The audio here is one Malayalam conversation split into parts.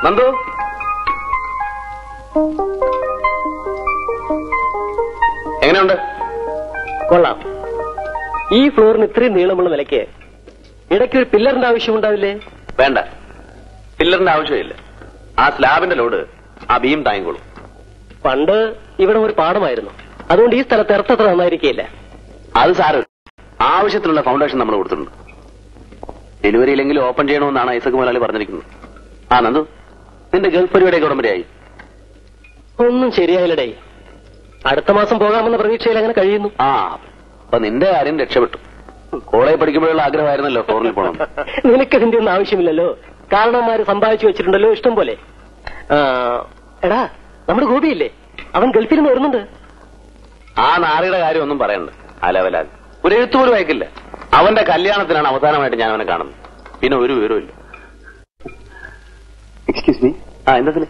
നന്ദു എങ്ങനെയുണ്ട് കൊള്ളാം ഈ ഫ്ലോറിന് ഇത്രയും നീളമുള്ള നിലയ്ക്ക് ഇടയ്ക്ക് ഒരു പില്ലറിന്റെ ആവശ്യമുണ്ടാവില്ലേ വേണ്ട പില്ലറിന്റെ ആവശ്യമില്ല ആ സ്ലാബിന്റെ ലോഡ് ആ ബീം താങ്ങിക്കോളും പണ്ട് ഇവിടെ ഒരു പാടമായിരുന്നു അതുകൊണ്ട് ഈ സ്ഥലത്ത് എർത്തത്ര നന്നായിരിക്കില്ല അത് സാറ് ആവശ്യത്തിനുള്ള ഫൗണ്ടേഷൻ നമ്മൾ കൊടുത്തിട്ടുണ്ട് ഡെലിവറി ഇല്ലെങ്കിൽ ഓപ്പൺ ചെയ്യണമെന്നാണ് ഐസക് മുതലാളി പറഞ്ഞിരിക്കുന്നത് ആ നന്ദു നിന്റെ ഗൾഫ് പരിപാടിയൊക്കെ ഉടമ്പടിയായി ഒന്നും ശരിയായില്ലടേ അടുത്ത മാസം പോകാമെന്ന പ്രതീക്ഷയിൽ അങ്ങനെ കഴിയുന്നു ആ അപ്പൊ നിന്റെ കാര്യം രക്ഷപ്പെട്ടു കോളേജ് പഠിക്കുമ്പോഴുള്ള ആഗ്രഹമായിരുന്നല്ലോ ഫോറിനിൽ പോകണം നിനക്ക് ഇതിന്റെ ഒന്നും ആവശ്യമില്ലല്ലോ കാരണവന്മാര് സമ്പാദിച്ചു വെച്ചിട്ടുണ്ടല്ലോ ഇഷ്ടം പോലെ ആ, എടാ നമ്മുടെ ഗോപിയില്ലേ അവൻ ഗൾഫിൽ നിന്ന് വരുന്നുണ്ട് ആ നാറിയുടെ കാര്യം ഒന്നും പറയണ്ട അലവലാൽ ഒരു എഴുത്തുപോലും അയക്കില്ല അവന്റെ കല്യാണത്തിനാണ് അവസാനമായിട്ട് ഞാൻ അവനെ കാണുന്നത് പിന്നെ ഒരു വിവരവും ഇല്ല എക്സ്ക്യൂസ് മീ ആ എന്താ ഇതില്?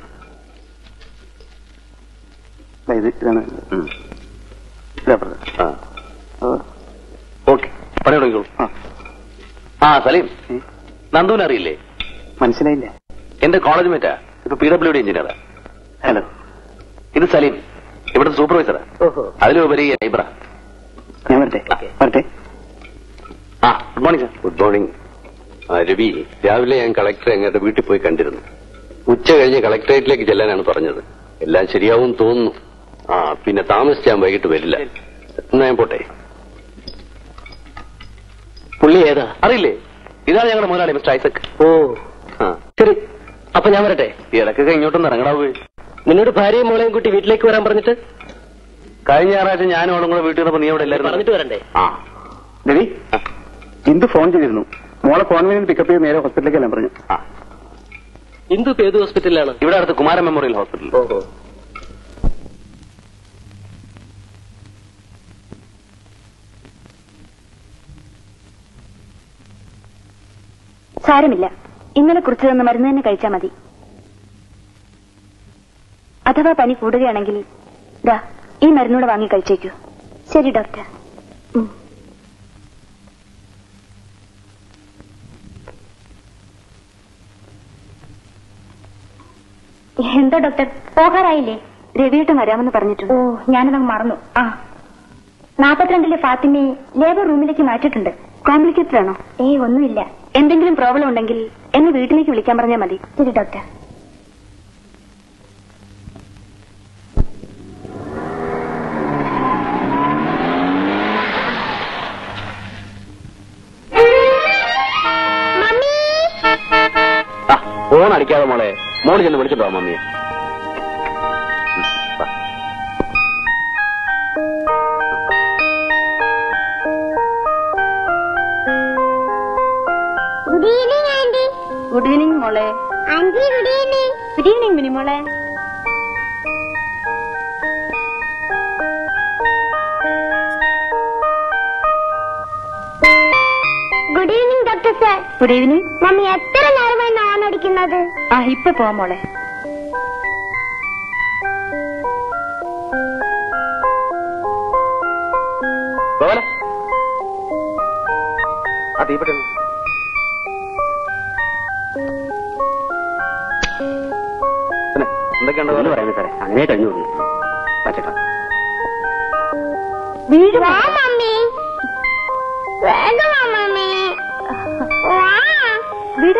ഇത് ഇതാണ് ഉം. ഇതാ brother. ആ ഓ, ഓക്കെ പണി തുടങ്ങിക്കോളൂ ആ, ആ സലീം ഉം. നന്ദുവിനെ അറിയില്ലേ മനസ്സിലായില്ല എന്റെ കോളേജ് മേറ്റാ ഇപ്പൊ പി ഡബ്ല്യു ഡി എഞ്ചിനീയറാ ഹലോ ഇത് സലീം ഇവിടുത്തെ സൂപ്പർവൈസറാ ഓഹോ അതിലുപരി നൈബറാ ഞാൻ വരട്ടെ വരട്ടെ ആ good morning sir good morning ആ രവി രാവിലെ ഞാൻ കളക്ടറെ അങ്ങോട്ട് വീട്ടിൽ പോയി കണ്ടിരുന്നു ഉച്ച കഴിഞ്ഞ് കളക്ടറേറ്റിലേക്ക് ചെല്ലാനാണ് പറഞ്ഞത് എല്ലാം ശരിയാവും തോന്നുന്നു ആ പിന്നെ താമസിച്ചാൻ വൈകിട്ട് വരില്ല എന്നാ ഞാൻ പോട്ടെ പുള്ളി ഏതാ അറിയില്ലേ ഇതാണ് ഞങ്ങളുടെ മുതലാളി മിസ്റ്റർ ഐസക് ഓ ആ ശരി അപ്പൊ ഞാൻ വരട്ടെ ഈ ഇടക്കൊക്കെ ഇങ്ങോട്ടൊന്ന് ഇറങ്ങടാ പോയി നിന്നോട് ഭാര്യയും മോളെയും കൂട്ടി വീട്ടിലേക്ക് വരാൻ പറഞ്ഞിട്ട് കഴിഞ്ഞ ഞായറാഴ്ച ഞാനും അവളും കൂടെ വീട്ടിൽ വന്നപ്പോ നീ അവിടെ എല്ലാവരും പറഞ്ഞിട്ട് വരണ്ടേ ആ രവി ഇന്ദു ഫോൺ ചെയ്തിരുന്നു മോളെ കോൺവെന്റിൽ നിന്ന് പിക്കപ്പ് ചെയ്ത് നേരെ ഹോസ്പിറ്റലിലേക്ക് എല്ലാം പറഞ്ഞു ആ ഇന്ദു ഇപ്പൊ ഏത് ഹോസ്പിറ്റലിലാണ് ഇവിടെ അടുത്ത് കുമാരൻ മെമ്മോറിയൽ ഹോസ്പിറ്റൽ ഓഹോ സാരമില്ല ഇന്നലെ കുറിച്ച് തന്ന മരുന്ന് തന്നെ കഴിച്ചാൽ മതി അഥവാ പനി കൂടുകയാണെങ്കിൽ ദാ ഈ മരുന്നൂടെ വാങ്ങി കഴിച്ചേക്കൂ ശരി ഡോക്ടർ ഉം. എന്താ ഡോക്ടർ പോകാറായില്ലേ രവിയേട്ടൻ വരാമെന്ന് പറഞ്ഞിട്ടുണ്ട് ഓ ഞാനതങ്ങ് മറന്നു ആ നാപ്പത്തിരണ്ടിലെ ഫാത്തിമയെ ലേബർ റൂമിലേക്ക് മാറ്റിയിട്ടുണ്ട് കോംപ്ലിക്കേറ്റഡ് ആണോ ഏയ് ഒന്നുമില്ല എന്തെങ്കിലും പ്രോബ്ലം ഉണ്ടെങ്കിൽ എന്നെ വീട്ടിലേക്ക് വിളിക്കാൻ പറഞ്ഞാൽ മതി ശരി ഡോക്ടർ ആ ഫോൺ അടിക്കാതെ മോളെ മോള് ചെന്ന് വിളിച്ചിട്ടോ മമ്മിയെ ഉം, വാ. Good evening aunty good evening മോളെ aunty good evening good evening Mini മോളെ good evening doctor sir good evening mummy എത്ര നേരമായി നോൺ അടിക്കുന്നത് ആ ഇപ്പൊ പോ മോളെ ഗോപാല ആ തീപ്പെട്ടി ഒന്ന്. പിന്നെ എന്തൊക്കെയുണ്ട് എന്ന് ഗോപാല? പറയുന്നത് സാറേ അങ്ങനെ കഴിഞ്ഞു പോകുന്നു പച്ചക്ക വീട് മമ്മി വേഗം മമ്മി വീട്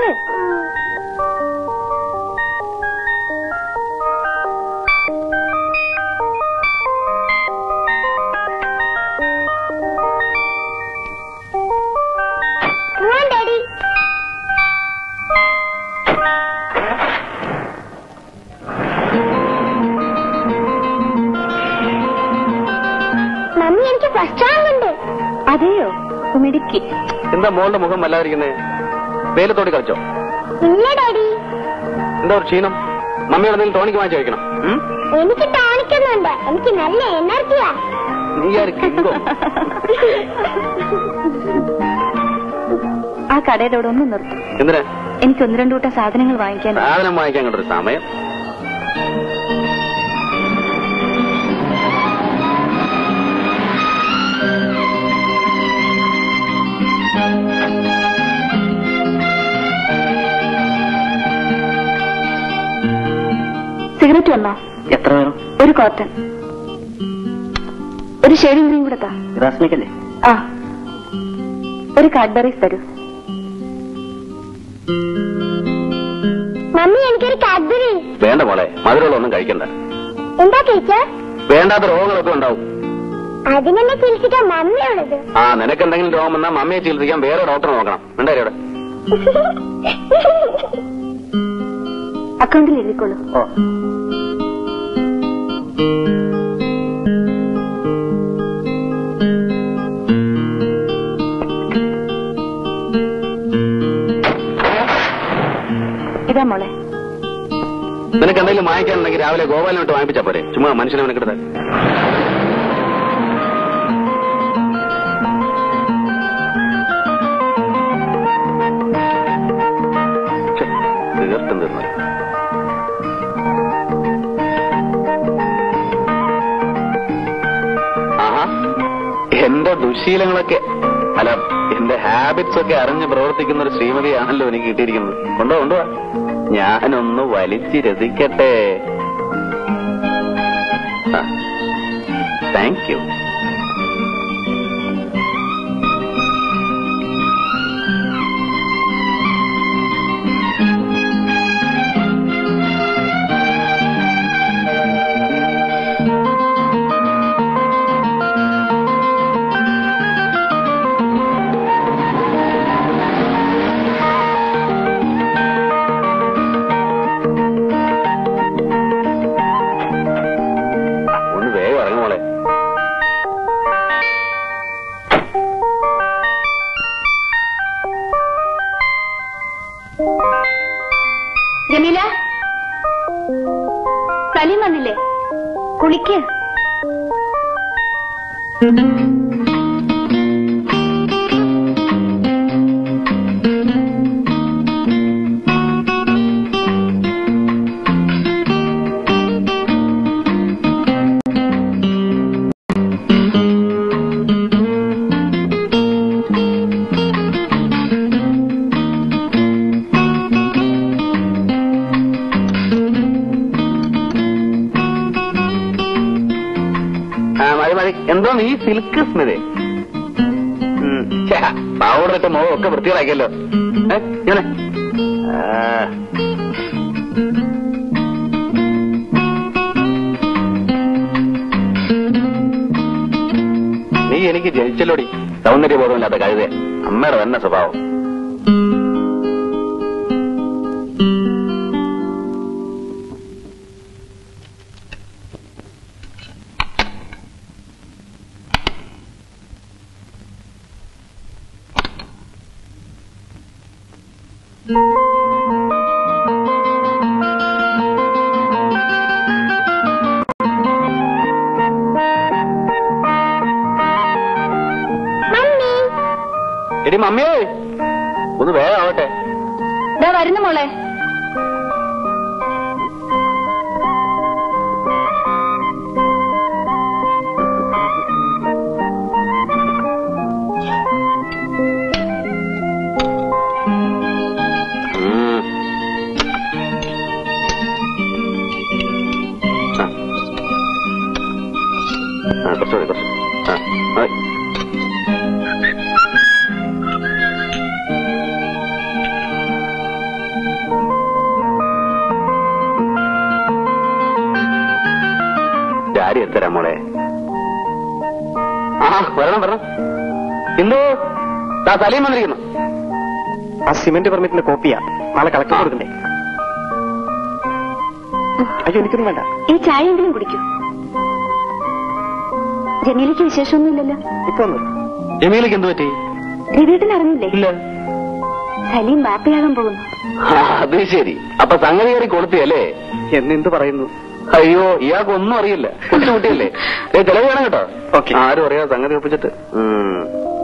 ഡാഡി മമ്മി എനിക്ക് ഫസ്റ്റ് റാങ്ക് ഉണ്ട് അതെയോ മിടുക്കി എന്താ മോളുടെ മുഖം വല്ലാതിരിക്കുന്നത് വെയിലത്തോടി കളിച്ചോ ഇല്ല ഡാഡി എന്താ ഒരു ക്ഷീണം മമ്മിയുടെ എന്തെങ്കിലും ടോണിക്ക് വാങ്ങിച്ചു കഴിക്കണം ഉം? എനിക്ക് ടോണിക്കുന്നുണ്ട് എനിക്ക് നല്ല എനർജിയാ നീ ആര് കിങ്കോ ആ കടയുടെ ഒന്ന് നിർത്തും എന്തിനാ എനിക്ക് ഒന്ന് രണ്ടു കൂട്ടം സാധനങ്ങൾ വാങ്ങിക്കാൻ സാധനം വാങ്ങിക്കാൻ കണ്ടൊരു സമയം സിഗരറ്റ് വന്നോ എത്ര വേണം ഒരു കോട്ടൺ ഒരു ഷേവിംഗ് ക്രീം കൂടെ താ ഗ്രാസ്മിക്കല്ലേ ആ ഒരു കാഡ്ബറീസ് തരൂ മമ്മി എനിക്കൊരു കാഡ്ബറി വേണ്ട മോളെ മധുരമുള്ള ഒന്നും കഴിക്കണ്ട എന്താ ടീച്ചർ വേണ്ടാത്ത രോഗങ്ങളൊക്കെ ഉണ്ടാവും അതിനെന്നെ ചികിത്സിക്കാൻ മമ്മിയുള്ളത് ആ നിനക്ക് എന്തെങ്കിലും രോഗം വന്നാൽ മമ്മിയെ ചികിത്സിക്കാൻ വേറെ ഡോക്ടറെ നോക്കണം ഉണ്ടായി അവിടെ അക്കൗണ്ടിൽ എഴുതിക്കോളൂ ഓ ഇതാ മോളെ നിനക്ക് എന്തെങ്കിലും വാങ്ങിക്കാനുണ്ടെങ്കിൽ രാവിലെ ഗോപാലിനോട്ട് വാങ്ങിപ്പിച്ചാ പോരെ ചുമ്മാ മനുഷ്യനെ മെനക്കെടുത്താൽ തീർത്തും തീർന്നു ആഹാ എന്റെ ദുശീലങ്ങളൊക്കെ അല്ല എന്റെ ഹാബിറ്റ്സ് ഒക്കെ അറിഞ്ഞ് പ്രവർത്തിക്കുന്ന ഒരു ശ്രീമതിയാണല്ലോ എനിക്ക് കിട്ടിയിരിക്കുന്നത് കൊണ്ടോ കൊണ്ടുവാ ഞാനൊന്ന് വലിച്ച് രസിക്കട്ടെ താങ്ക് യു ഒന്ന് വേഗം ഇറങ്ങും മോളെ ജമീല സലീം വന്നില്ലേ കുളിക്ക് ആ മതി മതി എന്തോ ഈ സിൽക്ക് സ്മിതേ പൗഡറിട്ട് മുഖം ഒക്കെ വൃത്തികളാക്കിയല്ലോ ഏ, ഇങ്ങനെ. ആ. നീ എനിക്ക് ജനിച്ചല്ലോടി സൗന്ദര്യബോധമില്ലാത്ത കഴുത അമ്മയുടെ തന്നെ സ്വഭാവം എടി മമ്മിയേ ഒന്ന് വേഗം ആവട്ടെ ഇതാ വരുന്നു മോളെ ഉം. ആ. ആ, കുറച്ചുകൂടി കുറച്ച് ആ മതി ഡാഡി എത്തരാ മോളെ ആ വരണം വരണം എന്തോ താ സലീം വന്നിരിക്കുന്നു ആ സിമന്റ് പെർമിറ്റിന്റെ കോപ്പിയാ നാളെ കളക്ടർ കൊടുക്കണ്ടേ അയ്യോ എനിക്കൊന്നും വേണ്ട ഈ ചായയെങ്കിലും കുടിക്കൂ ജമീലയ്ക്ക് വിശേഷമൊന്നുമില്ലല്ലോ ഇപ്പൊ ഒന്ന് ജമീലക്ക് എന്ത് പറ്റി രവീട്ടൻ അറിഞ്ഞില്ലേ ഇല്ല സലീം ബാപ്പയാകാൻ പോകുന്നു ആ, അത് ശരി അപ്പൊ സംഗതി കയറി കൊളുത്തിയല്ലേ എന്നെന്ത് പറയുന്നു അയ്യോ ഇയാൾക്ക് ഒന്നും അറിയില്ല കൊച്ചു കുട്ടിയല്ലേ ഏ ചെലവ് വേണം കേട്ടോ ഓക്കേ. ആരും അറിയാതെ സംഗതി ഒപ്പിച്ചിട്ട് ഉം.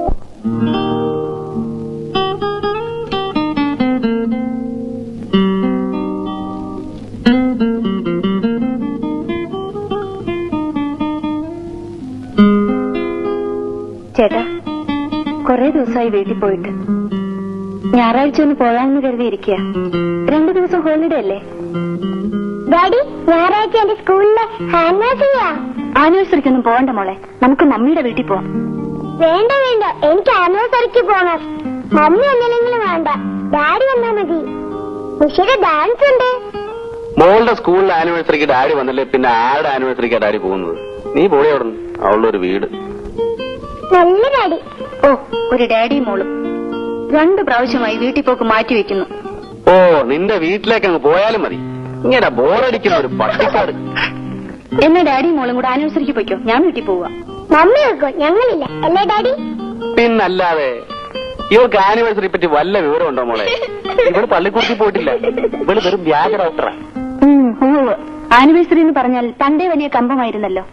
ചേട്ടാ കുറെ ദിവസമായി വീട്ടിൽ പോയിട്ട് ഞായറാഴ്ച ഒന്ന് പോകാമെന്ന് കരുതി ഇരിക്കുക രണ്ടു ദിവസം ഹോളിഡേ അല്ലേ ഡാഡി ഞായറാഴ്ച എന്റെ സ്കൂളിലെ ആനിവേഴ്സറിയാ ആനിവേഴ്സറിക്കൊന്നും പോകണ്ട മോളെ നമുക്ക് മമ്മിയുടെ വീട്ടിൽ പോവാം വേണ്ട വേണ്ട എനിക്ക് ആനിവേഴ്സറിക്ക് പോണം മമ്മി ഒന്നില്ലെങ്കിലും വേണ്ട ഡാഡി വന്നാ മതി നിഷയുടെ ഡാൻസ് ഉണ്ട് മോളുടെ സ്കൂളിൽ ആനിവേഴ്സറിക്ക് ഡാഡി വന്നില്ലേ പിന്നെ ആരുടെ ആനിവേഴ്സറിക്കാ ഡാഡി പോകുന്നത് നീ പോയി അവിടെ അവളുടെ ഒരു വീട് നല്ല ഡാഡി ഓ ഒരു ഡാഡിയും മോളും രണ്ടു പ്രാവശ്യമായി വീട്ടിൽ പോക്ക് മാറ്റി വെക്കുന്നു ഓ നിന്റെ വീട്ടിലേക്ക് അങ്ങ് പോയാലും മതി ഇങ്ങനെ ബോറടിക്കുന്ന ഒരു പട്ടിക്കാട് എന്നാ ഡാഡിയും മോളും കൂടെ ആനിവേഴ്സറിക്ക് പോയിക്കോ ഞാൻ വീട്ടിൽ പോവാ മമ്മി വെക്കോ ഞങ്ങളില്ല അല്ലേ ഡാഡി പിന്നല്ലാതെ ഇവർക്ക് ആനിവേഴ്സറി പറ്റി വല്ല വിവരം ഉണ്ടോ മോളെ ഇവള് പള്ളിക്കുറിച്ച് പോയിട്ടില്ല ഇവള് വെറും വ്യാജ ഡോക്ടറാ ആനിവേഴ്സറി എന്ന് പറഞ്ഞാൽ തന്റെ വലിയ കമ്പമായിരുന്നല്ലോ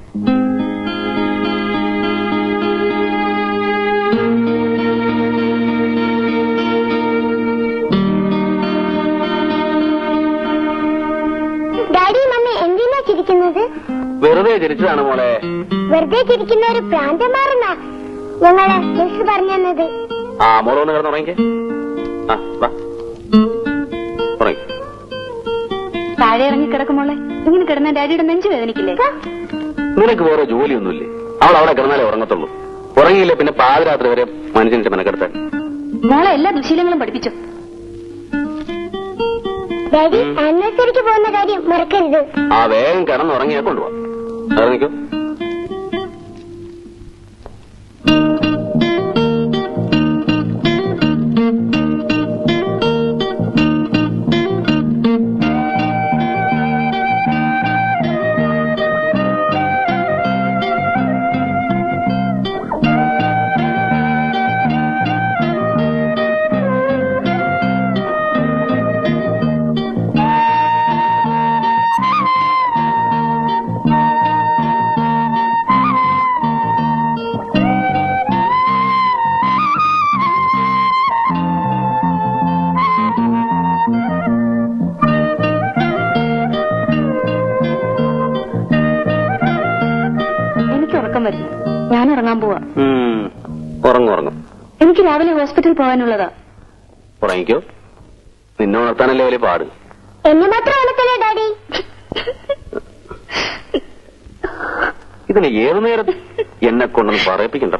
ഡാഡി മമ്മി എന്തിനാ ചിരിക്കുന്നത് വെറുതെ ചിരിച്ചതാണ് മോളെ വെറുതെ ചിരിക്കുന്ന ഒരു പ്രാന്തമാറുന്ന ഞങ്ങളെ മിസ് പറഞ്ഞു തന്നത് ആ മോള് ഒന്ന് കിടന്ന് ഉറങ്ങിക്കേ ആ വാ ഉറങ്ങി താഴെ ഇറങ്ങി കിടക്കുമോളെ ഇങ്ങനെ കിടന്ന ഡാഡിയുടെ നെഞ്ചു വേദനിക്കില്ലേ നിനക്ക് വേറെ ജോലിയൊന്നുമില്ലേ അവൾ അവിടെ കിടന്നാലേ ഉറങ്ങത്തുള്ളൂ ഉറങ്ങിയില്ല പിന്നെ പാതിരാത്രി വരെ മനുഷ്യന്റെ മെനക്കെടുത്താൻ മോളെ എല്ലാ ദുശീലങ്ങളും പഠിപ്പിച്ചു ഡാഡി ആനിവേഴ്സറിക്ക് പോകുന്ന കാര്യം മറക്കരുത് ആ വേഗം കിടന്നുറങ്ങിയാ കൊണ്ടുപോവാ ഇറങ്ങിക്കോ എനിക്ക് ഉറക്കം വരുന്നു ഞാൻ ഉറങ്ങാൻ പോവാ ഉം. ഉറങ്ങും ഉറങ്ങും എനിക്ക് രാവിലെ ഹോസ്പിറ്റലിൽ പോകാനുള്ളതാ ഉറങ്ങിക്കോ നിന്നെ ഉണർത്താനല്ലേ വലിയ പാട് എന്നെ മാത്രം ഉണക്കല്ലേ ഡാഡി ഇതിന് ഏത് നേരം എന്നെ കൊണ്ടൊന്ന് പറയിപ്പിക്കണ്ട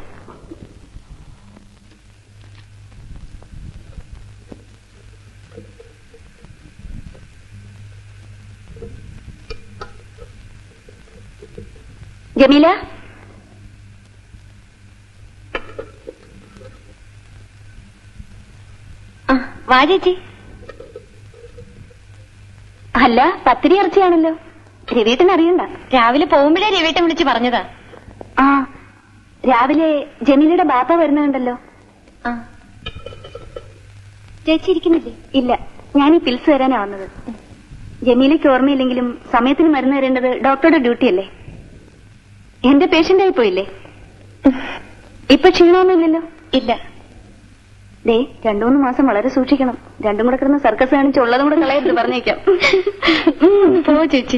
ജമീല ആ, വാ ചേച്ചി അല്ല പത്തിരി ഇറച്ചിയാണല്ലോ രവീട്ടൻ അറിയണ്ട രാവിലെ പോകുമ്പോഴേ രവീട്ടൻ വിളിച്ച് പറഞ്ഞതാ ആ രാവിലെ ജമീലയുടെ ബാപ്പ വരുന്നുണ്ടല്ലോ ആ ചേച്ചി ഇരിക്കുന്നില്ലേ ഇല്ല ഞാൻ ഈ പിൽസ് തരാനാ വന്നത് ജമീലയ്ക്ക് ഓർമ്മയില്ലെങ്കിലും സമയത്തിന് മരുന്ന് തരേണ്ടത് ഡോക്ടറുടെ ഡ്യൂട്ടിയല്ലേ എന്റെ പേഷ്യന്റ് ആയി പോയില്ലേ ഇപ്പൊ ക്ഷീണമൊന്നുമില്ലല്ലോ ഇല്ല ദേ രണ്ടു മൂന്ന് മാസം വളരെ സൂക്ഷിക്കണം രണ്ടും കൂടെ കിടന്ന് സർക്കസ് കാണിച്ച് ഉള്ളതും കൂടെ കളയരുത് പറഞ്ഞേക്കാം ഉം, പോ ചേച്ചി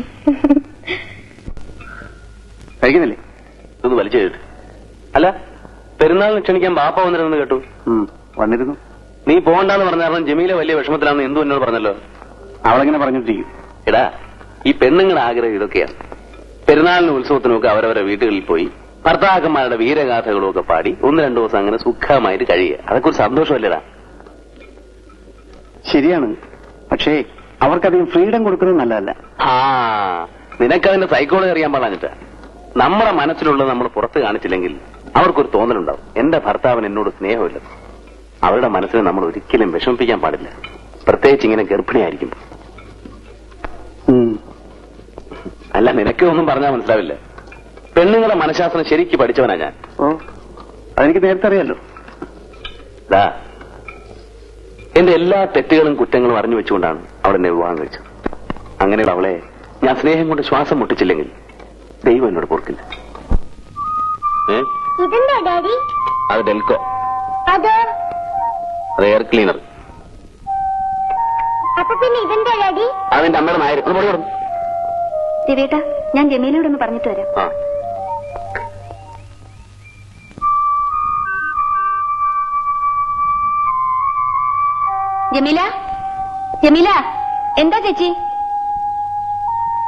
കഴിക്കുന്നില്ലേ ഇതൊന്ന് വലിച്ചു കേട്ട് അല്ല പെരുന്നാളിന് ക്ഷണിക്കാൻ ബാപ്പ വന്നിരുന്നെന്ന് കേട്ടു ഉം, വന്നിരുന്നു നീ പോകണ്ടെന്ന് പറഞ്ഞ കാരണം ജമീല വലിയ വിഷമത്തിലാണെന്ന് എന്തു എന്നോട് പറഞ്ഞല്ലോ അവളെങ്ങനെ പറഞ്ഞോണ്ടിരിക്കും എടാ ഈ പെണ്ണുങ്ങളുടെ ആഗ്രഹം ഇതൊക്കെയാണ് പെരുന്നാളിനും ഉത്സവത്തിനും ഒക്കെ അവരവരെ വീടുകളിൽ പോയി ഭർത്താക്കന്മാരുടെ വീരഗാഥകളും ഒക്കെ പാടി ഒന്ന് രണ്ടു ദിവസം അങ്ങനെ സുഖമായിട്ട് കഴിയുക അതൊക്കെ ഒരു സന്തോഷമല്ലേടാ ശരിയാണ് പക്ഷേ അവർക്കധികം ഫ്രീഡം കൊടുക്കുന്നത് നല്ലതല്ല ആ നിനക്കതിന്റെ സൈക്കോളജി അറിയാൻ പാടാഞ്ഞിട്ടാ നമ്മുടെ മനസ്സിലുള്ളത് നമ്മൾ പുറത്ത് കാണിച്ചില്ലെങ്കിൽ അവർക്കൊരു തോന്നലുണ്ടാവും എന്റെ ഭർത്താവിന് എന്നോട് സ്നേഹമില്ല അവരുടെ മനസ്സിനെ നമ്മൾ ഒരിക്കലും വിഷമിപ്പിക്കാൻ പാടില്ല പ്രത്യേകിച്ച് ഇങ്ങനെ ഗർഭിണിയായിരിക്കും ഉം. അല്ല നിനക്ക് ഒന്നും പറഞ്ഞാൽ മനസ്സിലാവില്ല പെണ്ണുങ്ങളുടെ മനഃശാസ്ത്രം ശരിക്ക് പഠിച്ചവനാ ഞാൻ ഓ അതെനിക്ക് നേരത്തെ അറിയാലോ ദാ എന്റെ എല്ലാ തെറ്റുകളും കുറ്റങ്ങളും അറിഞ്ഞു വെച്ചുകൊണ്ടാണ് അവളെ എന്നെ വിവാഹം കഴിച്ചത് അങ്ങനെയുള്ള അവളെ ഞാൻ സ്നേഹം കൊണ്ട് ശ്വാസം മുട്ടിച്ചില്ലെങ്കിൽ ദൈവം എന്നോട് പൊറുക്കില്ല ഏ ഇതെന്താ ഡാഡി അത് ഡെൽക്കോ അതോ അത് എയർ ക്ലീനർ അപ്പൊ പിന്നെ ഇതെന്താ ഡാഡി അതിന്റെ അമ്മയുടെ നായർ ഒന്ന് പറഞ്ഞു കൊടുക്കും രവേട്ട ഞാൻ ജമീലയോട് ഒന്ന് പറഞ്ഞിട്ട് വരാം ആ ജമീല ജമീല എന്താ ചേച്ചി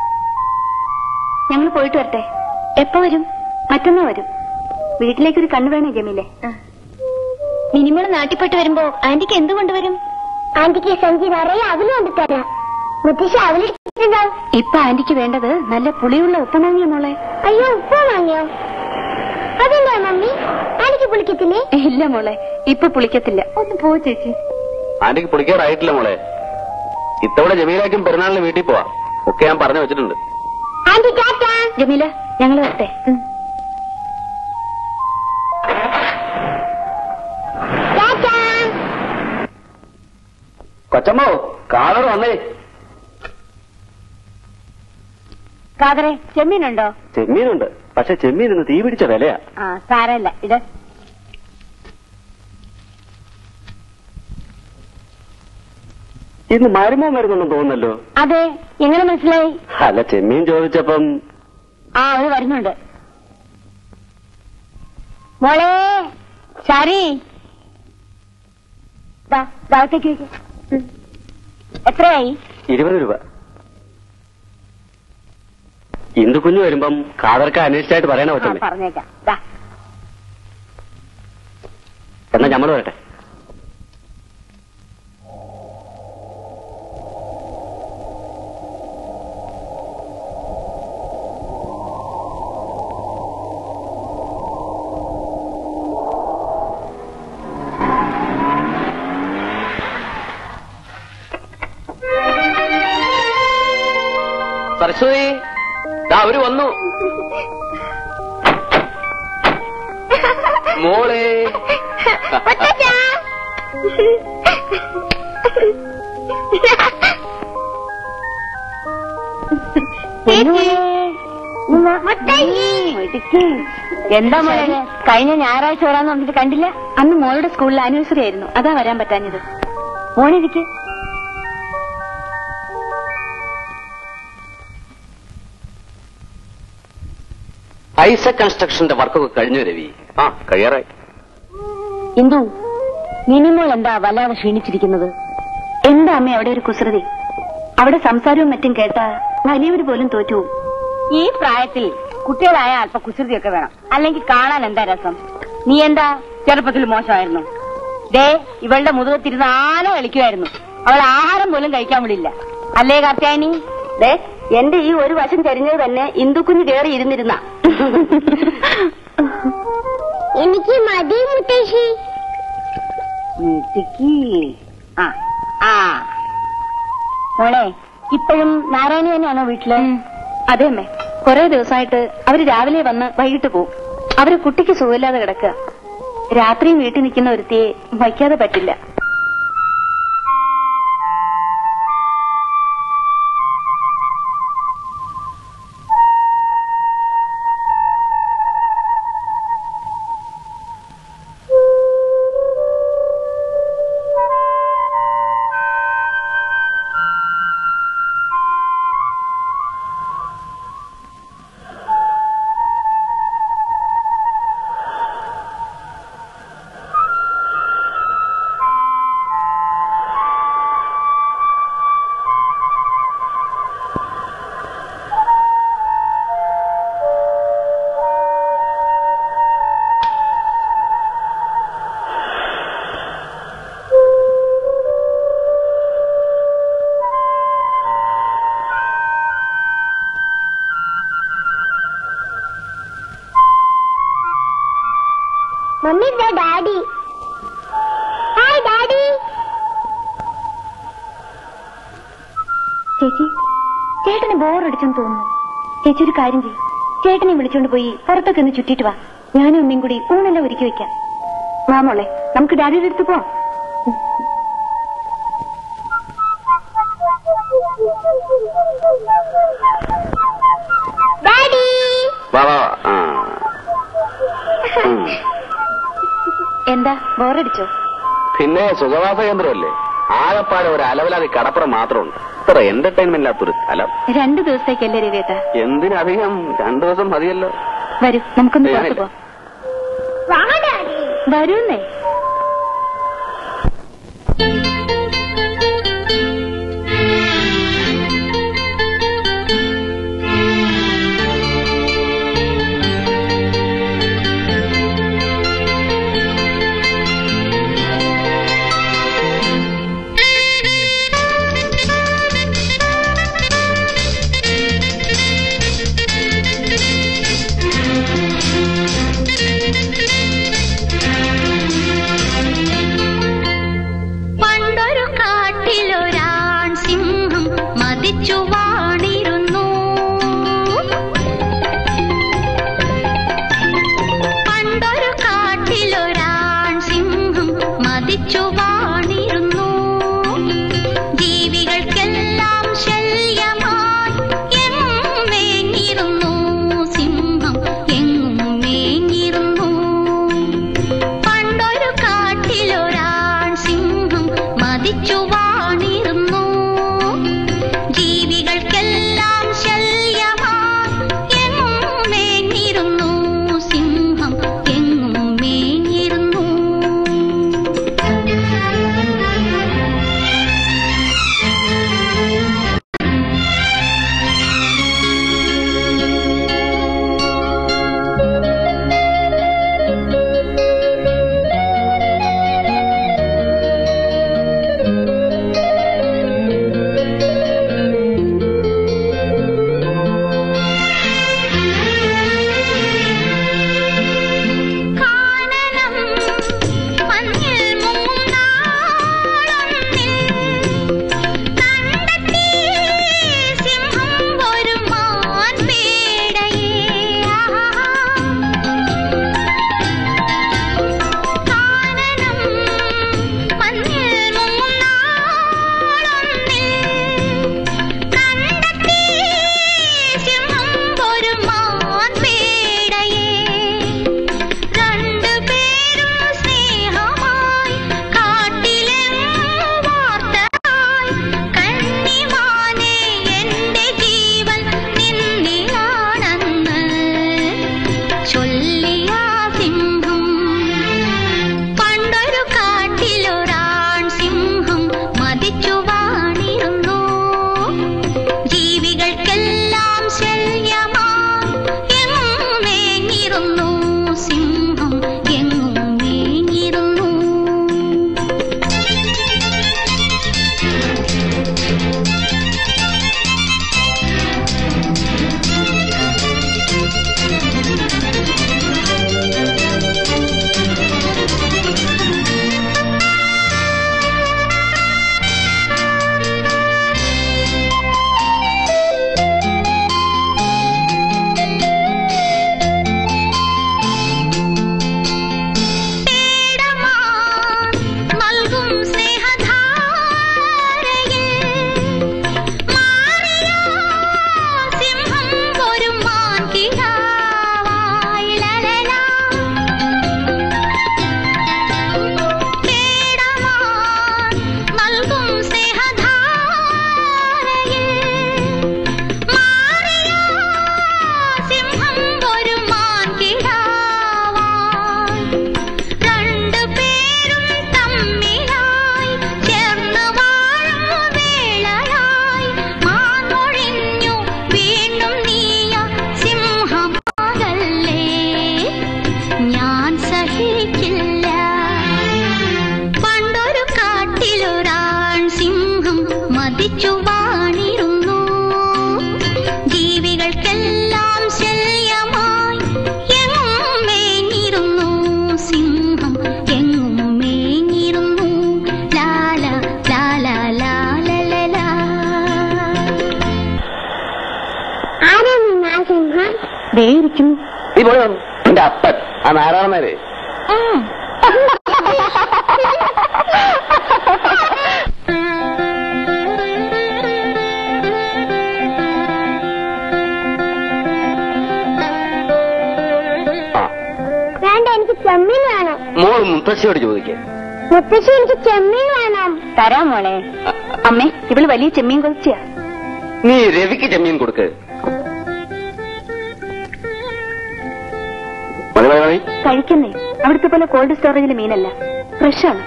ഞങ്ങൾ പോയിട്ട് വരട്ടെ എപ്പോ വരും മറ്റന്നാ വരും വീട്ടിലേക്ക് ഒരു കണ്ണു വേണേ ജമീലെ മിനിമൾ നാട്ടിൽപ്പെട്ട് വരുമ്പോ ആന്റിക്ക് എന്ത് കൊണ്ടുവരും ആന്റിക്ക് സഞ്ചി നിറയെ അവല് കൊണ്ടുതരാം മുത്തശ്ശി അവല് ഇട്ടിട്ടുണ്ടാവും. ഇപ്പൊ ആന്റിക്ക് വേണ്ടത് നല്ല പുളിയുള്ള ഉപ്പുമാങ്ങിയ മോളെ അയ്യോ ഉപ്പ് വാങ്ങിയോ അതെന്താ മമ്മി ആന്റിക്ക് പുളിക്കത്തില്ലേ ഇല്ല മോളെ ഇപ്പൊ പുളിക്കത്തില്ല ഒന്ന് പോ ചേച്ചി ആന്റിക്ക് പൊളിക്കാറായിട്ടില്ല മോളെ ഇത്തവണ ജമീലാക്കും പെരുന്നാളിന് വീട്ടിൽ പോവാ ഒക്കെ ഞാൻ പറഞ്ഞു വെച്ചിട്ടുണ്ട് ആന്റി ടാറ്റാ ജമീല ഞങ്ങൾ വരട്ടെ ടാറ്റാ കൊച്ചമ്മോ കാളർ വന്നേ കാതറെ ചെമ്മീനുണ്ടോ ചെമ്മീനുണ്ട് പക്ഷെ ചെമ്മീൻ ഇന്ന് തീ പിടിച്ച വിലയാ ആ സാരല്ല ഇട് ഇന്ന് മരുമോ മരുന്നുണ്ടെന്ന് തോന്നുന്നല്ലോ അതെ എങ്ങനെ മനസ്സിലായി അല്ല ചെമ്മീൻ ചോദിച്ചപ്പം ആ അവര് വരുന്നുണ്ട് മോളെ ശാരി ദാ, ദാവത്തേക്ക് വെക്ക്. ഉം. എത്രയായി ഇരുപത് രൂപ ഇന്ദു കുഞ്ഞു വരുമ്പം കാതർക്ക് അന്വേഷിച്ചായിട്ട് പറയണ ആ കൊച്ചമ്മേ പറഞ്ഞേക്കാം ദാ എന്നാ ഞമ്മള് വരട്ടെ സരസ്വതി ദാ അവര് വന്നു മോളെ എന്താ മോളെ കഴിഞ്ഞ ഞായറാഴ്ച വരാന്ന് പറഞ്ഞിട്ട് കണ്ടില്ല അന്ന് മോളുടെ സ്കൂളിൽ ആനിവേഴ്സറി ആയിരുന്നു അതാ വരാൻ പറ്റാഞ്ഞത് മോനിരിക്കെ ഐസക് കൺസ്ട്രക്ഷന്റെ വർക്കൊക്കെ കഴിഞ്ഞു രവി ആ കഴിയാറായി ഇന്ദു മിനിമോൾ എന്താ വല്ലാതെ ക്ഷീണിച്ചിരിക്കുന്നത് എന്താ അമ്മ അവിടെ ഒരു കുസൃതി അവിടെ സംസാരവും മറ്റും കേട്ടാ വലിയവര് പോലും തോറ്റു ഈ പ്രായത്തിൽ കുട്ടികളായ അല്പ കുസൃതിയൊക്കെ വേണം അല്ലെങ്കിൽ കാണാൻ എന്താ രസം നീ എന്താ ചെറുപ്പത്തിൽ മോശമായിരുന്നു ദേ ഇവളുടെ മുതുകത്തിരുന്ന് ആന കളിക്കുമായിരുന്നു അവൾ ആഹാരം പോലും കഴിക്കാൻ വിടില്ല അല്ലേ കാർത്യായനി ദേ എന്റെ ഈ ഒരു വശം ചരിഞ്ഞത് തന്നെ ഇന്ദുക്കുഞ്ഞ് കയറി ഇരുന്നിരുന്ന എനിക്ക് മതി മുത്തശ്ശി ആ ആ മോളെ ഇപ്പോഴും നാരായണി തന്നെയാണോ വീട്ടില് അതെ അമ്മേ കുറെ ദിവസമായിട്ട് അവര് രാവിലെ വന്ന് വൈകിട്ട് പോവും അവര് കുട്ടിക്ക് സുഖമില്ലാതെ കിടക്കുക രാത്രിയും വീട്ടിൽ നിൽക്കുന്ന ഒരുത്തിയെ വയ്ക്കാതെ പറ്റില്ല മമ്മി ഇതാ ഡാഡി ഹായ് ഡാഡി ചേച്ചി ചേട്ടന് ബോറടിച്ചെന്ന് തോന്നുന്നു ചേച്ചി ഒരു കാര്യം ചെയ്യും ചേട്ടനെ വിളിച്ചോണ്ട് പോയി പുറത്തൊക്കെ ഒന്ന് ചുറ്റിട്ട് വാ ഞാനും അമ്മയും കൂടി ഊണെല്ലാം ഒരുക്കി വെക്കാം വാ മോളെ നമുക്ക് ഡാഡിയുടെ അടുത്ത് പോവാം ഡാഡി വാ വാ ആ ഉം. എന്താ ബോറടിച്ചോ പിന്നെ സുഖവാസ കേന്ദ്രമല്ലേ ആകപ്പാടെ ഒരു അലവലാതി കടപ്പുറം മാത്രമുണ്ട് ഇത്ര എന്റർടൈൻമെന്റ് ഇല്ലാത്തൊരു സ്ഥലം രണ്ടു ദിവസത്തേക്കല്ലേ രവിയേട്ടാ എന്തിനധികം രണ്ടു ദിവസം മതിയല്ലോ വരൂ നമുക്കൊന്ന് പുറത്ത് ഞാനില്ല. പോവാം വാ ഡാഡി വരൂന്നേ മതിച്ചു വാണിരുന്നു ജീവികൾക്കെല്ലാം ശല്യമായി എങ്ങും മേഞ്ഞിരുന്നു സിംഹം എങ്ങും മേഞ്ഞിരുന്നു കാനനം മഞ്ഞിൽ മുങ്ങും നാളൊന്നിൽ കണ്ടെത്തി സിംഹം ഒരു മാൻപേടയെ കാനനം മഞ്ഞിൽ മുങ്ങും നാളൊന്നിൽ കണ്ടെത്തി സിംഹം ഒരു മാൻപേടയെ രണ്ടുപേരും സ്നേഹമായി കാട്ടിലെങ്ങും വാർത്തയായി കന്നിമാനെ എന്റെ ജീവൻ നിന്നിലാണെന്ന് ചൊല്ലിയ സിംഹം പണ്ടൊരു കാട്ടിലൊരാൺ സിംഹം മതിച്ചു വാണിരുന്നു ജീവികൾക്കെല്ലാം ശല്യമായി എങ്ങും മേഞ്ഞിരുന്നു സിംഹം എങ്ങും മേഞ്ഞിരുന്നു പേടമാൻ നൽകും സ്നേഹധാരയിൽ മാറിയ സിംഹം ഒരു മാൻകിടാവായി ലലലാ. പേടമാൻ നൽകും സ്നേഹധാരയിൽ മാറിയ സിംഹം ഒരു മാൻകിടാവായി രണ്ടുപേരും തമ്മിലായി ചേർന്ന് വാഴും വേളയായി മാങ്ങൊഴിഞ്ഞു വീണ്ടും നീയ സിംഹമാകല്ലേ ഞാൻ സഹിക്കില്ല പണ്ടൊരു കാട്ടിലൊരാൺ സിംഹം മതിച്ചു വാണിരുന്നു ജീവികൾക്കെല്ലാം ശല്യമായി എങ്ങും മേഞ്ഞിരുന്നു സിംഹം എങ്ങും മേഞ്ഞിരുന്നു ലാല ലാല ലാലലലാ ആരാ നിന്നാ സിംഹം ദേ ഇരിക്കുന്നു നീ പോയോ എന്റെ അപ്പൻ ആ നാരായണനേരെ ആ വേണ്ട എനിക്ക് ചെമ്മീൻ വേണം മോൾ മുത്തശ്ശിയോട് ചോദിക്കേ മുത്തശ്ശി എനിക്ക് ചെമ്മീൻ വേണം തരാം മോളെ അമ്മേ ഇവള് വലിയ ചെമ്മീൻ കൊതിച്ചാ നീ രവിക്ക് ചെമ്മീൻ കൊടുക്ക് മതി മതി മതി കഴിക്കുന്നേ അവിടുത്തെ പോലെ കോൾഡ് സ്റ്റോറേജിലെ മീനല്ല ഫ്രഷാണ്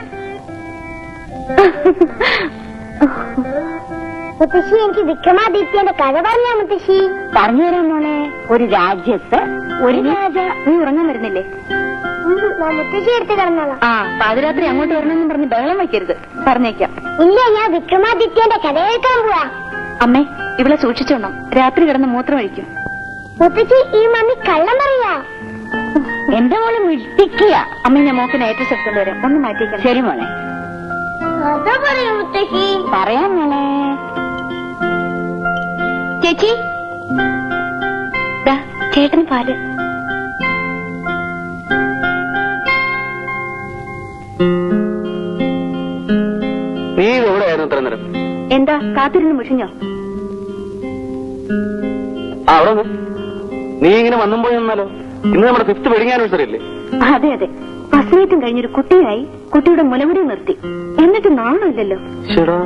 മുത്തശ്ശി എനിക്ക് വിക്രമാദിത്യന്റെ കഥ പറഞ്ഞാ മുത്തശ്ശി പറഞ്ഞു തരാം മോളെ ഒരു രാജ്യത്ത് ഒരു രാജ നീ ഉറങ്ങാൻ വരുന്നില്ലേ ഉം, ഞാൻ മുത്തശ്ശി എടുത്ത് കിടന്നോളാം ആ പാതിരാത്രി അങ്ങോട്ട് വരണമെന്ന് പറഞ്ഞ് ബഹളം വയ്ക്കരുത് പറഞ്ഞേക്കാം ഇല്ല ഞാൻ വിക്രമാദിത്യന്റെ കഥ കേൾക്കാൻ പോവാ അമ്മേ ഇവളെ സൂക്ഷിച്ചോണം രാത്രി കിടന്ന് മൂത്രം ഒഴിക്കും മുത്തശ്ശി ഈ മമ്മി കള്ളം പറയാ എന്റെ മോളെ മിട്ടിക്കുക അമ്മ ഞാൻ മോക്ക് നൈറ്റ് എടുത്തോണ്ട് വരാം ഒന്ന് മാറ്റിക്കാം ശരി മോളെ അതാ പറയൂ മുത്തശ്ശി പറയാം മോളെ ചേച്ചി ദാ, ചേട്ടന് പാല് നീ എവിടെയായിരുന്നു ഇത്ര നേരം എന്താ കാത്തിരുന്ന് മുഷിഞ്ഞോ ആ അവിടെ നിന്ന് നീ ഇങ്ങനെ വന്നും പോയി നിന്നാലോ ഇന്ന് നമ്മുടെ ഫിഫ്ത് വെഡിങ് ആനിവേഴ്സറി അല്ലേ അതെ അതെ ഫസ്റ്റ് കഴിഞ്ഞൊരു കുട്ടിയായി കുട്ടിയുടെ മുലമുടി നിർത്തി എന്നിട്ട് നാണമില്ലല്ലോ ചേടാ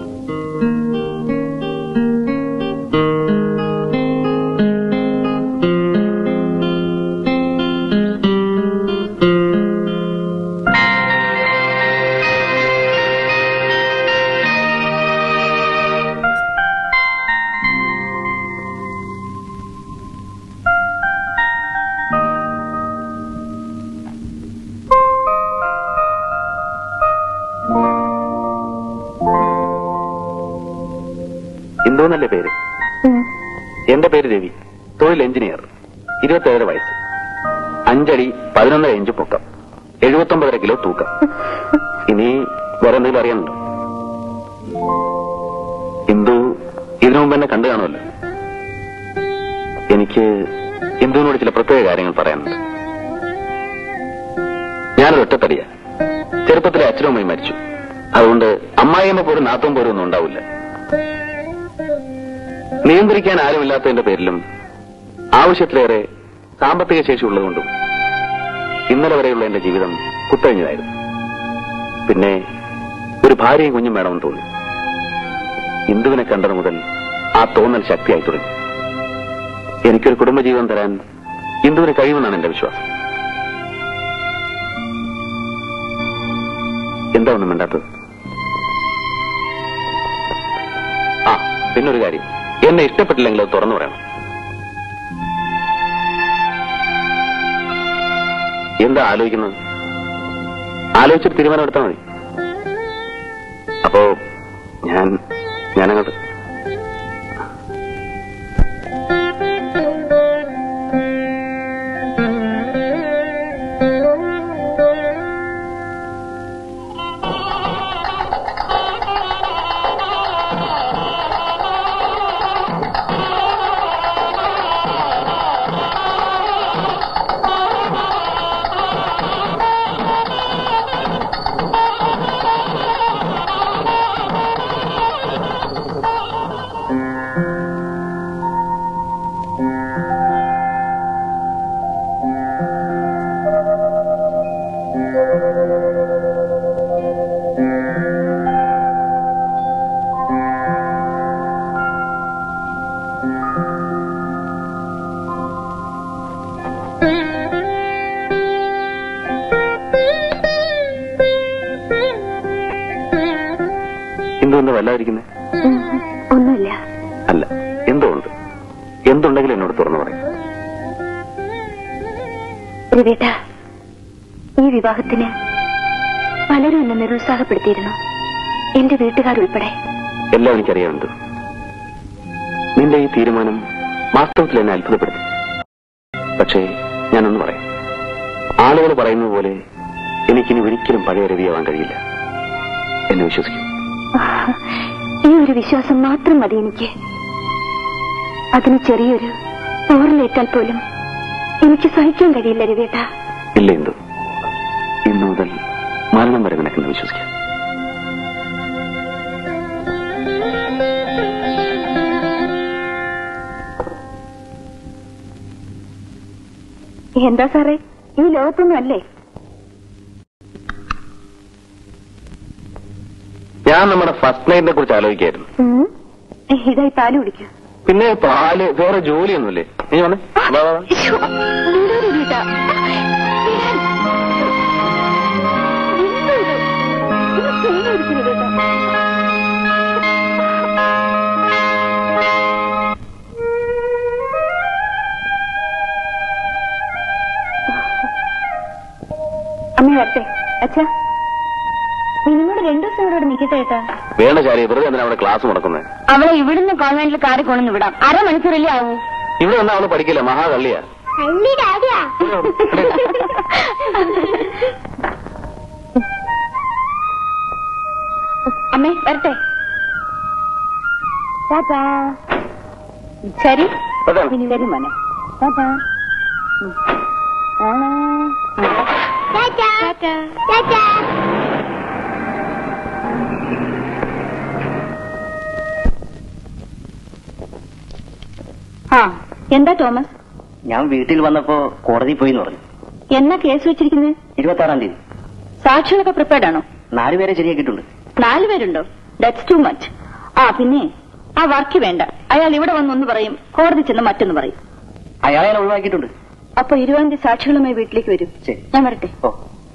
ഇന്ദുന്നല്ലേ പേര് എന്റെ പേര് രവി തൊഴിൽ എഞ്ചിനീയർ ഇരുപത്തേഴ് വയസ്സ് അഞ്ചടി പതിനൊന്നര ഇഞ്ച് പൊക്കം എഴുപത്തൊമ്പതര കിലോ തൂക്കം ഇനി വേറെ എന്തെങ്കിലും അറിയാനുണ്ടോ ഇന്ദു ഇതിനു മുമ്പ് എന്നെ കണ്ടു കാണുമല്ലോ എനിക്ക് ഇന്ദുവിനോട് ചില പ്രത്യേക കാര്യങ്ങൾ പറയാനുണ്ട് ഞാനൊരു ഒറ്റത്തടിയാ ചെറുപ്പത്തിലെ അച്ഛനും അമ്മയും മരിച്ചു അതുകൊണ്ട് അമ്മായിയമ്മ പോലും നാത്തും പോലും ഒന്നും ഉണ്ടാവില്ല നിയന്ത്രിക്കാൻ ആരുമില്ലാത്തതിന്റെ പേരിലും ആവശ്യത്തിലേറെ സാമ്പത്തിക ശേഷി ഉള്ളതുകൊണ്ടും ഇന്നലെ വരെയുള്ള എന്റെ ജീവിതം കുത്തഴിഞ്ഞതായിരുന്നു പിന്നെ ഒരു ഭാര്യയും കുഞ്ഞും വേണമെന്ന് തോന്നി ഇന്ദുവിനെ കണ്ടത് മുതൽ ആ തോന്നൽ ശക്തിയായി തുടങ്ങി എനിക്കൊരു കുടുംബജീവിതം തരാൻ ഇന്ദുവിന് കഴിയുമെന്നാണ് എന്റെ വിശ്വാസം എന്താ ഒന്നും വേണ്ടാത്തത് ആ പിന്നൊരു കാര്യം എന്നെ ഇഷ്ടപ്പെട്ടില്ലെങ്കിൽ അത് തുറന്നു പറയണം എന്താ ആലോചിക്കുന്നത് ആലോചിച്ചിട്ട് തീരുമാനം എടുത്താൽ മതി അപ്പോ ഞാൻ ഞാനങ്ങോട്ട് എന്തോ എന്താ വല്ലാതിരിക്കുന്നേ ഒന്നുമില്ല അല്ല എന്തോ ഉണ്ട് എന്തുണ്ടെങ്കിലും എന്നോട് തുറന്നു പറയും രവിയേട്ട ഈ വിവാഹത്തിന് പലരും എന്നെ നിരുത്സാഹപ്പെടുത്തിയിരുന്നു എന്റെ വീട്ടുകാരുൾപ്പെടെ എല്ലാം എനിക്കറിയാമുണ്ട് നിന്റെ ഈ തീരുമാനം വാസ്തവത്തിൽ എന്നെ അത്ഭുതപ്പെടുത്തും പക്ഷേ ഞാനൊന്ന് പറയാം ആളുകൾ പറയുന്നത് പോലെ എനിക്കിനി ഒരിക്കലും പഴയ രവിയാവാൻ കഴിയില്ല എന്നെ വിശ്വസിക്കും ഈ ഒരു വിശ്വാസം മാത്രം മതി എനിക്ക് അതിന് ചെറിയൊരു പോറിലേറ്റാൽ പോലും എനിക്ക് സഹിക്കാൻ കഴിയില്ല രവിയേട്ട ഇല്ല എന്തു ഇന്നു മുതൽ മരണം വരെ നിനക്കെന്ന് വിശ്വസിക്കാം എന്താ സാറേ ഈ ലോകത്തൊന്നും അല്ലേ ഞാൻ നമ്മുടെ ഫസ്റ്റ് നൈറ്റിനെ കുറിച്ച് ആലോചിക്കായിരുന്നു ഉം. ഇതായി പാല് കുടിക്കൂ പിന്നെ പാല് വേറെ ജോലിയൊന്നുമില്ലേ നീ വന്നേ വാ, വാ, വാ. ശ്ശോ, വിടൂ രവിയേട്ടാ. എന്താ ഇത്? ഇത് തേങ്ങ ഒഴിച്ചു രവിയേട്ടാ. അമ്മ വരട്ടെ അച്ഛാ നിന്നോട് രണ്ടു ദിവസം ഇവിടെ ഇവിടെ നിൽക്കട്ടെ ഏട്ടാ വേണ്ട ചാരി വെറുതെ എന്തിനാ അവിടെ ക്ലാസ് മുടക്കുന്നത് അവളെ ഇവിടുന്ന് കോൺവെന്റിൽ കാറി കൊണ്ടു വിടാം അരമണിക്കൂറല്ലേ ആവൂ ഇവിടെ വന്നാൽ അവള് പഠിക്കില്ല മഹാകള്ളിയാ അല്ലി ഡാഡിയാ അമ്മേ വരട്ടെ ടാറ്റാ. ശരി അതാണ്. ഇനി വരും മോനെ ടാറ്റാ. ഉം. കാണാം. ടാറ്റാ ടാറ്റാ ആ എന്താ തോമസ് ഞാൻ വീട്ടിൽ വന്നപ്പോ കോടതി പോയി എന്ന് പറഞ്ഞു എന്നാ കേസ് വെച്ചിരിക്കുന്നത് ഇരുപത്തി ആറാം തീയതി സാക്ഷികളൊക്കെ പ്രിപ്പയർഡ് ആണോ നാലുപേരെ ശരിയാക്കിയിട്ടുണ്ട് നാല് പേരുണ്ടോ ദാറ്റ്സ് ടു മച്ച് ആ പിന്നെ ആ വർക്ക് വേണ്ട അയാൾ ഇവിടെ വന്നൊന്ന് പറയും കോടതി ചെന്ന് മറ്റൊന്ന് പറയും അയാളെ ഞാൻ ഒഴിവാക്കിയിട്ടുണ്ട് അപ്പൊ ഇരുപതാം തീയതി സാക്ഷികളുമായി വീട്ടിലേക്ക് വരും ശരി. ഞാൻ വരട്ടെ ഓ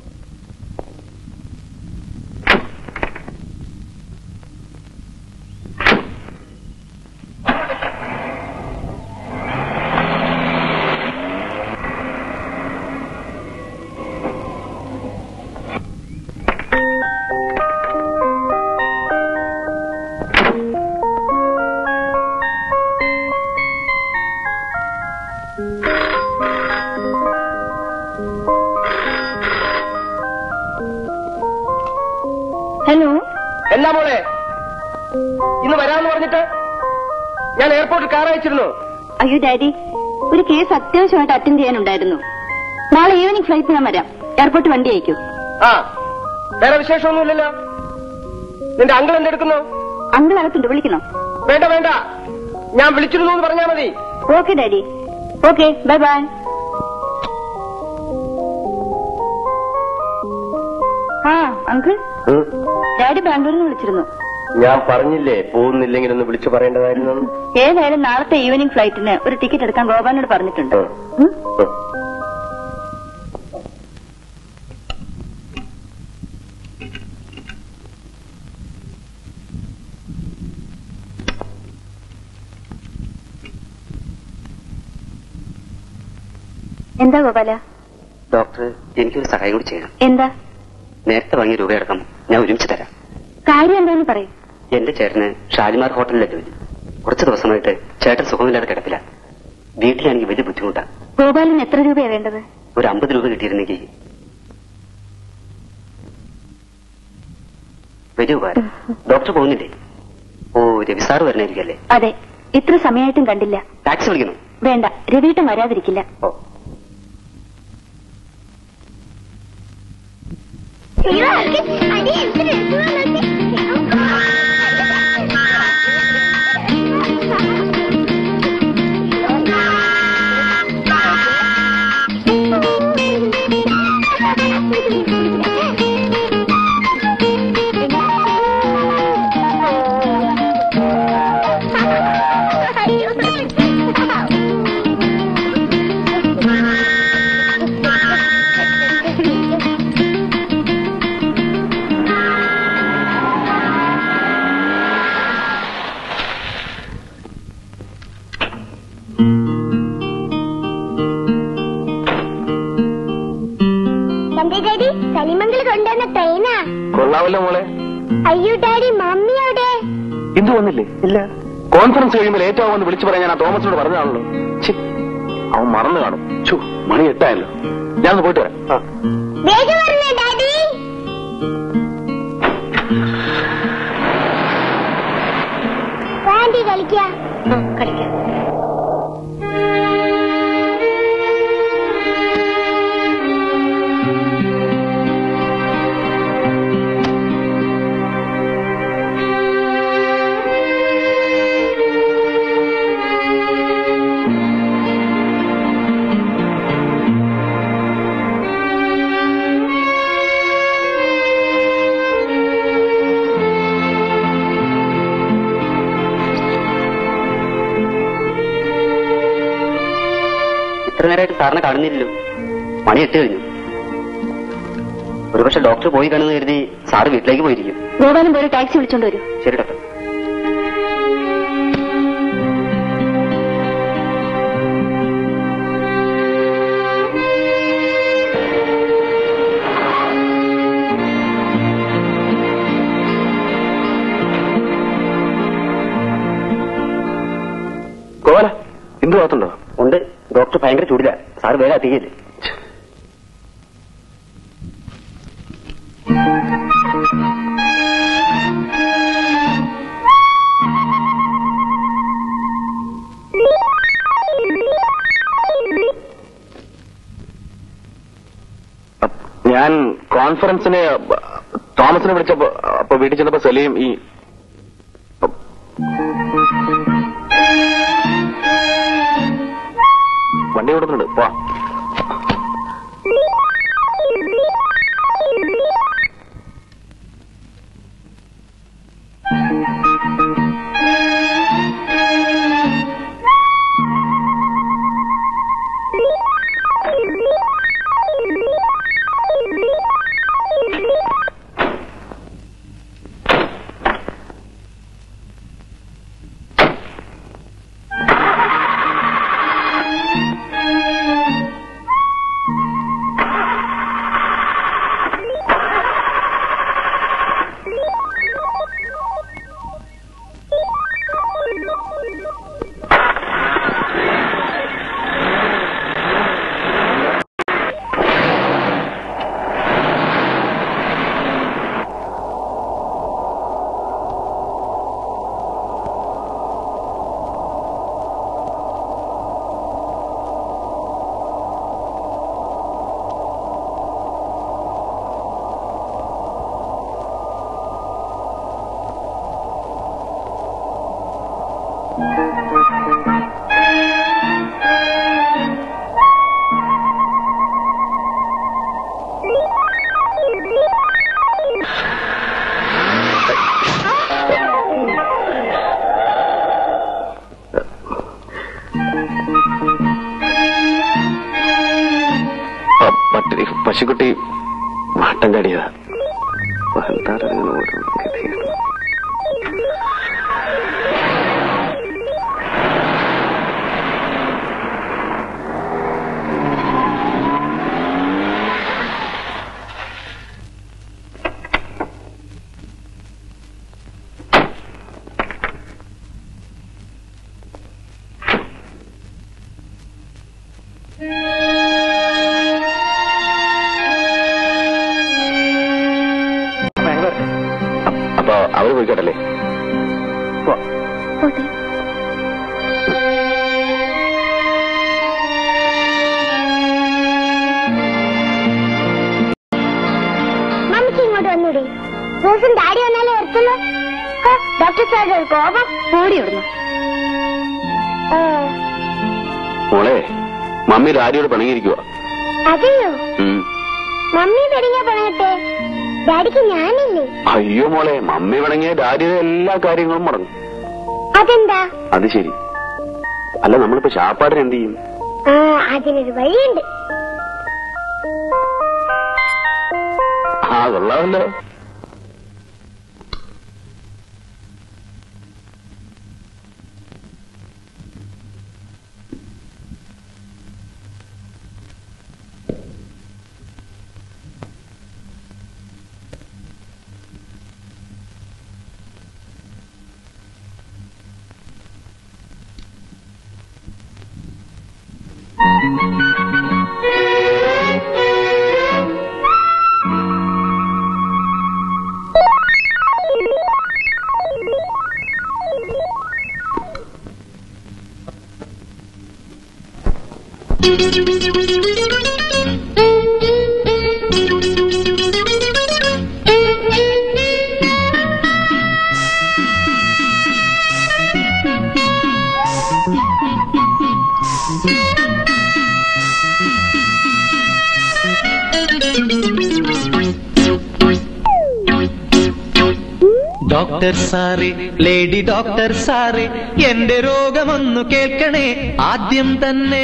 ഹലോ എന്നാ മോളെ ഇന്ന് വരാമെന്ന് പറഞ്ഞിട്ട് ഞാൻ എയർപോർട്ടിൽ കാർ അയച്ചിരുന്നു അയ്യോ ഡാഡി ഒരു കേസ് അത്യാവശ്യമായിട്ട് അറ്റൻഡ് ചെയ്യാനുണ്ടായിരുന്നു നാളെ ഈവനിങ് ഫ്ലൈറ്റ് ഞാൻ വരാം എയർപോർട്ട് വണ്ടി അയക്കൂ ആ വേറെ വിശേഷമൊന്നുമില്ലല്ലോ നിന്റെ അങ്കിൾ എന്തെടുക്കുന്നു അങ്കിൾ അകത്തുണ്ട് വിളിക്കണോ വേണ്ട വേണ്ട ഞാൻ വിളിച്ചിരുന്നു എന്ന് പറഞ്ഞാൽ മതി okay daddy okay bye bye ആ അങ്കിൾ ഡാഡി ബാംഗ്ലൂരിൽ നിന്ന് വിളിച്ചിരുന്നു ഞാൻ പറഞ്ഞില്ലേ പോകുന്നില്ലെങ്കിൽ ഒന്ന് വിളിച്ചു പറയേണ്ടതായിരുന്നു ഏതായാലും നാളത്തെ ഈവനിങ് ഫ്ലൈറ്റിന് ഒരു ടിക്കറ്റ് എടുക്കാൻ ഗോപാലിനോട് പറഞ്ഞിട്ടുണ്ട് ഉം? എന്താ ഗോപാല ഡോക്ടർ എനിക്കൊരു സഹായം കൂടി ചെയ്യണം എന്താ നേരത്തെ വാങ്ങിയ രൂപയടക്കം ഞാൻ ഒരുമിച്ച് തരാം കാര്യം എന്താന്ന് പറയും എന്റെ ചേട്ടന് ഷാലിമാർ ഹോട്ടലിലെ ജോലി കുറച്ച് ദിവസമായിട്ട് ചേട്ടൻ സുഖമില്ലാതെ കിടപ്പില്ല വീട്ടിലാണെങ്കിൽ വലിയ ബുദ്ധിമുട്ടാ ഗോപാലിന് എത്ര രൂപയാ വേണ്ടത് ഒരു അമ്പത് രൂപ കിട്ടിയിരുന്നെങ്കിൽ വലിയ ഉപകാരം ഡോക്ടർ പോകുന്നില്ലേ ഓ രവി സാറ് വരണായിരിക്കല്ലേ അതെ ഇത്ര സമയമായിട്ടും കണ്ടില്ല ടാക്സി വിളിക്കണം വേണ്ട രവിയിട്ടും വരാതിരിക്കില്ല ഓ എന്റെ ഡാഡി സലിമംഗൽ കൊണ്ടുവന്ന ട്രെയിനാ കൊള്ളാമല്ലോ മോളെ അയ്യോ ഡാഡി മമ്മി അവിടെ എന്തു വന്നില്ലേ ഇല്ല കോൺഫറൻസ് കഴിയുമ്പോൾ ലേറ്റ് ആവുമെന്ന് വിളിച്ചു പറയാൻ ഞാൻ ആ തോമസിനോട് പറഞ്ഞതാണല്ലോ ഛി, അവൻ മറന്നു കാണും ഛു, മണി എട്ടായല്ലോ ഞാനൊന്ന് പോയിട്ട് വരാം ആ. വേഗം വരണേ ഡാഡി ആന്റി കളിക്കാ കളിക്കാം ഇത്ര നേരമായിട്ട് സാറിനെ കാണുന്നില്ലല്ലോ മണി എട്ട് കഴിഞ്ഞു ഒരുപക്ഷെ ഡോക്ടർ പോയി കാണുമെന്ന് കരുതി സാറ് വീട്ടിലേക്ക് പോയിരിക്കും ഗോപാലൻ പോയി ടാക്സി വിളിച്ചോണ്ട് വരൂ ശരി ഡോക്ടർ ഗോപാല എന്ത് ഭാഗത്തുണ്ടോ ഉണ്ട് ഡോക്ടർ ഭയങ്കര ചൂടില്ല സാറ് വേഗം എത്തിക്കില്ലേ ഞാൻ കോൺഫറൻസിന് തോമസിനെ വിളിച്ചപ്പോ അപ്പൊ വീട്ടിൽ ചെന്നപ്പോ സലീം ഈ വണ്ടി കൊടുക്കുന്നുണ്ട് പോ പട്ടി പശുക്കുട്ടി വട്ടം ചാടിയതാ എന്താറിങ്ങനെ ഓരോ ഗതികേട്. അപ്പൊ അവര് പോയിക്കോട്ടല്ലേ പോട്ടെ മമ്മിക്ക് ഇങ്ങോട്ട് വന്നൂടെ ദിവസം ഡാഡി വന്നാലേ വരത്തുള്ളൂ ഹ, ഡോക്ടർ സാറിന്റെ ഒരു കോപം ഓടി വിടുന്നു ആ, മോളെ മമ്മി ഡാഡിയോട് പിണങ്ങിയിരിക്കുക അതെയോ മമ്മി പെരിങ്ങ പണയട്ടെ ഡാഡിക്ക് ഞാനില്ലേ അയ്യോ മോളെ മമ്മി പിണങ്ങിയ ഡാഡിയുടെ എല്ലാ കാര്യങ്ങളും മുടങ്ങും അതെന്താ അത് ശരി അല്ല നമ്മളിപ്പോ ശാപ്പാടിന് എന്ത് ചെയ്യും ആ അതിനൊരു വഴിയുണ്ട് ആ കൊള്ളാമല്ലോ ഡോക്ടർ സാറേ ലേഡി ഡോക്ടർ സാറേ എന്റെ രോഗമൊന്നു കേൾക്കണേ ആദ്യം തന്നെ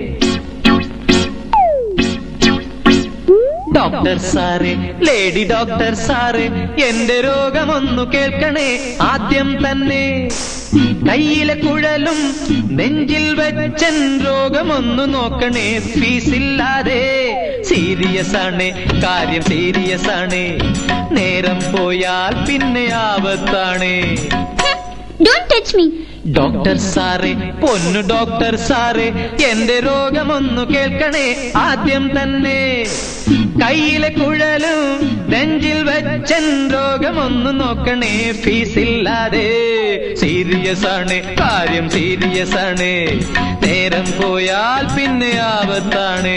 ഡോക്ടർ സാറേ ലേഡി ഡോക്ടർ സാറേ എന്റെ രോഗമൊന്നു കേൾക്കണേ ആദ്യം തന്നെ കയ്യിലെ കുഴലും നെഞ്ചിൽ വെച്ചൻ രോഗമൊന്നു നോക്കണേ ഫീസില്ലാതെ സീരിയസ് ആണ് കാര്യം സീരിയസ് ആണ് നേരം പോയാൽ പിന്നെ ആപത്താണ് ഡോണ്ട് ടച്ച് മീ ഡോക്ടർ സാറേ പൊന്നു ഡോക്ടർ സാറേ എന്റെ രോഗമൊന്നു കേൾക്കണേ ആദ്യം തന്നെ കയ്യിലെ കുഴലും നെഞ്ചിൽ വെച്ചൻ രോഗമൊന്നു നോക്കണേ ഫീസില്ലാതെ സീരിയസ് ആണ് കാര്യം സീരിയസ് ആണ് നേരം പോയാൽ പിന്നെ ആപത്താണ്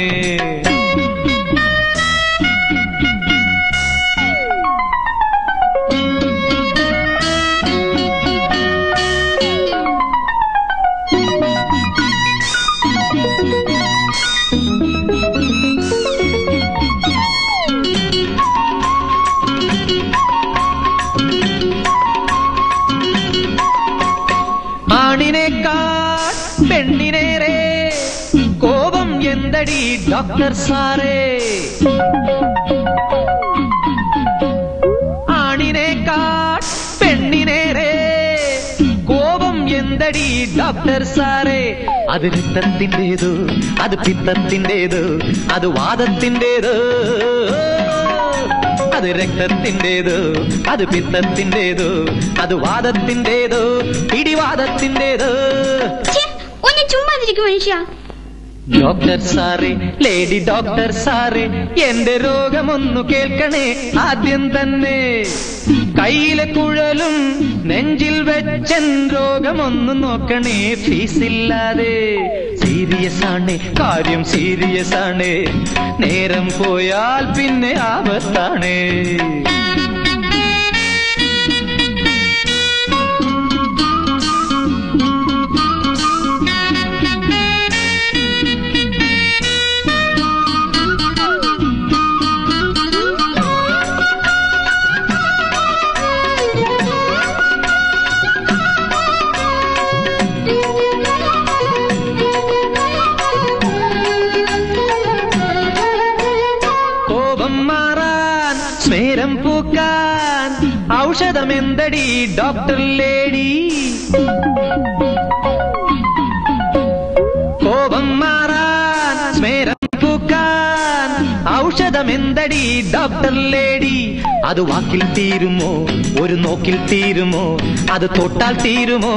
ആണിനേക്കാൾ പെണ്ണിനേറെ കോപം എന്തടി ഡോക്ടർ സാറേ ആണിനേക്കാൾ പെണ്ണിനേറെ കോപം എന്തടി ഡോക്ടർ സാറേ അത് രക്തത്തിൻ്റെതു അത് പിത്തത്തിൻ്റെതു അത് വാദത്തിൻ്റെത് അത് രക്തത്തിൻ്റെതു അത് പിത്തത്തിൻ്റെതു അത് വാദത്തിൻ്റെതു പിടിവാദത്തിൻ്റെത് ഒന്ന് ചുമ്മാ ഇരിക്കും മനുഷ്യ ഡോക്ടർ സാറേ ലേഡി ഡോക്ടർ സാറേ എന്റെ രോഗമൊന്നു കേൾക്കണേ ആദ്യം തന്നെ കയ്യിലെ കുഴലും നെഞ്ചിൽ വെച്ചൻ രോഗമൊന്നു നോക്കണേ ഫീസില്ലാതെ സീരിയസ് ആണ് കാര്യം സീരിയസ് ആണ് നേരം പോയാൽ പിന്നെ ആപത്താണ് ഔഷധമെന്തടി ഡോക്ടർ ലേഡി കോപം മാറാൻ സ്മേരം പൂക്കാൻ ഔഷധമെന്തടി ഡോക്ടർ ലേഡി അത് വാക്കിൽ തീരുമോ ഒരു നോക്കിൽ തീരുമോ അത് തൊട്ടാൽ തീരുമോ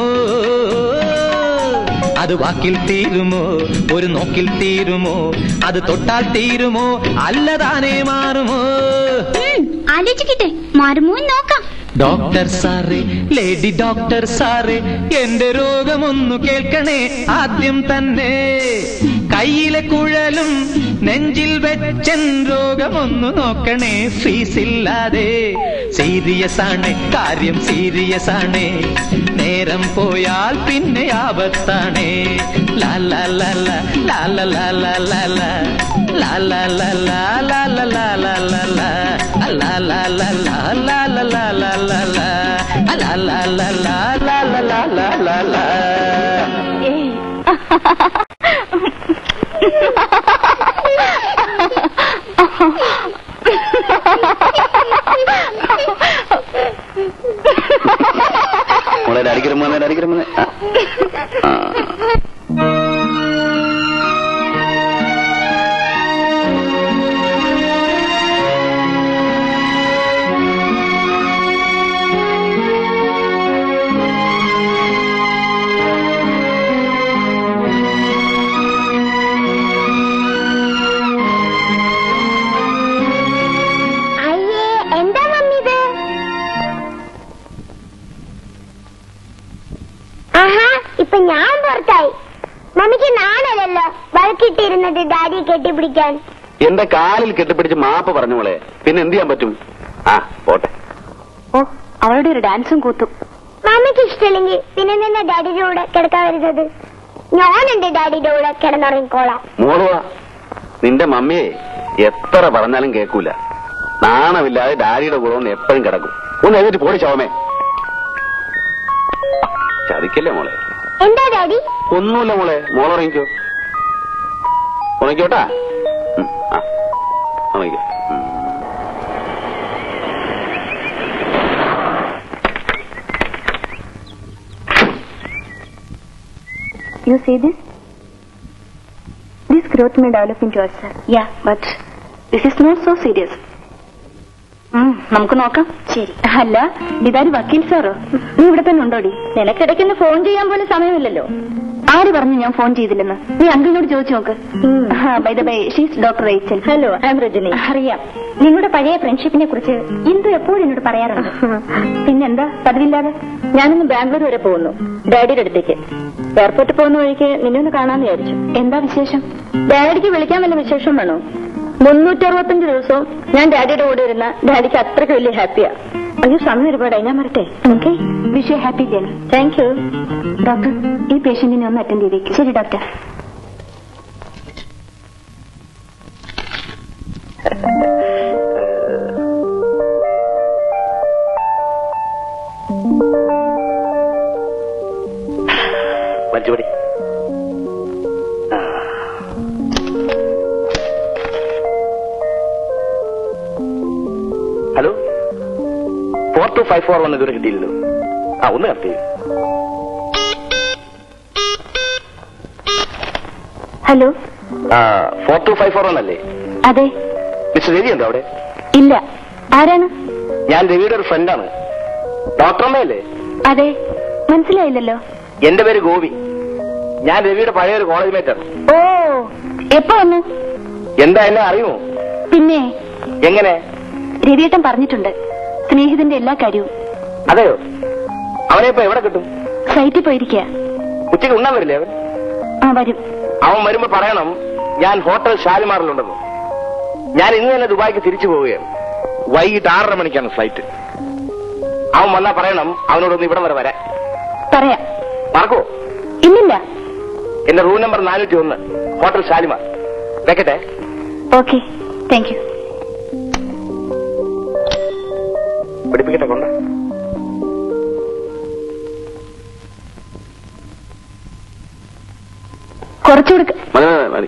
അത് വാക്കിൽ തീരുമോ ഒരു നോക്കിൽ തീരുമോ അത് തൊട്ടാൽ തീരുമോ അല്ലതാനേ മാറുമോ ആലോചിക്കട്ടെ മാറുമോ എന്ന് നോക്കാം ഡോക്ടർ സാറേ ലേഡി ഡോക്ടർ സാറേ എന്റെ രോഗമൊന്നു കേൾക്കണേ ആദ്യം തന്നെ കയ്യിലെ കുഴലും നെഞ്ചിൽ വെച്ചൻ രോഗമൊന്നു നോക്കണേ ഫീസില്ലാതെ സീരിയസ് ആണ് കാര്യം സീരിയസ് ആണ് നേരം പോയാൽ പിന്നെ ആപത്താണേ Lala Lala Lala Lala Lala Lala Lala Lala Lala Lala la la la la la la la la la la la la la la la la la la la മോളെ അടിക്കരുമോ അടിക്കരുമോ അയ്യേ എന്താ മമ്മി ഇത് ആഹാ ഇപ്പൊ ഞാൻ പുറത്തായി മമ്മിക്ക് നാണല്ലോ വഴക്കിട്ടിരുന്നത് ഡാഡിയെ കെട്ടിപ്പിടിക്കാൻ എന്റെ കാലിൽ കെട്ടിപ്പിടിച്ച് മാപ്പ് പറഞ്ഞു മോളെ പിന്നെ എന്ത് ചെയ്യാൻ പറ്റും ആ പോട്ടെ ഓ അവളുടെ ഒരു ഡാൻസും കൂത്തും മമ്മിക്ക് ഇഷ്ടമില്ലെങ്കിൽ പിന്നെ നിന്നെ ഡാഡിയുടെ കൂടെ കിടക്കാൻ വരുന്നത് ഞാനുണ്ട് ഡാഡിയുടെ കൂടെ കിടന്നുറങ്ങിക്കോളാം മോളുവാ നിന്റെ മമ്മിയെ എത്ര പറഞ്ഞാലും കേൾക്കൂല നാണമില്ലാതെ ഡാഡിയുടെ കൂടെ ഒന്ന് എപ്പോഴും കിടക്കും ഒന്ന് എഴുതിട്ട് പോടി ശവമേ ചതിക്കല്ലേ മോളെ എന്താ ഡാഡി ഒന്നുമില്ല മോളെ മോളുറങ്ങിക്കോ ഉണക്കോട്ടാ ഉം, ആ ഉണക്കോ ഉം. You see this? This growth may develop into ulcer. Yeah, but this is not so serious. ഉം, നമുക്ക് നോക്കാം ശരി അല്ല ഇതാര് വക്കീൽ സാറോ നീ ഇവിടെ തന്നെ ഉണ്ടോടി നിനക്കിടയ്ക്കൊന്ന് ഫോൺ ചെയ്യാൻ പോലും സമയമില്ലല്ലോ ആര് പറഞ്ഞു ഞാൻ ഫോൺ ചെയ്തില്ലെന്ന് നീ അങ്കിളിനോട് ചോദിച്ചു നോക്ക് bye the bye she's doctor Rachel hello I'm Rajani അറിയാം നിങ്ങളുടെ പഴയ ഫ്രണ്ട്ഷിപ്പിനെ കുറിച്ച് ഇന്ദു എപ്പോഴും എന്നോട് പറയാറുണ്ട് പിന്നെന്താ പതിവില്ലാതെ ഞാനിന്ന് ബാംഗ്ലൂർ വരെ പോകുന്നു ഡാഡിയുടെ അടുത്തേക്ക് എയർപോർട്ടിൽ പോകുന്ന വഴിക്ക് നിന്നെ ഒന്ന് കാണാന്ന് വിചാരിച്ചു എന്താ വിശേഷം ഡാഡിക്ക് വിളിക്കാൻ വല്ല വിശേഷം വേണോ മുന്നൂറ്ററുപത്തഞ്ച് ദിവസവും ഞാൻ ഡാഡിയുടെ കൂടെ ഇരുന്ന ഡാഡിക്ക് അത്രയ്ക്ക് വലിയ ഹാപ്പിയാ അയ്യോ സമയം ഒരുപാടായി ഞാൻ വരട്ടെ okay wish you happy journey thank you doctor ഈ പേഷ്യന്റിനെ ഒന്ന് അറ്റൻഡ് ചെയ്തേക്കും ശരി ഡോക്ടർ വലിച്ചുപടി hello four two five four one ഇതുവരെ കിട്ടിയില്ലല്ലോ ആ ഒന്ന് കറക്റ്റ് ചെയ്യും ഹലോ ആ four two five four one അല്ലേ അതെ മിസ്റ്റർ രവി ഉണ്ടോ അവിടെ ഇല്ല ആരാണ് ഞാൻ രവിയുടെ ഒരു ഫ്രണ്ടാണ് ഡോക്ടർ അമ്മയല്ലേ അതെ മനസ്സിലായില്ലല്ലോ എന്റെ പേര് ഗോപി ഞാൻ രവിയുടെ പഴയ ഒരു കോളേജ് മേറ്റാണ് ഓ എപ്പോ വന്നു എന്താ എന്നെ അറിയുമോ പിന്നെ എങ്ങനെ രവിയേട്ടൻ പറഞ്ഞിട്ടുണ്ട് സ്നേഹിതന്റെ എല്ലാ കാര്യവും അതെയോ അവനെ ഇപ്പൊ എവിടെ കിട്ടും സൈറ്റിൽ പോയിരിക്കുക ഉച്ചയ്ക്ക് ഉണ്ണാൻ വരില്ലേ അവൻ ആ വരും അവൻ വരുമ്പോ പറയണം ഞാൻ ഹോട്ടൽ ഷാലിമാറിലുണ്ടെന്ന് ഞാൻ ഇന്ന് തന്നെ ദുബായിക്ക് തിരിച്ചു പോവുകയാണ് വൈകിട്ട് ആറര മണിക്കാണ് ഫ്ലൈറ്റ് അവൻ വന്നാ പറയണം അവനോടൊന്ന് ഇവിടം വരെ വരാൻ പറയാം മറക്കോ ഇല്ലില്ല എന്റെ റൂം നമ്പർ നാനൂറ്റി ഒന്ന് ഹോട്ടൽ ഷാലിമാർ വെക്കട്ടെ ഓക്കെ താങ്ക് യു പഠിപ്പിക്കട്ടെ കൊണ്ട കുറച്ചുകൂടെ മതി മതി, മതി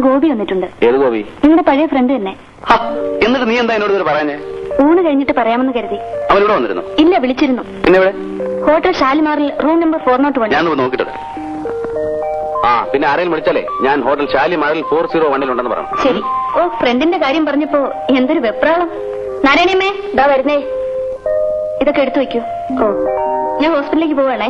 ഗോപി വന്നിട്ടുണ്ട് ഏത് ഗോപി നിങ്ങളുടെ പഴയ ഫ്രണ്ട് തന്നെ ഹ, എന്നിട്ട് നീ എന്താ എന്നോട് ഇതുവരെ പറയാഞ്ഞേ ഊണ് കഴിഞ്ഞിട്ട് പറയാമെന്ന് കരുതി അവൻ ഇവിടെ വന്നിരുന്നു ഇല്ല വിളിച്ചിരുന്നു പിന്നെ ഇവിടെ ഹോട്ടൽ ഷാലിമാറിൽ room number four nought one ഞാൻ നോക്കിട്ടത് ആ പിന്നെ ആരെങ്കിലും വിളിച്ചാലേ ഞാൻ ഹോട്ടൽ ഷാലി മാറിൽ ഫോർ സീറോ വണ്ണിലുണ്ടെന്ന് പറഞ്ഞു ശരി ഓ ഫ്രണ്ടിന്റെ കാര്യം പറഞ്ഞപ്പോ എന്തൊരു വെപ്രാളം നാരായണിയമ്മേ ഇതാ വരുന്നേ ഇതൊക്കെ എടുത്തു വെക്കൂ ഓ ഞാൻ ഹോസ്പിറ്റലിലേക്ക് പോവാണേ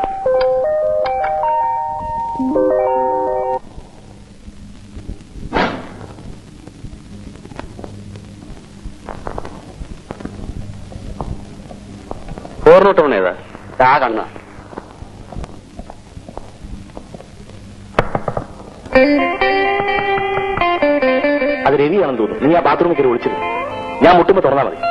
ഫോർ നോട്ട് വൺ ഏതാ ആ കണ്ണ അത് രവിയാണെന്ന് തോന്നുന്നു നീ ആ ബാത്റൂമിൽ കയറി വിളിച്ചിരുന്നു ഞാൻ മുട്ടുമ്പോ തുറന്നാ മതി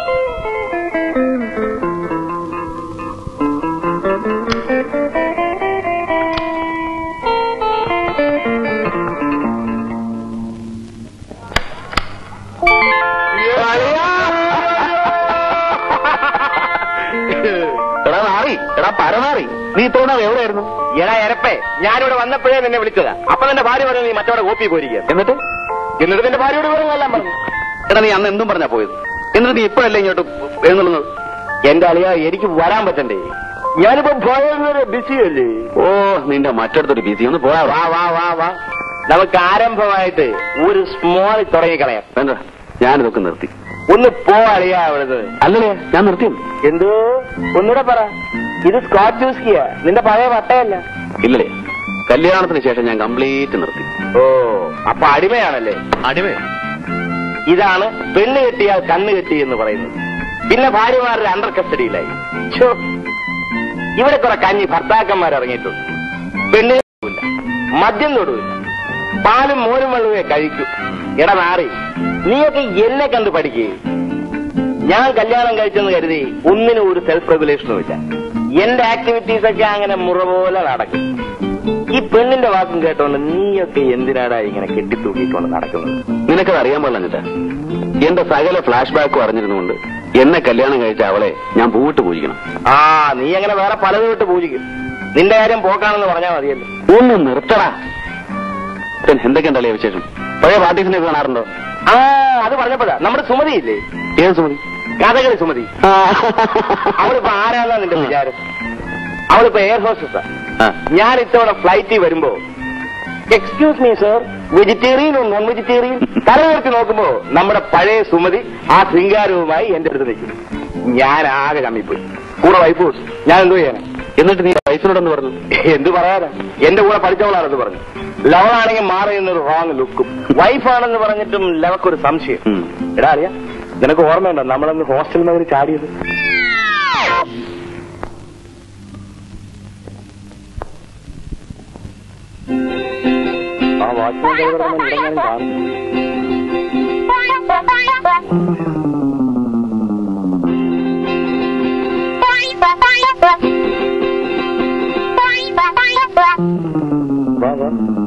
എടാ നാറി എടാ പരനാറി നീ ഇത്തവണ എവിടെയായിരുന്നു എടാ എരപ്പേ ഞാനിവിടെ വന്നപ്പോഴേ നിന്നെ വിളിച്ചതാ അപ്പൊ നിന്റെ ഭാര്യ പറഞ്ഞു നീ മറ്റവിടെ കോപ്പി പോയിരിക്കുക എന്നിട്ട് എന്നിട്ട് നിന്റെ ഭാര്യയോട് വിവരങ്ങളെല്ലാം പറഞ്ഞു എടാ നീ അന്ന് എന്തും പറഞ്ഞാ പോയത് എന്നിട്ട് നീ ഇപ്പോഴല്ലേ ഇങ്ങോട്ട് എഴുന്നള്ളുന്നത് എന്റെ അളിയ എനിക്ക് വരാൻ പറ്റണ്ടേ ഞാനിപ്പോ ഭയങ്കര ബിസി അല്ലേ ഓ നിന്റെ മറ്റടുത്തൊരു ബിസി ഒന്ന് പോയാ വാ വാ വാ വാ നമുക്ക് ആരംഭമായിട്ട് ഒരു സ്മോൾ തുടങ്ങിക്കളയാം വേണ്ട ഞാനിതൊക്കെ നിർത്തി ഒന്ന് പോ അളിയ അവിടുന്ന് അല്ലല്ലേ ഞാൻ നിർത്തി എന്തോ ഒന്നുകൂടെ പറ ഇത് സ്കോച്ച് വിസ്കിയാ നിന്റെ പഴയ പട്ടയല്ല ഇല്ലല്ലേ കല്യാണത്തിന് ശേഷം ഞാൻ കംപ്ലീറ്റ് നിർത്തി ഓ അപ്പൊ അടിമയാണല്ലേ അടിമ ഇതാണ് പെണ്ണ് കെട്ടിയാൽ കണ്ണ് കെട്ടി എന്ന് പറയുന്നത് പിന്നെ ഭാര്യമാരുടെ അണ്ടർ കസ്റ്റഡിയിലായി ഛോ, ഇവിടെ കുറെ കഞ്ഞി ഭർത്താക്കന്മാർ ഇറങ്ങിയിട്ടുണ്ട് പെണ്ണ് തൊടൂല, മദ്യം തൊടൂല പാലും മോരും വെള്ളമേ കഴിക്കൂ എടാ നാറി നീയൊക്കെ എന്നെ കണ്ട് പഠിക്കേ ഞാൻ കല്യാണം കഴിച്ചെന്ന് കരുതി ഒന്നിനും ഒരു സെൽഫ് റെഗുലേഷനും ഇല്ല എന്റെ ആക്ടിവിറ്റീസ് ഒക്കെ അങ്ങനെ മുറ പോലെ നടക്കും ഈ പെണ്ണിന്റെ വാക്കും കേട്ടോണ്ട് നീയൊക്കെ എന്തിനാടാ ഇങ്ങനെ കെട്ടിത്തൂക്കിക്കൊണ്ട് നടക്കുന്നത് നിനക്കത് അറിയാൻ പാടില്ല എന്റെ സകല ഫ്ലാഷ് ബാക്കും അറിഞ്ഞിരുന്നുകൊണ്ട് എന്നെ കല്യാണം കഴിച്ച അവളെ ഞാൻ പൂവിട്ട് പൂജിക്കണം ആ നീ അങ്ങനെ വേറെ പലതും വിട്ട് പൂജിക്കും നിന്റെ കാര്യം പോക്കാണെന്ന് പറഞ്ഞാൽ മതിയല്ലോ ഒന്ന് നിർത്തടാ പിന്നെ എന്തൊക്കെയുണ്ടല്ലേ വിശേഷം പഴയ പാർട്ടീസിനെ കാണാറുണ്ടോ ആ അത് പറഞ്ഞപ്പോഴാ നമ്മുടെ സുമതി ഇല്ലേ ഏത് സുമതി കഥകളി സുമതി അവളിപ്പോ ആരാന്നാ നിന്റെ വിചാരം അവളിപ്പോ എയർ ഹോസ്റ്റസാ ആ. ഞാൻ ഇത്തവണ ഫ്ലൈറ്റിൽ വരുമ്പോ excuse me sir vegetarian non vegetarian തല ഉയർത്തി നോക്കുമ്പോ നമ്മുടെ പഴയ സുമതി ആ ശൃംഗാരവുമായി എന്റെ അടുത്ത് നിൽക്കും ഞാൻ ആകെ കമ്മിപ്പോയി കൂടെ വൈഫ് ഹൗസ് ഞാൻ എന്തോ ചെയ്യാനാ എന്നിട്ട് നീ വൈഫിനോടൊന്ന് പറഞ്ഞു എന്ത് പറയാനാ എന്റെ കൂടെ പഠിച്ചവളാണെന്ന് പറഞ്ഞു ലവളാണെങ്കിൽ മാറിയെന്നൊരു റോങ് ലുക്കും വൈഫാണെന്ന് പറഞ്ഞിട്ടും ലവക്കൊരു സംശയം ഉം. എടാ അറിയാ നിനക്ക് ഓർമ്മയുണ്ടോ നമ്മളന്ന് ഹോസ്റ്റലിൽ നിന്ന് ചാടിയത് ആ വാച്ച്മാൻ ഇടങ്ങാനും കാണുന്നു വാ വാ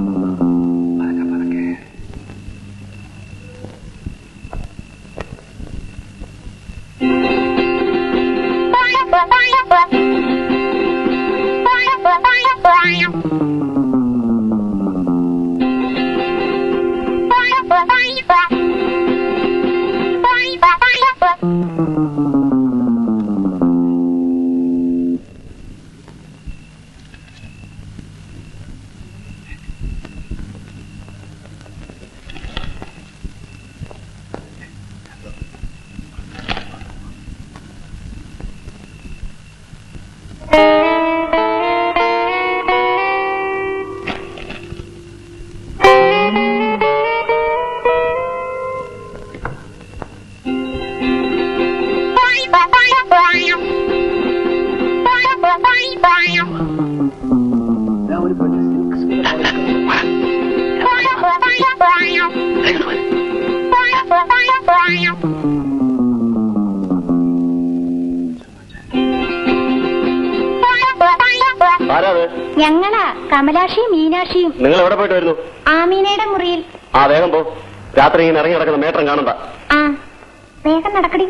ആരാ അത് ഞങ്ങളാ കമലാക്ഷിയും മീനാക്ഷിയും നിങ്ങൾ എവിടെ പോയിട്ട് വരുന്നു ആമീനയുടെ മുറിയിൽ ആ വേഗം പോ രാത്രി ഇങ്ങനെ ഇറങ്ങി നടക്കുന്ന മേട്ടം കാണണ്ട ആ വേഗം നടക്കടി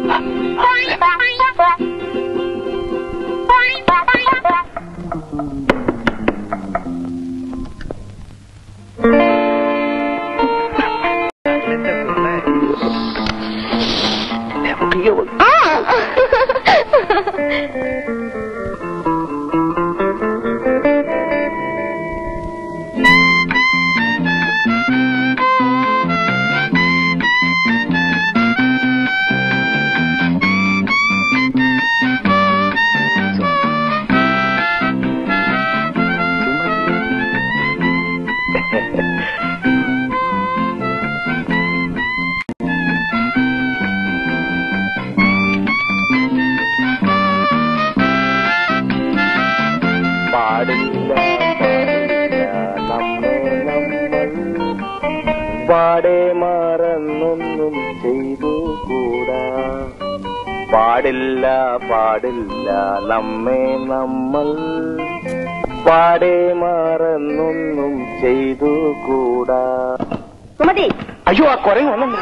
പാടില്ല പാടില്ല നമ്മെ നമ്മൾ പാടെ മറന്നൊന്നും ചെയ്തു കൂടാ പാടില്ല പാടില്ല നമ്മെ നമ്മൾ പാടെ മറന്നൊന്നും ചെയ്തു കൂടാ സുമതി അയ്യോ ആ കുരങ്ങ് വന്നു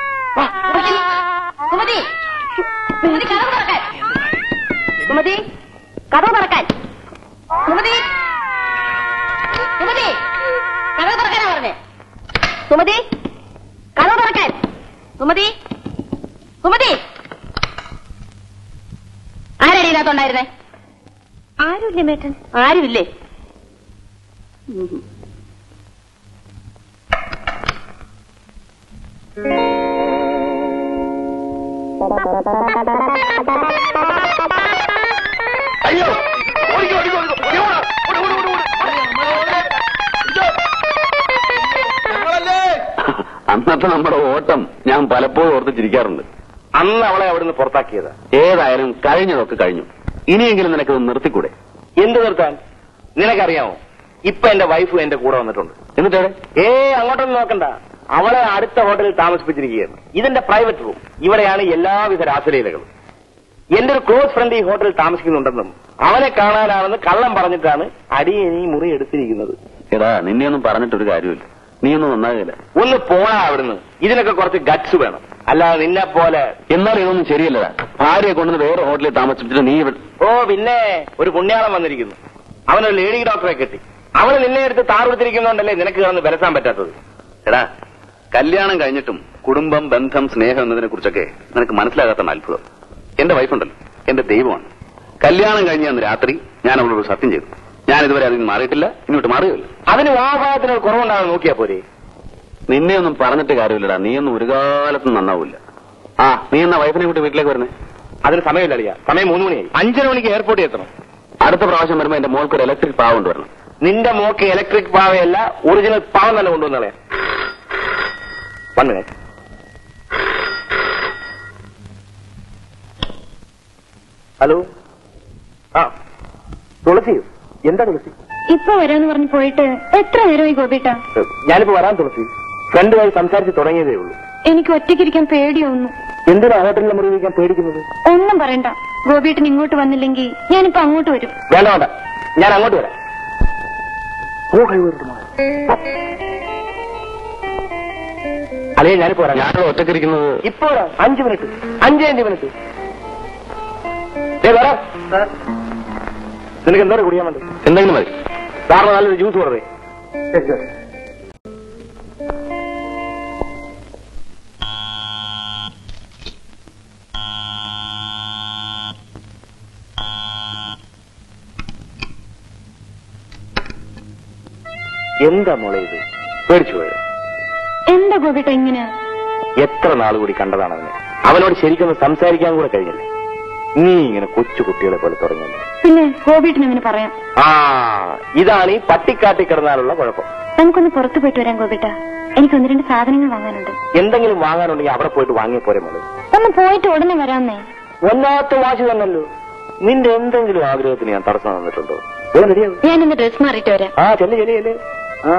സുമതി സുമതി കഥ തുറക്കാൻ സുമതി കഥ തുറക്കാൻ സുമതി സുമതി കഥ തുറക്കാനാ പറഞ്ഞേ സുമതി കഥ തുറക്കാൻ സുമതി സുമതി ആരടി ഇതിനകത്തുണ്ടായിരുന്നേ ആരുമില്ലേ മേട്ടൻ ആരുമില്ലേ അയ്യോ ഓടിക്കോ ഓടിക്കോ ഓടിക്കോ ഓടി, ഓടാ. ഓടി, ഓടി, ഓടി, ഓടി. അന്നത്തെ നമ്മുടെ ഓട്ടം ഞാൻ പലപ്പോഴും ഓർത്ത് ചിരിക്കാറുണ്ട് അന്ന് അവളെ അവിടുന്ന് പുറത്താക്കിയത് ഏതായാലും കഴിഞ്ഞതൊക്കെ കഴിഞ്ഞു ഇനിയെങ്കിലും നിനക്കത് നിർത്തിക്കൂടെ എന്ത് നിർത്താൻ നിനക്കറിയാമോ ഇപ്പൊ എന്റെ വൈഫ് എന്റെ കൂടെ വന്നിട്ടുണ്ട് എന്നിട്ടേ ഏ അങ്ങോട്ടൊന്നും നോക്കണ്ട അവളെ അടുത്ത ഹോട്ടലിൽ താമസിപ്പിച്ചിരിക്കുകയാണ് ഇതെന്റെ പ്രൈവറ്റ് റൂം ഇവിടെയാണ് എല്ലാവിധ രാസലീലകളും എന്റെ ഒരു ക്ലോസ് ഫ്രണ്ട് ഈ ഹോട്ടലിൽ താമസിക്കുന്നുണ്ടെന്നും അവനെ കാണാനാണെന്ന് കള്ളം പറഞ്ഞിട്ടാണ് അടിയൻ ഈ മുറി എടുത്തിരിക്കുന്നത് എടാ നിന്നെ ഒന്നും പറഞ്ഞിട്ടൊരു കാര്യമില്ല നീ ഒന്നും നന്നാകില്ല ഒന്ന് പോണാ അവിടുന്ന് ഇതിനൊക്കെ കുറച്ച് ഗട്സ് വേണം അല്ലാതെ നിന്നെ പോലെ എന്നാൽ ഇതൊന്നും ശരിയല്ലടാ ഭാര്യയെ കൊണ്ടുവന്ന് വേറെ ഹോട്ടലിൽ താമസിപ്പിച്ചിട്ട് നീ ഇവിടെ ഓ പിന്നെ ഒരു പുണ്യാളം വന്നിരിക്കുന്നു അവനൊരു ലേഡി ഡോക്ടറെ കെട്ടി അവള് നിന്നെ എടുത്ത് താറുകൊടുത്തിരിക്കുന്നോണ്ടല്ലേ നിനക്ക് കിടന്ന് ബലസാൻ പറ്റാത്തത് എടാ കല്യാണം കഴിഞ്ഞിട്ടും കുടുംബം ബന്ധം സ്നേഹം എന്നതിനെ കുറിച്ചൊക്കെ നിനക്ക് മനസ്സിലാകാത്ത അത്ഭുതം എന്റെ വൈഫുണ്ടല്ലോ എന്റെ ദൈവമാണ് കല്യാണം കഴിഞ്ഞ അന്ന് രാത്രി ഞാൻ അവളോട് ഒരു സത്യം ചെയ്തു ഞാൻ ഇതുവരെ അതിൽ നിന്ന് മാറിയിട്ടില്ല ഇങ്ങോട്ട് മാറുകയില്ല അതിന് വാഭാഗത്തിന് ഒരു കുറവുണ്ടാകും നോക്കിയാ പോരെ നിന്നെ ഒന്നും പറഞ്ഞിട്ട് കാര്യമില്ലടാ നീയൊന്നും ഒരു കാലത്തും നന്നാവില്ല ആ നീ എന്നാ വൈഫിനെ കൂട്ടി വീട്ടിലേക്ക് വരുന്നേ അതിന് സമയമില്ല അളിയ സമയം മൂന്ന് മണിയായി അഞ്ചര മണിക്ക് എയർപോർട്ടിൽ എത്തണം അടുത്ത പ്രാവശ്യം വരുമ്പോ എന്റെ മോൾക്ക് ഒരു ഇലക്ട്രിക് പാവ കൊണ്ടുവരണം നിന്റെ മോക്ക് ഇലക്ട്രിക് പാവയല്ല ഒറിജിനൽ പാവം തന്നെ കൊണ്ടുവന്നളെ വന്നു ഹലോ ആ തുളസിയോ എന്താ തുളസി ഇപ്പൊ വരാന്ന് പറഞ്ഞു പോയിട്ട് എത്ര നേരമായി ഗോപിട്ട ഞാനിപ്പോ വരാൻ തുളസി ഫ്രണ്ടുമായി സംസാരിച്ച് തുടങ്ങിയതേ ഉള്ളൂ എനിക്ക് ഒറ്റയ്ക്കിരിക്കാൻ പേടിയൊന്നു എന്തിനാ ഹോട്ടലിലെ മുറി വയ്ക്കാൻ പേടിക്കുന്നത് ഒന്നും പറയണ്ട ഗോപിട്ടൻ ഇങ്ങോട്ട് വന്നില്ലെങ്കിൽ ഞാനിപ്പോ അങ്ങോട്ട് വരും വേണ്ട വേണ്ട ഞാൻ അങ്ങോട്ട് വരാം ഓ കൈവരുന്നു അല്ലേ ഞാനിപ്പോ വരാം ഞാനോട് ഒറ്റക്കിരിക്കുന്നത് ഇപ്പൊ വരാം അഞ്ച് മിനിറ്റ് അഞ്ച് അഞ്ച് മിനിറ്റ് ദേ വരാം നിനക്ക് എന്തോരം കുടിയാൻ വേണ്ടി എന്തെങ്കിലും മതി സാറിന് നല്ലൊരു ജ്യൂസ് കൊടുത്തേ എന്താ മോളെ ഇത് പേടിച്ചു പോയോ എന്താ ഗോപിട്ട ഇങ്ങനെ എത്ര നാൾ കൂടി കണ്ടതാണ് അവനെ അവനോട് ശരിക്കൊന്ന് സംസാരിക്കാൻ കൂടെ കഴിഞ്ഞില്ല നീ ഇങ്ങനെ കൊച്ചു കുട്ടികളെ പോലെ തുടങ്ങുന്നു പിന്നെ ഗോപിട്ടൻ അങ്ങനെ പറയാം ആ ഇതാണ് ഈ പട്ടിക്കാട്ടി കിടന്നാലുള്ള കുഴപ്പം നമുക്കൊന്ന് പുറത്തു പോയിട്ട് വരാം ഗോപിട്ട എനിക്ക് ഒന്ന് രണ്ട് സാധനങ്ങൾ വാങ്ങാനുണ്ട് എന്തെങ്കിലും വാങ്ങാനുണ്ടെങ്കിൽ അവിടെ പോയിട്ട് വാങ്ങിയ പോരെ മോളെ ഒന്ന് പോയിട്ട് ഉടനെ വരാമെന്നേ ഒന്നാമത്തെ വാശി തന്നല്ലോ നിന്റെ എന്തെങ്കിലും ആഗ്രഹത്തിന് ഞാൻ തടസ്സം തന്നിട്ടുണ്ടോ വേഗം റെഡിയാവും ഞാനിന്ന് ഡ്രസ് മാറിയിട്ട് വരാം ആ ചെല്ല് ചെല്ല് ചെല്ല് ആ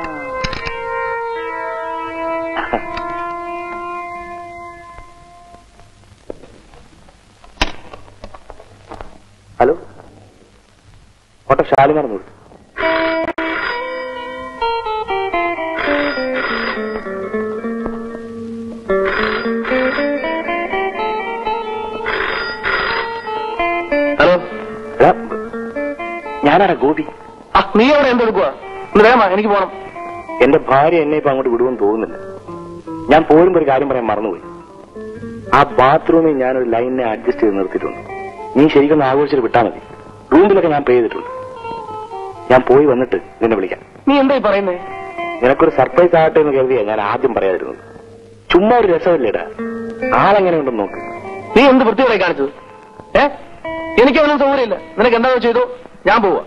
ഹലോ ഓട്ടോ ഷാലിമാർ നോക്കി ഞാനാരാ ഗോപി ആ നീ അവിടെ എന്തെടുക്കുക ഇന്ന് വേഗമാ എനിക്ക് പോണം എന്റെ ഭാര്യ എന്നെ ഇപ്പൊ അങ്ങോട്ട് വിടുമെന്ന് തോന്നുന്നില്ല ഞാൻ പോരുമ്പോ ഒരു കാര്യം പറയാൻ മറന്നുപോയി ആ ബാത്റൂമിൽ ഞാനൊരു ലൈനിനെ അഡ്ജസ്റ്റ് ചെയ്ത് നിർത്തിയിട്ടുണ്ട് നീ ശരിക്കും ഒന്ന് ആഘോഷിച്ചിട്ട് വിട്ടാൽ മതി റൂമിലൊക്കെ ഞാൻ പേ ചെയ്തിട്ടുണ്ട് ഞാൻ പോയി വന്നിട്ട് നിന്നെ വിളിക്കാം നീ എന്തായി പറയുന്നേ നിനക്കൊരു സർപ്രൈസ് ആകട്ടെ എന്ന് കരുതിയാ ഞാൻ ആദ്യം പറയാതിരുന്നത് ചുമ്മാ ഒരു രസമല്ലേടാ ആളെങ്ങനെ ഉണ്ടെന്ന് നോക്ക് നീ എന്ത് വൃത്തികളെ കാണിച്ചത് ഏ എനിക്ക് അവനും സൗകര്യമില്ല നിനക്ക് എന്താണോ ചെയ്തോ ഞാൻ പോവാ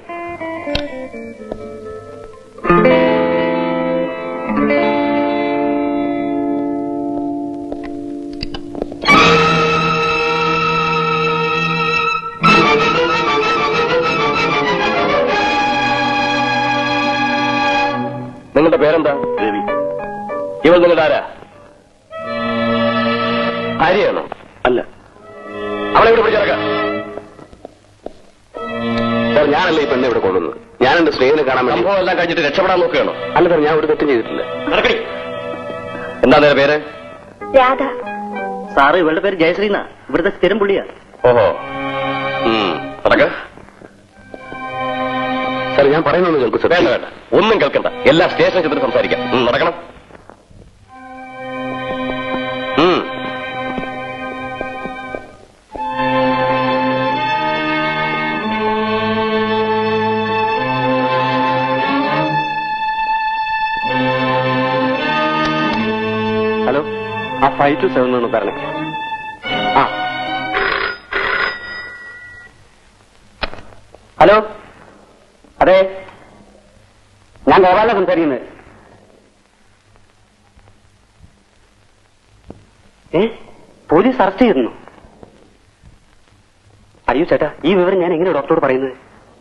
നിങ്ങളുടെ പേരെന്താ രവി ഇവൾ നിങ്ങളുടെ ആരാ ഭാര്യയാണോ അല്ല അവളെ ഇവിടെ പിടിച്ചിറക്കാം സാർ ഞാനല്ല ഈ പെണ്ണെ ഇവിടെ കൊണ്ടുവന്നത് ഞാൻ എന്റെ സ്നേഹിനെ കാണാൻ വേണ്ടി സംഭവം എല്ലാം കഴിഞ്ഞിട്ട് രക്ഷപ്പെടാൻ നോക്കുകയാണോ അല്ല സാർ ഞാൻ ഒരു തെറ്റും ചെയ്തിട്ടില്ല നടക്കടി എന്താ നിന്റെ പേര് രാധ സാറ് ഇവളുടെ പേര് ജയശ്രീന്നാ ഇവിടുത്തെ സ്ഥിരം പുള്ളിയാ ഓഹോ ഉം, നടക്ക സാർ ഞാൻ പറയുന്നൊന്ന് കേൾക്കും സാർ വേണ്ട വേണ്ട ഒന്നും കേൾക്കണ്ട എല്ലാ സ്റ്റേഷനിൽ ചെന്നിട്ട് സംസാരിക്കാം ഉം, നടക്കണം ഉം. ഹലോ ആ ഫൈവ് ടു സെവൻ ഒന്ന് പറഞ്ഞേ ആ ഹലോ അതെ ഞാൻ ഗോപാല സംസാരിക്കുന്നത് ഏ പോലീസ് അറസ്റ്റ് ചെയ്തിരുന്നു അയ്യോ ചേട്ടാ ഈ വിവരം ഞാൻ എങ്ങനെ ഡോക്ടറോട് പറയുന്നത്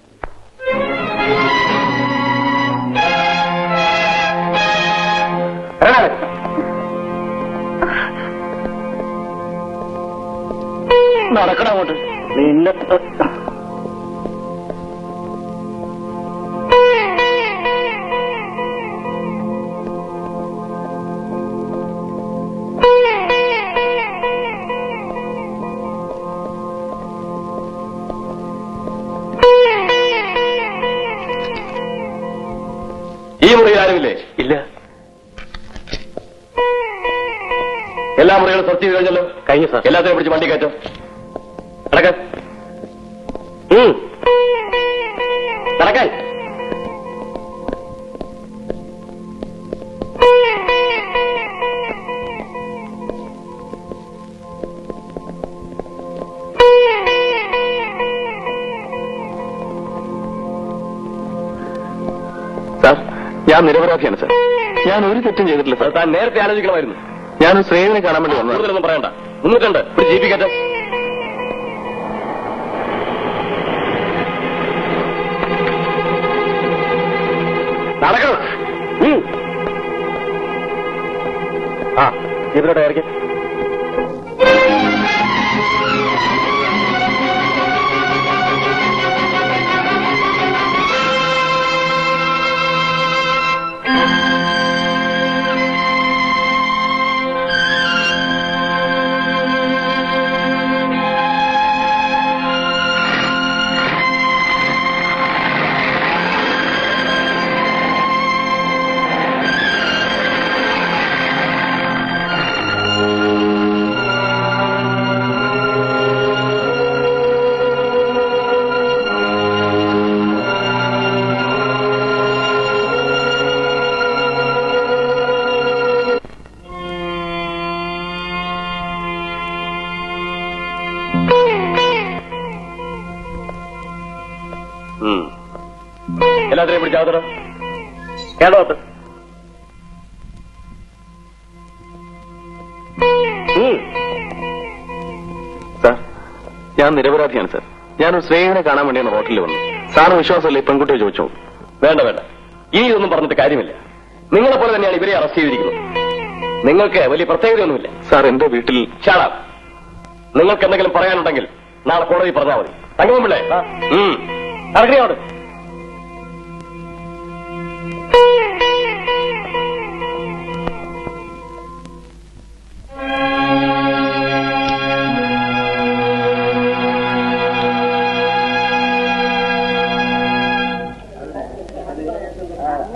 ഇറങ്ങാതെ. നടക്കടാ അങ്ങോട്ട് നിന്നെ ഈ മുറിയിൽ ആരുമില്ലേ ഇല്ല എല്ലാ മുറികളും സെർച്ച് ചെയ്ത് കഴിഞ്ഞല്ലോ കഴിഞ്ഞു സാർ എല്ലാത്തിനും പിടിച്ച് വണ്ടി കയറ്റോ നടക്ക നടക്കാൻ സാർ ഞാൻ നിരപരാധിയാണ് സാർ ഞാൻ ഒരു തെറ്റും ചെയ്തിട്ടില്ല സാർ താൻ നേരത്തെ ആലോചിക്കണമായിരുന്നു ഞാൻ സ്നേഹിനെ കാണാൻ വേണ്ടി വന്നതാണ് കൂടുതലൊന്നും പറയണ്ട മുന്നൂറ്റുണ്ട് ഒരു ജി പി കയറ്റം നടക്കണം ഉം. ആ ജീപ്പിലോട്ട് ഇറക്കി ഉം. എല്ലാത്തിനെയും പിടിച്ചാകത്തോ കേടോട്ട് സാർ ഞാൻ നിരപരാധിയാണ് സാർ ഞാനൊരു സ്നേഹിനെ കാണാൻ വേണ്ടിയാണ് ഹോട്ടലിൽ വന്നത് സാറിന് വിശ്വാസമല്ലേ ഈ പെൺകുട്ടിയെ ചോദിച്ചോ വേണ്ട വേണ്ട ഇനി ഇതൊന്നും പറഞ്ഞിട്ട് കാര്യമില്ല നിങ്ങളെ പോലെ തന്നെയാണ് ഇവരെ അറസ്റ്റ് ചെയ്തിരിക്കുന്നത് നിങ്ങൾക്ക് വലിയ പ്രത്യേകതയൊന്നുമില്ല സാർ എന്റെ വീട്ടിൽ ഷാടാ നിങ്ങൾക്ക് എന്തെങ്കിലും പറയാനുണ്ടെങ്കിൽ നാളെ കോടതി പറഞ്ഞാൽ മതി തങ്കമ്പിള്ളേ നടക്കണോട്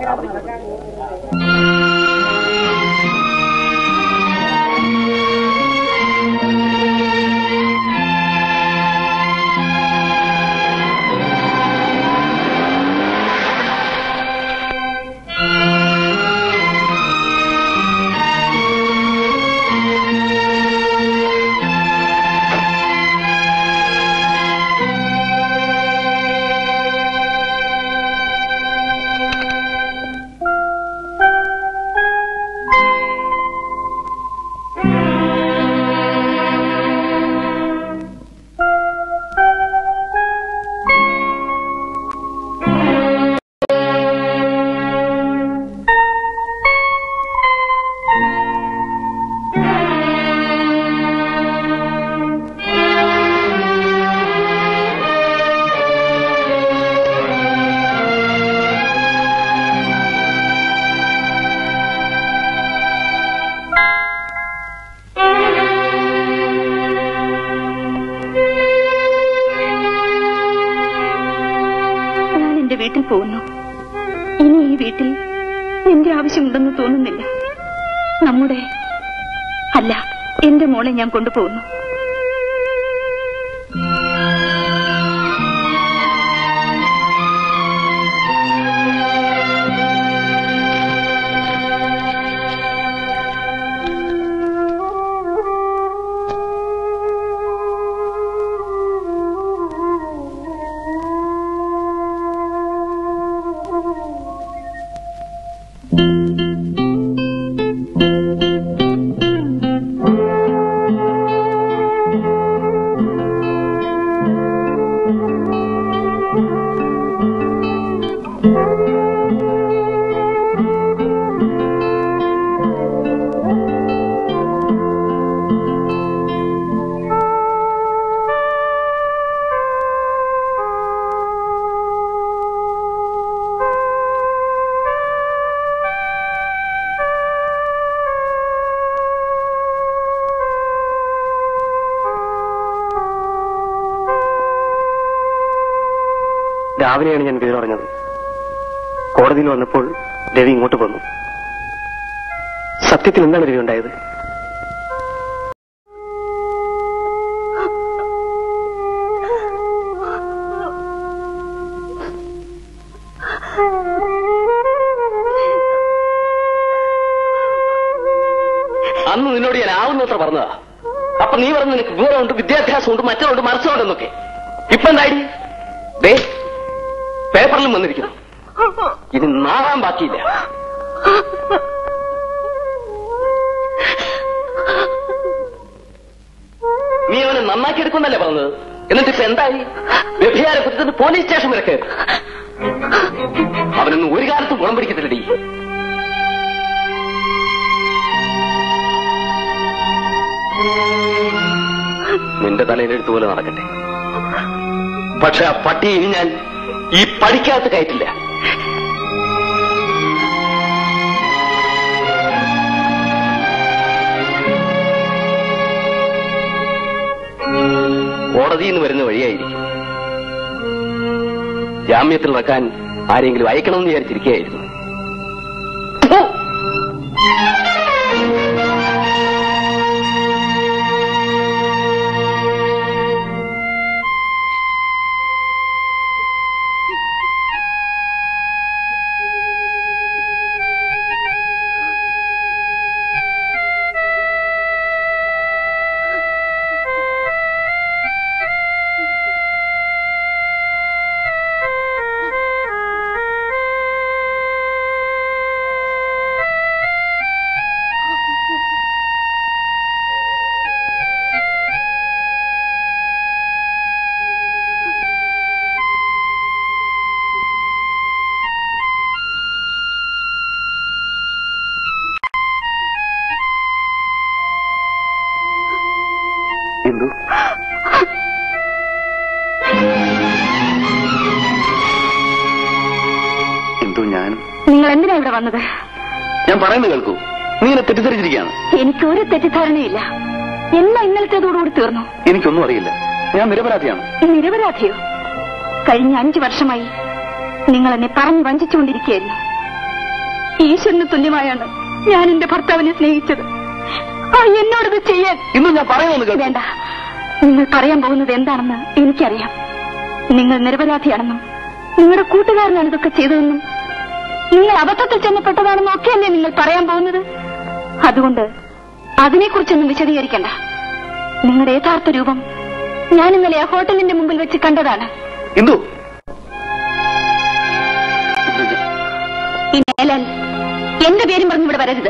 ഞാൻ എന്റെ വീട്ടിൽ പോകുന്നു ഇനി ഈ വീട്ടിൽ എന്റെ ആവശ്യമുണ്ടെന്ന് തോന്നുന്നില്ല നമ്മുടെ അല്ല എന്റെ മോളെ ഞാൻ കൊണ്ടുപോകുന്നു രാവിലെയാണ് ഞാൻ വിവരം അറിഞ്ഞത് കോടതിയിൽ വന്നപ്പോൾ രവി ഇങ്ങോട്ട് വന്നു സത്യത്തിൽ എന്താണ് രവി ഉണ്ടായത് അന്ന് നിന്നോട് ഞാൻ ആവുന്നത്ര പറഞ്ഞതാ അപ്പൊ നീ പറഞ്ഞു നിനക്ക് വിവരമുണ്ട് വിദ്യാഭ്യാസമുണ്ട് മറ്റതുണ്ട് മറിച്ചുണ്ടെന്നൊക്കെ ഇപ്പൊ എന്തായി ദേ പേപ്പറിലും വന്നിരിക്കുന്നു ഇനി നാറാൻ ബാക്കിയില്ല നീ അവനെ നന്നാക്കി എടുക്കുന്നല്ലേ പറഞ്ഞത് എന്നിട്ട് ഇപ്പൊ എന്തായി വ്യഭിചാര കുറ്റത്തിന് പോലീസ് സ്റ്റേഷൻ വരെ കയറി അവനൊന്നും ഒരു കാലത്തും ഗുണം പിടിക്കത്തില്ലടി നിന്റെ തലയിലെഴുത്ത് പോലെ നടക്കട്ടെ പക്ഷെ ആ പട്ടി ഇനി ഞാൻ ഈ പഠിക്കാത്ത കയറ്റില്ല കോടതിയിൽ നിന്ന് വരുന്ന വഴിയായിരിക്കും ജാമ്യത്തിൽ ഇറക്കാൻ ആരെങ്കിലും അയക്കണമെന്ന് വിചാരിച്ചിരിക്കുകയായിരുന്നു ഫു! എന്തു എന്തു ഞാൻ നിങ്ങൾ എന്തിനാ ഇവിടെ വന്നത് ഞാൻ പറയുന്നത് കേൾക്കൂ നീ എന്നെ തെറ്റിദ്ധരിച്ചിരിക്കുകയാണ് എനിക്കൊരു തെറ്റിദ്ധാരണയില്ല എല്ലാം ഇന്നലത്തേതോടുകൂടി തീർന്നു എനിക്കൊന്നും അറിയില്ല ഞാൻ നിരപരാധിയാണ് നിരപരാധിയോ കഴിഞ്ഞ അഞ്ചു വർഷമായി നിങ്ങൾ എന്നെ പറഞ്ഞു വഞ്ചിച്ചുകൊണ്ടിരിക്കുകയായിരുന്നു ഈശ്വരന് തുല്യമായാണ് ഞാൻ എന്റെ ഭർത്താവിനെ സ്നേഹിച്ചത് ആ എന്നോടത് ചെയ്യാൻ ഇന്ന് ഞാൻ പറയുന്നു കേൾക്കൂ വേണ്ട നിങ്ങൾ പറയാൻ പോകുന്നത് എന്താണെന്ന് എനിക്കറിയാം നിങ്ങൾ നിരപരാധിയാണെന്നും നിങ്ങളുടെ കൂട്ടുകാരനാണ് ഇതൊക്കെ ചെയ്തതെന്നും നിങ്ങൾ അബദ്ധത്തിൽ ചെന്നപ്പെട്ടതാണെന്നും ഒക്കെയല്ലേ നിങ്ങൾ പറയാൻ പോകുന്നത് അതുകൊണ്ട് അതിനെക്കുറിച്ചൊന്നും വിശദീകരിക്കണ്ട നിങ്ങളുടെ യഥാർത്ഥ രൂപം ഞാൻ ഇന്നലെ ആ ഹോട്ടലിന്റെ മുമ്പിൽ വെച്ച് കണ്ടതാണ് ഇന്ദു ഈ മേലാൽ എന്റെ പേരും പറഞ്ഞ് ഇവിടെ വരരുത്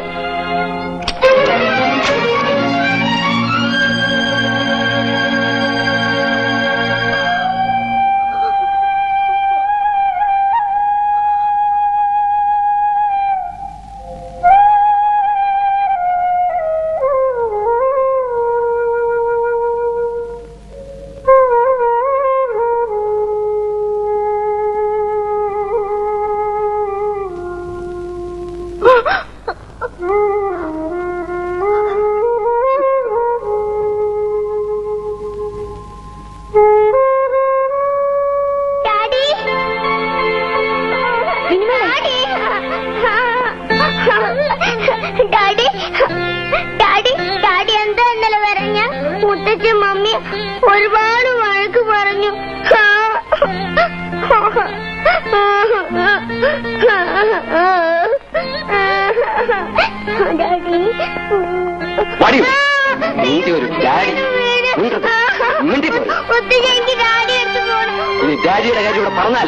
ഡാഡി ഡാഡി ഡാഡി ഡാഡി എന്താ ഇന്നലെ പറഞ്ഞ മുത്തച്ഛ മമ്മി ഒരുപാട് വഴക്ക് പറഞ്ഞു ഡാഡി വടിയോ നിന്റെ ഒരു ഡാഡി മിണ്ടരുത്. മിണ്ടിപ്പോയി. മുത്തച്ഛ എനിക്ക് ഡാഡി എടുത്തു പോണം ഇനി ഡാഡിയുടെ കാര്യം ഇവിടെ പറഞ്ഞാൽ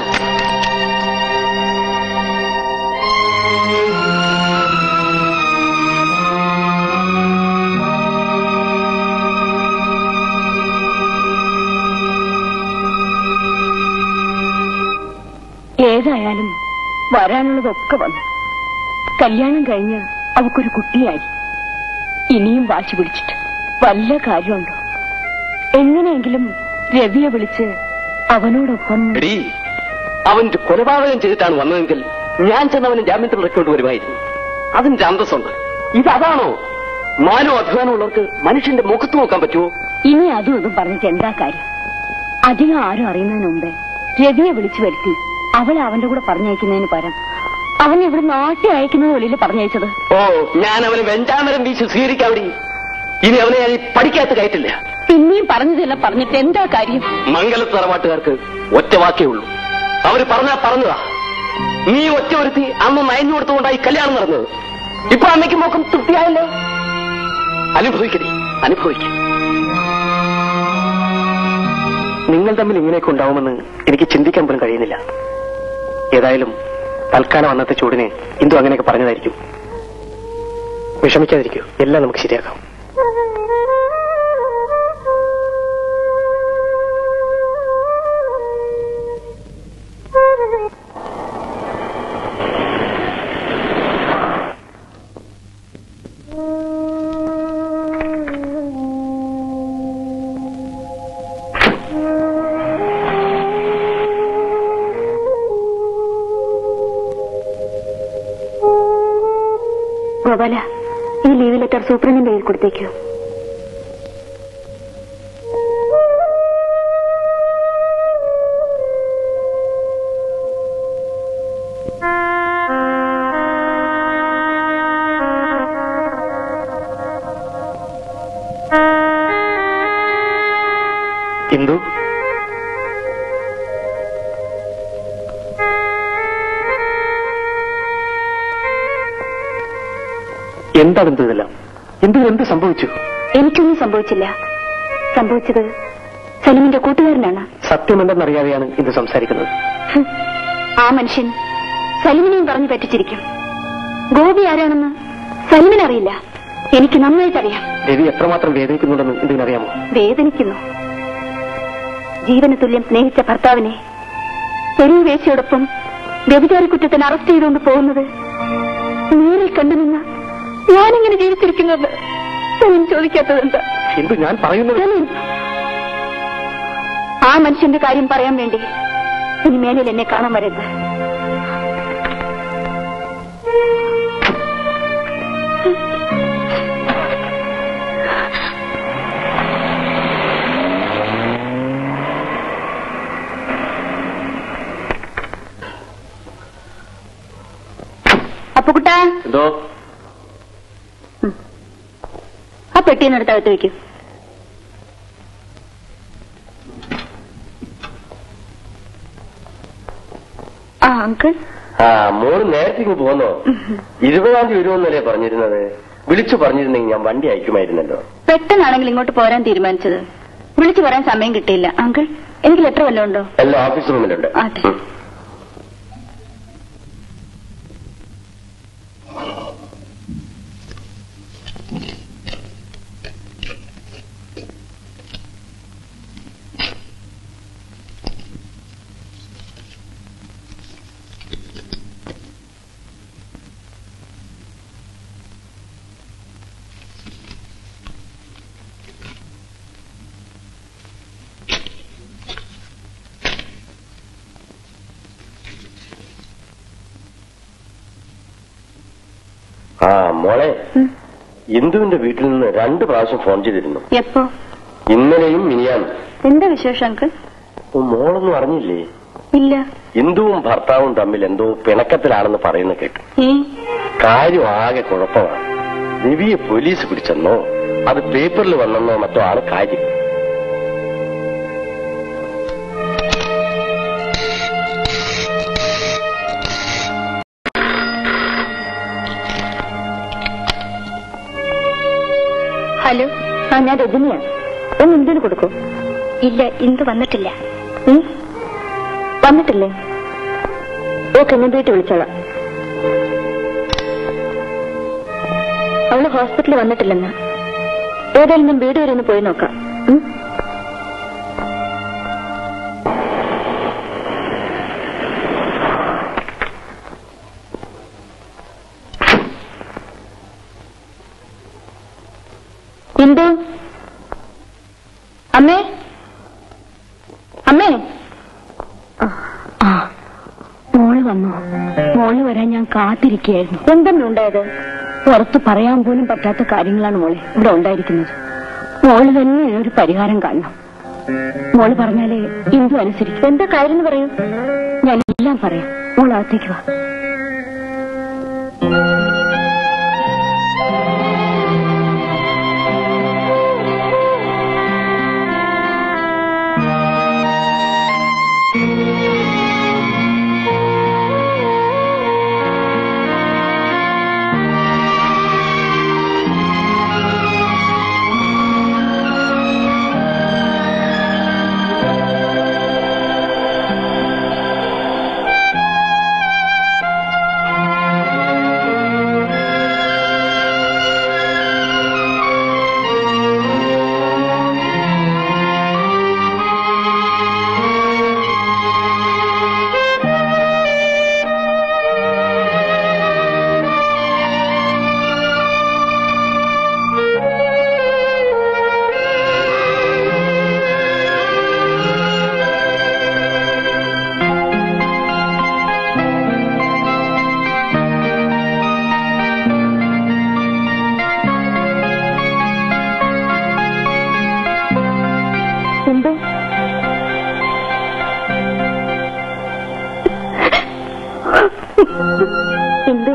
ഏതായാലും വരാനുള്ളതൊക്കെ വന്നു കല്യാണം കഴിഞ്ഞ് അവക്കൊരു കുട്ടിയായി ഇനിയും വാശി പിടിച്ചിട്ട് വല്ല കാര്യമുണ്ടോ എങ്ങനെയെങ്കിലും രവിയെ വിളിച്ച് അവനോടൊപ്പം എടീ അവന്റെ കൊലപാതകം ചെയ്തിട്ടാണ് വന്നതെങ്കിൽ ഞാൻ ചെന്നവന് ജാമ്യത്തിൽ റെക്കോർഡ് വരുമായിരുന്നു അതിന്റെ അന്തസ്സുണ്ട് ഇതതാണോ മാനോ അഭിമാനമുള്ളവർക്ക് മനുഷ്യന്റെ മുഖത്ത് നോക്കാൻ പറ്റുമോ ഇനി അതും ഇതും പറഞ്ഞിട്ട് എന്താ കാര്യം അധികം ആരും അറിയുന്നതിന് മുമ്പേ രവിയെ വിളിച്ചു വരുത്തി അവളെ അവന്റെ കൂടെ പറഞ്ഞയക്കുന്നതിന് പകരം അവൻ ഇവിടെ നാട്ടി അയക്കുന്നത് വെളിയിൽ പറഞ്ഞയച്ചത് ഓ ഞാൻ അവന് വെഞ്ചാമരം വീശി സ്വീകരിക്കാവിടി ഇനി അവനെ ഞാൻ ഈ പഠിക്കാത്ത കയറ്റില്ല പിന്നെയും പറഞ്ഞതെല്ലാം പറഞ്ഞിട്ട് എന്താ കാര്യം മംഗലത്ത് തറവാട്ടുകാർക്ക് ഒറ്റ വാക്കേ ഉള്ളൂ അവര് പറഞ്ഞാ പറഞ്ഞതാ നീ ഒറ്റ ഒരുത്തി അന്ന് നയഞ്ഞു കൊടുത്തുകൊണ്ടായി കല്യാണം നടന്നത് ഇപ്പൊ അമ്മയ്ക്ക് മോക്കം തൃപ്തിയായല്ലോ അനുഭവിക്കടി അനുഭവിക്കും നിങ്ങൾ തമ്മിൽ ഇങ്ങനെയൊക്കെ ഉണ്ടാവുമെന്ന് എനിക്ക് ചിന്തിക്കാൻ പോലും കഴിയുന്നില്ല ഏതായാലും തൽക്കാലം അന്നത്തെ ചൂടിന് ഇന്ദു അങ്ങനെയൊക്കെ പറഞ്ഞതായിരിക്കും വിഷമിക്കാതിരിക്കൂ എല്ലാം നമുക്ക് ശരിയാക്കാം ഗോപാല ഈ ലീവ് ലെറ്റർ സൂപ്രണ്ടിന്റെ കയ്യിൽ കൊടുത്തേക്കോ ഇന്ദു എന്താ ബന്ധു ഇതെല്ലാം ഇന്ദു എന്ത് സംഭവിച്ചു എനിക്കൊന്നും സംഭവിച്ചില്ല സംഭവിച്ചത് സലിമിന്റെ കൂട്ടുകാരനാണ് സത്യമെന്തെന്നറിയാതെയാണ് ഇന്ദു സംസാരിക്കുന്നത് ഹും. ആ മനുഷ്യൻ സലിമിനെയും പറഞ്ഞു പറ്റിച്ചിരിക്കും ഗോപി ആരാണെന്ന് സലിമിനറിയില്ല എനിക്ക് നന്നായിട്ടറിയാം രവി എത്രമാത്രം വേദനിക്കുന്നുണ്ടെന്ന് ഇന്ദുവിനറിയാമോ വേദനിക്കുന്നു ജീവന് തുല്യം സ്നേഹിച്ച ഭർത്താവിനെ തെരുവ് വേശയോടൊപ്പം വ്യഭിചാര കുറ്റത്തിന് അറസ്റ്റ് ചെയ്തുകൊണ്ട് പോകുന്നത് നേരിൽ കണ്ടുനിന്ന് ഞാനിങ്ങനെ ജീവിച്ചിരിക്കുന്നത് സലിം ചോദിക്കാത്തത് എന്താ ഇന്ദു ഞാൻ പറയുന്നത് സലിം ആ മനുഷ്യന്റെ കാര്യം പറയാൻ വേണ്ടി ഇനി മേലിൽ എന്നെ കാണാൻ വരരുത് അപ്പുക്കുട്ടാ എന്തോ ആ പെട്ടിയെന്നെടുത്ത് അകത്ത് വെക്കൂ ആ അങ്കിൾ ആ മോള് നേരത്തെ ഇങ്ങ് പോന്നോ ഇരുപതാം തീയതി വരുമെന്നല്ലേ പറഞ്ഞിരുന്നത് വിളിച്ചു പറഞ്ഞിരുന്നെങ്കിൽ ഞാൻ വണ്ടി അയക്കുമായിരുന്നല്ലോ പെട്ടെന്നാണെങ്കിൽ ഇങ്ങോട്ട് പോരാൻ തീരുമാനിച്ചത് വിളിച്ചു പറയാൻ സമയം കിട്ടിയില്ല അങ്കിൾ എനിക്ക് ലെറ്റർ വല്ലതും ഉണ്ടോ എല്ലാം ഓഫീസ് റൂമിലുണ്ട് അതെ. ഉം. ആ മോളെ ഇന്ദുവിന്റെ വീട്ടിൽ നിന്ന് രണ്ട് പ്രാവശ്യം ഫോൺ ചെയ്തിരുന്നു എപ്പോ ഇന്നലെയും മിനിയാന്നും എന്താ വിശേഷം അങ്കിൾ ഓ, മോളൊന്നും അറിഞ്ഞില്ലേ ഇല്ല ഇന്ദുവും ഭർത്താവും തമ്മിൽ എന്തോ പിണക്കത്തിലാണെന്ന് പറയുന്ന കേട്ടു ഏ കാര്യം ആകെ കുഴപ്പമാണ് രവിയെ പോലീസ് പിടിച്ചെന്നോ അത് പേപ്പറിൽ വന്നെന്നോ മറ്റോ ആണ് കാര്യം ഹലോ ആ ഞാൻ രജനിയാ ഒന്ന് ഇന്ത്യന് കൊടുക്കൂ ഇല്ല ഇന്ദു വന്നിട്ടില്ല വന്നിട്ടില്ലേ ഓക്കെ ഞാൻ വീട്ടിൽ വിളിച്ചോളാം അവള് ഹോസ്പിറ്റലിൽ വന്നിട്ടില്ലെന്ന് ഏതായാലും ഞാൻ വീട് വരെ ഒന്ന് പോയി നോക്കാം ഉം? ഇന്ദു അമ്മേ അമ്മേ ആ മോള് വന്നു മോള് വരാൻ ഞാൻ കാത്തിരിക്കുകയായിരുന്നു എന്തെങ്കിലും ഉണ്ടായത് പുറത്ത് പറയാൻ പോലും പറ്റാത്ത കാര്യങ്ങളാണ് മോളെ ഇവിടെ ഉണ്ടായിരിക്കുന്നത് മോള് തന്നെ ഒരു പരിഹാരം കാണണം മോള് പറഞ്ഞാലേ ഇന്ദു അനുസരിക്കും എന്താ കാര്യം എന്ന് പറയൂ ഞാൻ എല്ലാം പറയാം മോൾ അകത്തേക്ക് വാ എന്ത് എന്ത്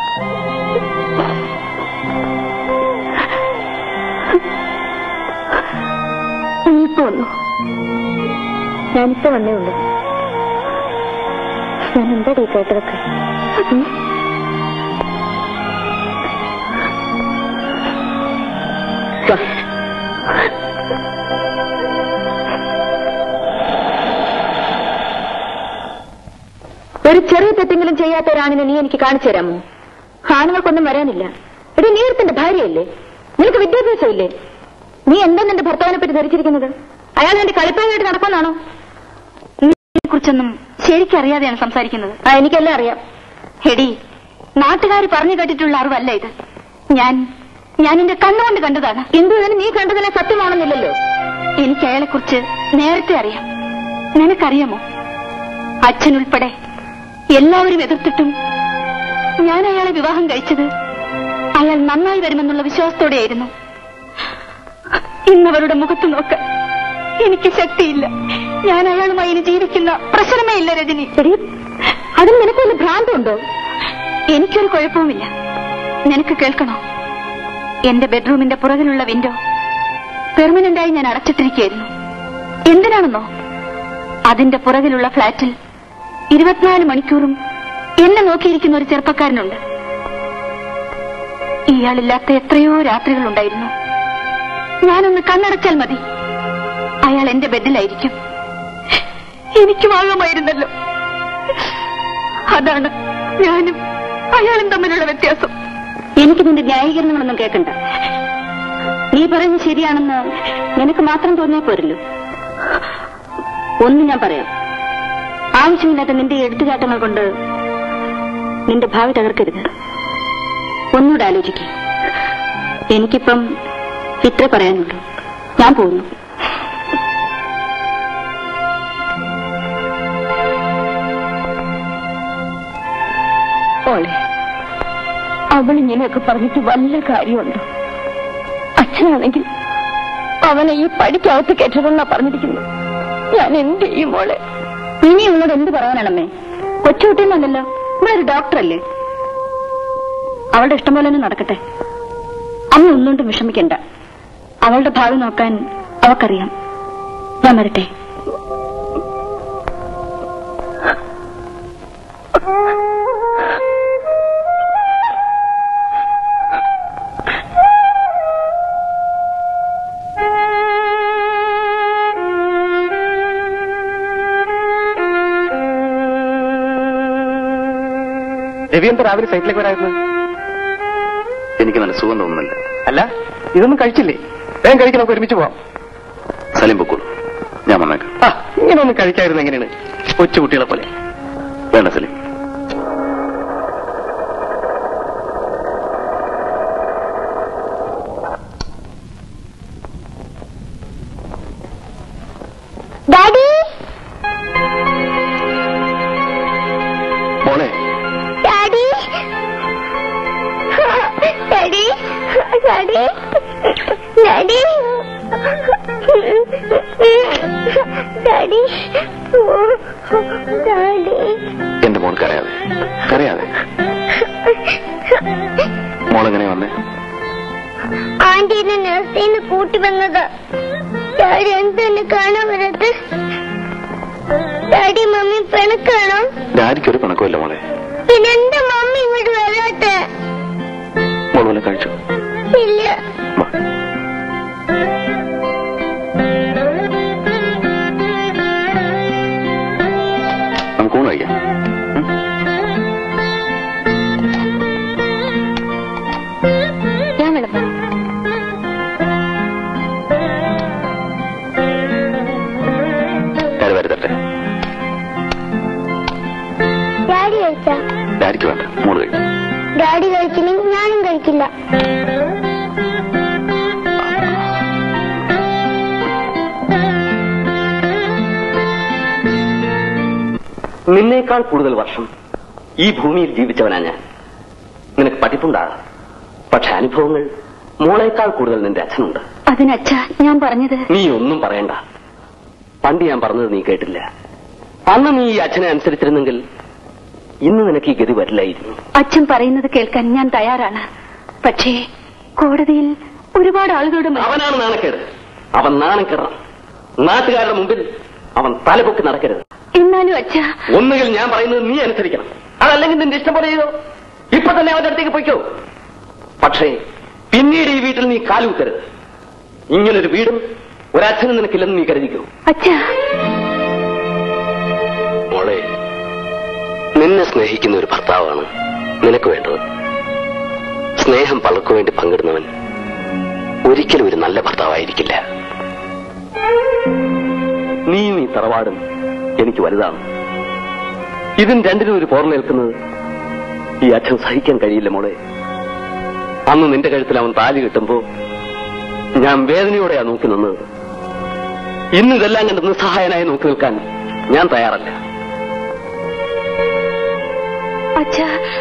ഇപ്പൊ വന്നു ഞാനിപ്പോ വന്നേ ഉള്ളൂ ഞാൻ എന്താ ഡീ കേട്ടതൊക്കെ ഉം? വാ. ഒരു ചെറിയ തെറ്റെങ്കിലും ചെയ്യാത്ത ഒരാണിനെ നീ എനിക്ക് കാണിച്ചു തരാമോ ആണുങ്ങൾക്കൊന്നും വരാനില്ല എടി നീ ഒരുത്തന്റെ ഭാര്യയല്ലേ നിനക്ക് വിദ്യാഭ്യാസമില്ലേ നീ എന്താ നിന്റെ ഭർത്താവിനെ പറ്റി ധരിച്ചിരിക്കുന്നത് അയാൾ നിന്റെ കളിപ്പാനായിട്ട് നടക്കുന്നാണോ കുറിച്ചൊന്നും ശരിക്കും അറിയാതെയാണ് സംസാരിക്കുന്നത് ആ എനിക്കെല്ലാം അറിയാം ഹെടി നാട്ടുകാർ പറഞ്ഞു കേട്ടിട്ടുള്ള അറിവല്ല ഇത് ഞാൻ ഞാൻ എന്റെ കണ്ണുകൊണ്ട് കണ്ടതാണ് എന്തു ഇതിന് നീ കണ്ടതിനെ സത്യമാണെന്നില്ലല്ലോ എനിക്ക് അയാളെ കുറിച്ച് നേരത്തെ അറിയാം നിനക്കറിയാമോ അച്ഛനുൾപ്പെടെ എല്ലാവരും എതിർത്തിട്ടും ഞാൻ അയാളെ വിവാഹം കഴിച്ചത് അയാൾ നന്നായി വരുമെന്നുള്ള വിശ്വാസത്തോടെയായിരുന്നു ഇന്നവരുടെ മുഖത്ത് നോക്ക് എനിക്ക് ശക്തിയില്ല ഞാൻ അയാളുമായി ഇനി ജീവിക്കുന്ന പ്രശ്നമേ ഇല്ല രജനി അതിന് നിനക്ക് വല്ല ഭ്രാന്തുണ്ടോ എനിക്കൊരു കുഴപ്പവുമില്ല നിനക്ക് കേൾക്കണോ എന്റെ ബെഡ്റൂമിന്റെ പുറകിലുള്ള വിൻഡോ പെർമനന്റായി ഞാൻ അടച്ചിട്ടിരിക്കുകയായിരുന്നു എന്തിനാണെന്നോ അതിന്റെ പുറകിലുള്ള ഫ്ലാറ്റിൽ ഇരുപത്തിനാല് മണിക്കൂറും എന്നെ നോക്കിയിരിക്കുന്ന ഒരു ചെറുപ്പക്കാരനുണ്ട് ഇയാളില്ലാത്ത എത്രയോ രാത്രികളുണ്ടായിരുന്നു ഞാനൊന്ന് കണ്ണടച്ചാൽ മതി അയാൾ എന്റെ ബെഡിലായിരിക്കും എനിക്ക് വാങ്ങാമായിരുന്നല്ലോ അതാണ് ഞാനും അയാളും തമ്മിലുള്ള വ്യത്യാസം എനിക്ക് നിന്റെ ന്യായീകരണങ്ങളൊന്നും കേൾക്കണ്ട നീ പറയുന്നത് ശരിയാണെന്ന് നിനക്ക് മാത്രം തോന്നിയാൽ പോരല്ലോ ഒന്ന് ഞാൻ പറയാം ആവശ്യമില്ലാത്ത നിന്റെ എടുത്തുചാട്ടങ്ങൾ കൊണ്ട് നിന്റെ ഭാവി തകർക്കരുത് ഒന്നുകൂടെ ആലോചിക്കുക എനിക്കിപ്പം ഇത്രേ പറയാനുള്ളൂ ഞാൻ പോകുന്നു ഓളെ അവൾ ഇങ്ങനെയൊക്കെ പറഞ്ഞിട്ട് വല്ല കാര്യമുണ്ടോ അച്ഛനാണെങ്കിൽ അവനെ ഈ പടിക്കകത്ത് കെട്ടതെന്നാ പറഞ്ഞിരിക്കുന്നു ഞാൻ എന്ത് ചെയ്യും മോളെ ഇനി ഇവളോട് എന്ത് പറയാനാണമ്മേ കൊച്ചുകുട്ടിയെന്നല്ലല്ലോ ഇവളൊരു ഡോക്ടറല്ലേ അവളുടെ ഇഷ്ടം പോലെ തന്നെ നടക്കട്ടെ അമ്മ ഒന്നുകൊണ്ടും വിഷമിക്കണ്ട അവളുടെ ഭാവി നോക്കാൻ അവക്കറിയാം ഞാൻ വരട്ടെ രവി എന്താ രാവിലെ സൈറ്റിലേക്ക് വരായിരുന്നു എനിക്ക് നല്ല സുഖം തോന്നുന്നില്ല അല്ല ഇതൊന്നും കഴിച്ചില്ലേ വേഗം കഴിക്കാൻ നമുക്ക് ഒരുമിച്ച് പോവാം സലീം പൊക്കോളൂ ഞാൻ വന്നേക്കാം ആ ഇങ്ങനെ ഒന്നും കഴിക്കായിരുന്നു എങ്ങനെയാണ് കൊച്ചു കുട്ടികളെ പോലെ വേണ്ട സലീം ഡാഡി മോളെ daddy daddy daddy daddy daddy daddy എന്റെ മോൾ കരയാതെ കരയാതെ മോളെങ്ങനെ വന്നേ ആന്റീനെ നഴ്സിന്ന് കൂട്ടി വന്നത് ഡാഡി എന്തെന്നെ കാണാൻ വരത്ത് ഡാഡി മമ്മി പിണക്കാണോ ഡാഡിക്കൊരു പിണക്കമില്ല മോളെ പിന്നെ എന്റെ മമ്മി ഇങ്ങോട്ട് വരാത്ത മോൾ വല്ല കഴിച്ചു ഇല്ല വാ. നമുക്ക് ഊണ് കഴിക്കാം ഉം? ഞാൻ വിളമ്പാം കയറി വരുതട്ടെ ഡാഡി കഴിച്ചാ ഡാഡിക്ക് വേണ്ട മോള് കഴിക്കും ഡാഡി കഴിച്ചില്ലെങ്കിൽ ഞാനും കഴിക്കില്ല നിന്നേക്കാൾ കൂടുതൽ വർഷം ഈ ഭൂമിയിൽ ജീവിച്ചവനാ ഞാൻ നിനക്ക് പഠിപ്പുണ്ടാകാം പക്ഷെ അനുഭവങ്ങൾ മോളേക്കാൾ കൂടുതൽ നിന്റെ അച്ഛനുണ്ട് അതിനച്ഛ ഞാൻ പറഞ്ഞത് നീ ഒന്നും പറയണ്ട പണ്ട് ഞാൻ പറഞ്ഞത് നീ കേട്ടില്ല അന്ന് നീ ഈ അച്ഛനെ അനുസരിച്ചിരുന്നെങ്കിൽ ഇന്ന് നിനക്ക് ഈ ഗതി വരില്ലായിരുന്നു അച്ഛൻ പറയുന്നത് കേൾക്കാൻ ഞാൻ തയ്യാറാണ് പക്ഷേ കോടതിയിൽ ഒരുപാട് ആളുകളുടെ മുന്നിൽ- അവനാണ് നാണക്കേട് അവൻ നാണക്കേടണം നാട്ടുകാരുടെ മുമ്പിൽ അവൻ തലപൊക്കി നടക്കരുത് എന്നാലും അച്ഛ ഒന്നുകിൽ ഞാൻ പറയുന്നത് നീ അനുസരിക്കണം അതല്ലെങ്കിൽ നിന്റെ ഇഷ്ടം പോലെ ചെയ്തോ ഇപ്പൊ തന്നെ അവന്റെ അടുത്തേക്ക് പൊയ്ക്കോ പക്ഷേ പിന്നീട് ഈ വീട്ടിൽ നീ കാലുകുത്തരുത് ഇങ്ങനൊരു വീടും ഒരച്ഛനും നിനക്കില്ലെന്ന് നീ കരുതിക്കോ അച്ഛ മോളെ നിന്നെ സ്നേഹിക്കുന്ന ഒരു ഭർത്താവാണ് നിനക്ക് വേണ്ടത് സ്നേഹം പലർക്കു വേണ്ടി പങ്കിടുന്നവൻ ഒരിക്കലും ഒരു നല്ല ഭർത്താവായിരിക്കില്ല നീ നീ തറവാടും എനിക്ക് വലുതാണ് ഇതിന് രണ്ടിനും ഒരു പോർലേൽക്കുന്നത് ഈ അച്ഛൻ സഹിക്കാൻ കഴിയില്ല മോളെ അന്ന് നിന്റെ കഴുത്തിൽ അവൻ താലി കിട്ടുമ്പോ ഞാൻ വേദനയോടെയാ നോക്കി നിന്നത് ഇന്ന് ഇതെല്ലാം കണ്ട് നിസ്സഹായനായി നോക്കി നിൽക്കാൻ ഞാൻ തയ്യാറല്ല അച്ഛ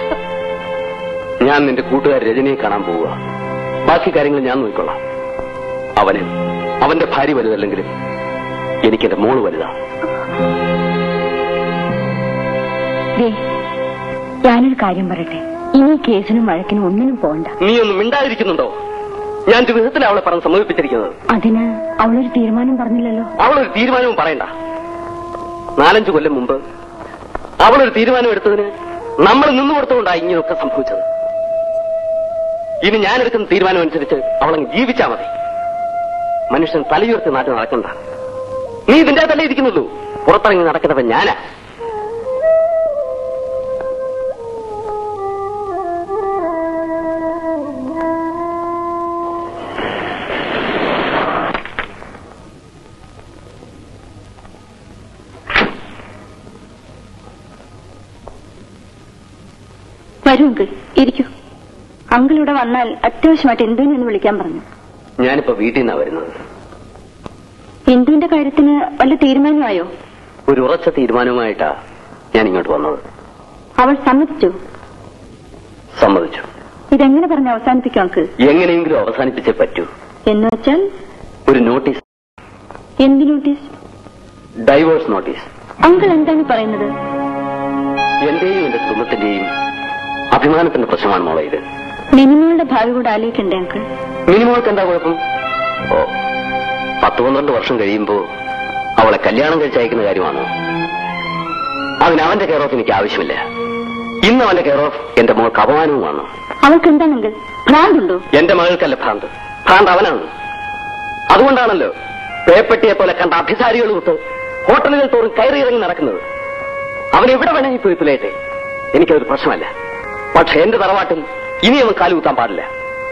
ഞാൻ നിന്റെ കൂട്ടുകാർ രജനിയെ കാണാൻ പോവുക ബാക്കി കാര്യങ്ങൾ ഞാൻ നോക്കിക്കൊള്ളാം അവന് അവന്റെ ഭാര്യ വലുതല്ലെങ്കിലും എനിക്കെന്റെ മോള് വലുതാണ് ദേ, ഞാനൊരു കാര്യം പറയട്ടെ കേസിനും വഴക്കിനും ഒന്നിനും പോകണ്ട നീ ഒന്നും മിണ്ടാതിരിക്കുന്നുണ്ടോ ഞാൻ ഒരു വിധത്തിൽ അവളെ പറഞ്ഞ് സമ്മതിപ്പിച്ചിരിക്കുന്നത് അതിന് അവളൊരു തീരുമാനം പറഞ്ഞില്ലല്ലോ അവളൊരു തീരുമാനവും പറയണ്ട നാലഞ്ചു കൊല്ലം മുമ്പ് അവളൊരു തീരുമാനം എടുത്തതിന് നമ്മൾ നിന്നു കൊടുത്തുകൊണ്ടാണ് ഇങ്ങനെയൊക്കെ സംഭവിച്ചത് ഇനി ഞാൻ എടുക്കുന്ന തീരുമാനം അനുസരിച്ച് അവളങ്ങ് ജീവിച്ചാ മതി മനുഷ്യൻ തലയുയർത്തി നാട്ടിൽ നടക്കണ്ട നീ ഇതിന്റെ അകത്തല്ലേ ഇരിക്കുന്നുള്ളൂ പുറത്തിറങ്ങി നടക്കുന്നവൻ ഞാനാ വരൂ അങ്കിൾ ഇരിക്കൂ അങ്കിൾ ഇവിടെ വന്നാൽ അത്യാവശ്യമായിട്ട് എന്തുവിനെന്ന് വിളിക്കാൻ പറഞ്ഞു ഞാനിപ്പോ വീട്ടിൽ നിന്നാ വരുന്നത് എന്തുവിന്റെ കാര്യത്തിന് വല്ല തീരുമാനമായോ ഒരു ഉറച്ച തീരുമാനവുമായിട്ടാ ഞാൻ ഇങ്ങോട്ട് വന്നത് അവൾ സമ്മതിച്ചു സമ്മതിച്ചു ഇതെങ്ങനെ പറഞ്ഞ് അവസാനിപ്പിക്കും അങ്കിൾ എങ്ങനെയെങ്കിലും അവസാനിപ്പിച്ചേ പറ്റൂ എന്ന് വെച്ചാൽ ഒരു നോട്ടീസ് എന്ത് നോട്ടീസ് ഡൈവോഴ്സ് നോട്ടീസ് അങ്കിൾ എന്താണ് പറയുന്നത് എന്റെയും എന്റെ കുടുംബത്തിന്റെയും അഭിമാനത്തിന്റെ പ്രശ്നമാണ് മോളെ ഇത് മിനിമോളുടെ ഭാവി കൂടെ ആലോചിക്കണ്ടേ അങ്കിൾ മിനിമോൾക്ക് എന്താ കുഴപ്പം ഓ പത്ത് പന്ത്രണ്ട് വർഷം കഴിയുമ്പോ അവളെ കല്യാണം കഴിച്ചയക്കുന്ന കാര്യമാണോ അതിന് അവന്റെ കെയർ ഓഫ് എനിക്ക് ആവശ്യമില്ല ഇന്ന് അവന്റെ കെയർ ഓഫ് എന്റെ മോൾക്ക് അപമാനവുമാണ് അവൾക്ക് എന്താണെങ്കിൽ ഭ്രാന്തുണ്ടോ എന്റെ മകൾക്കല്ല ഭ്രാന്ത് ഭ്രാന്ത് അവനാണ് അതുകൊണ്ടാണല്ലോ പേപ്പട്ടിയെ പോലെ കണ്ട അഭിസാരികൾ വിട്ട് ഹോട്ടലുകൾ തോറും കയറിയിറങ്ങി നടക്കുന്നത് അവൻ എവിടെ വേണമെങ്കിൽ പോയി തുലയട്ടെ എനിക്കതൊരു പ്രശ്നമല്ല പക്ഷെ എന്റെ തറവാട്ടിൽ ഇനി അവൻ കാലുകുത്താൻ പാടില്ല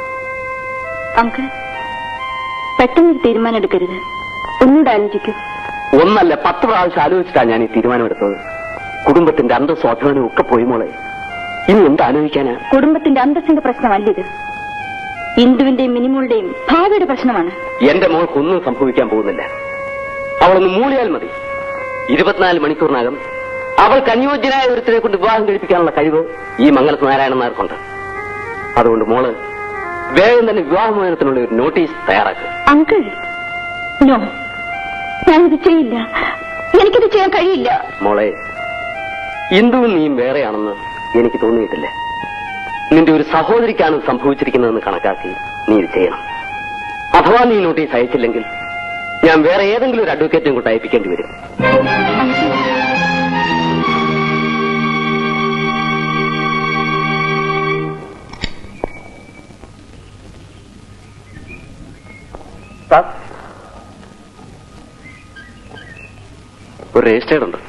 അങ്കിൾ പെട്ടെന്നൊരു തീരുമാനം എടുക്കരുത് ഒന്നുകൂടെ ആലോചിക്കൂ ഒന്നല്ല പത്ത് പ്രാവശ്യം ആലോചിച്ചിട്ടാണ് ഞാൻ ഈ തീരുമാനമെടുത്തത് കുടുംബത്തിന്റെ അന്തസ്സും അധ്വാനവും ഒക്കെ പോയി മോളെ ഇനി എന്ത് ആലോചിക്കാനാ കുടുംബത്തിന്റെ അന്തസ്സിന്റെ പ്രശ്നമല്ല ഇത് ഇന്ദുവിന്റെയും മിനിമോളുടെയും ഭാവിയുടെ പ്രശ്നമാണ് എന്റെ മോൾക്കൊന്നും സംഭവിക്കാൻ പോകുന്നില്ല അവളൊന്ന് മൂളിയാൽ മതി ഇരുപത്തിനാല് മണിക്കൂറിനകം അവൾക്ക് അനുയോജ്യനായ ഒരുത്തിനെ കൊണ്ട് വിവാഹം കഴിപ്പിക്കാനുള്ള കഴിവ് ഈ മംഗലത്ത് നാരായണൻ നായർക്കുണ്ട് അതുകൊണ്ട് മോള് വേഗം തന്നെ വിവാഹമോചനത്തിനുള്ള ഒരു നോട്ടീസ് തയ്യാറാക്കുക അങ്കിൾ നോ ഞാനിത് ചെയ്യില്ല എനിക്കിത് ചെയ്യാൻ കഴിയില്ല മോളെ ഇന്ദുവും നീയും വേറെയാണെന്ന് എനിക്ക് തോന്നിയിട്ടില്ല നിന്റെ ഒരു സഹോദരിക്കാണ് ഇത് സംഭവിച്ചിരിക്കുന്നതെന്ന് കണക്കാക്കി നീ ഇത് ചെയ്യണം അഥവാ നീ നോട്ടീസ് അയച്ചില്ലെങ്കിൽ ഞാൻ വേറെ ഏതെങ്കിലും ഒരു അഡ്വക്കേറ്റും കൊണ്ട് അയപ്പിക്കേണ്ടി വരും ഒരു രജിസ്റ്റേർഡ് ഉണ്ട്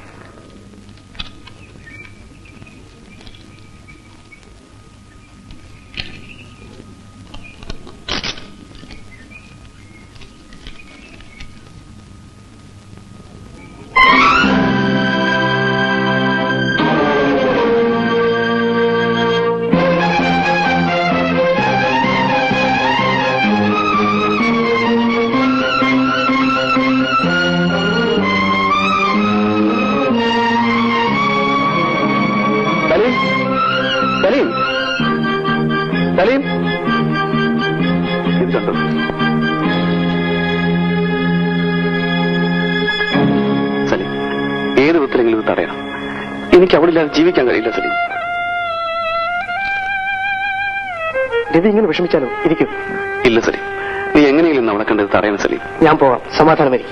സലീം സലീം സലീം ഇതുണ്ടോ സലീം ഏത് വിധത്തിലെങ്കിലും ഇത് തടയണം എനിക്ക് അവളില്ലാതെ ജീവിക്കാൻ കഴിയില്ല സലീം രവി ഇങ്ങനെ വിഷമിച്ചാലോ ഇരിക്കും ഇല്ല സലീം നീ എങ്ങനെയെങ്കിലും നമ്മളെ കണ്ടത് തടയണം സലീം ഞാൻ പോവാം സമാധാനമായിരിക്കും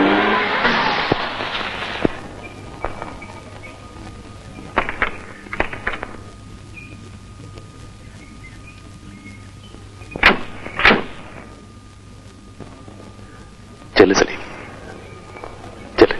ചെല്ലു സലീം ചെല്ലു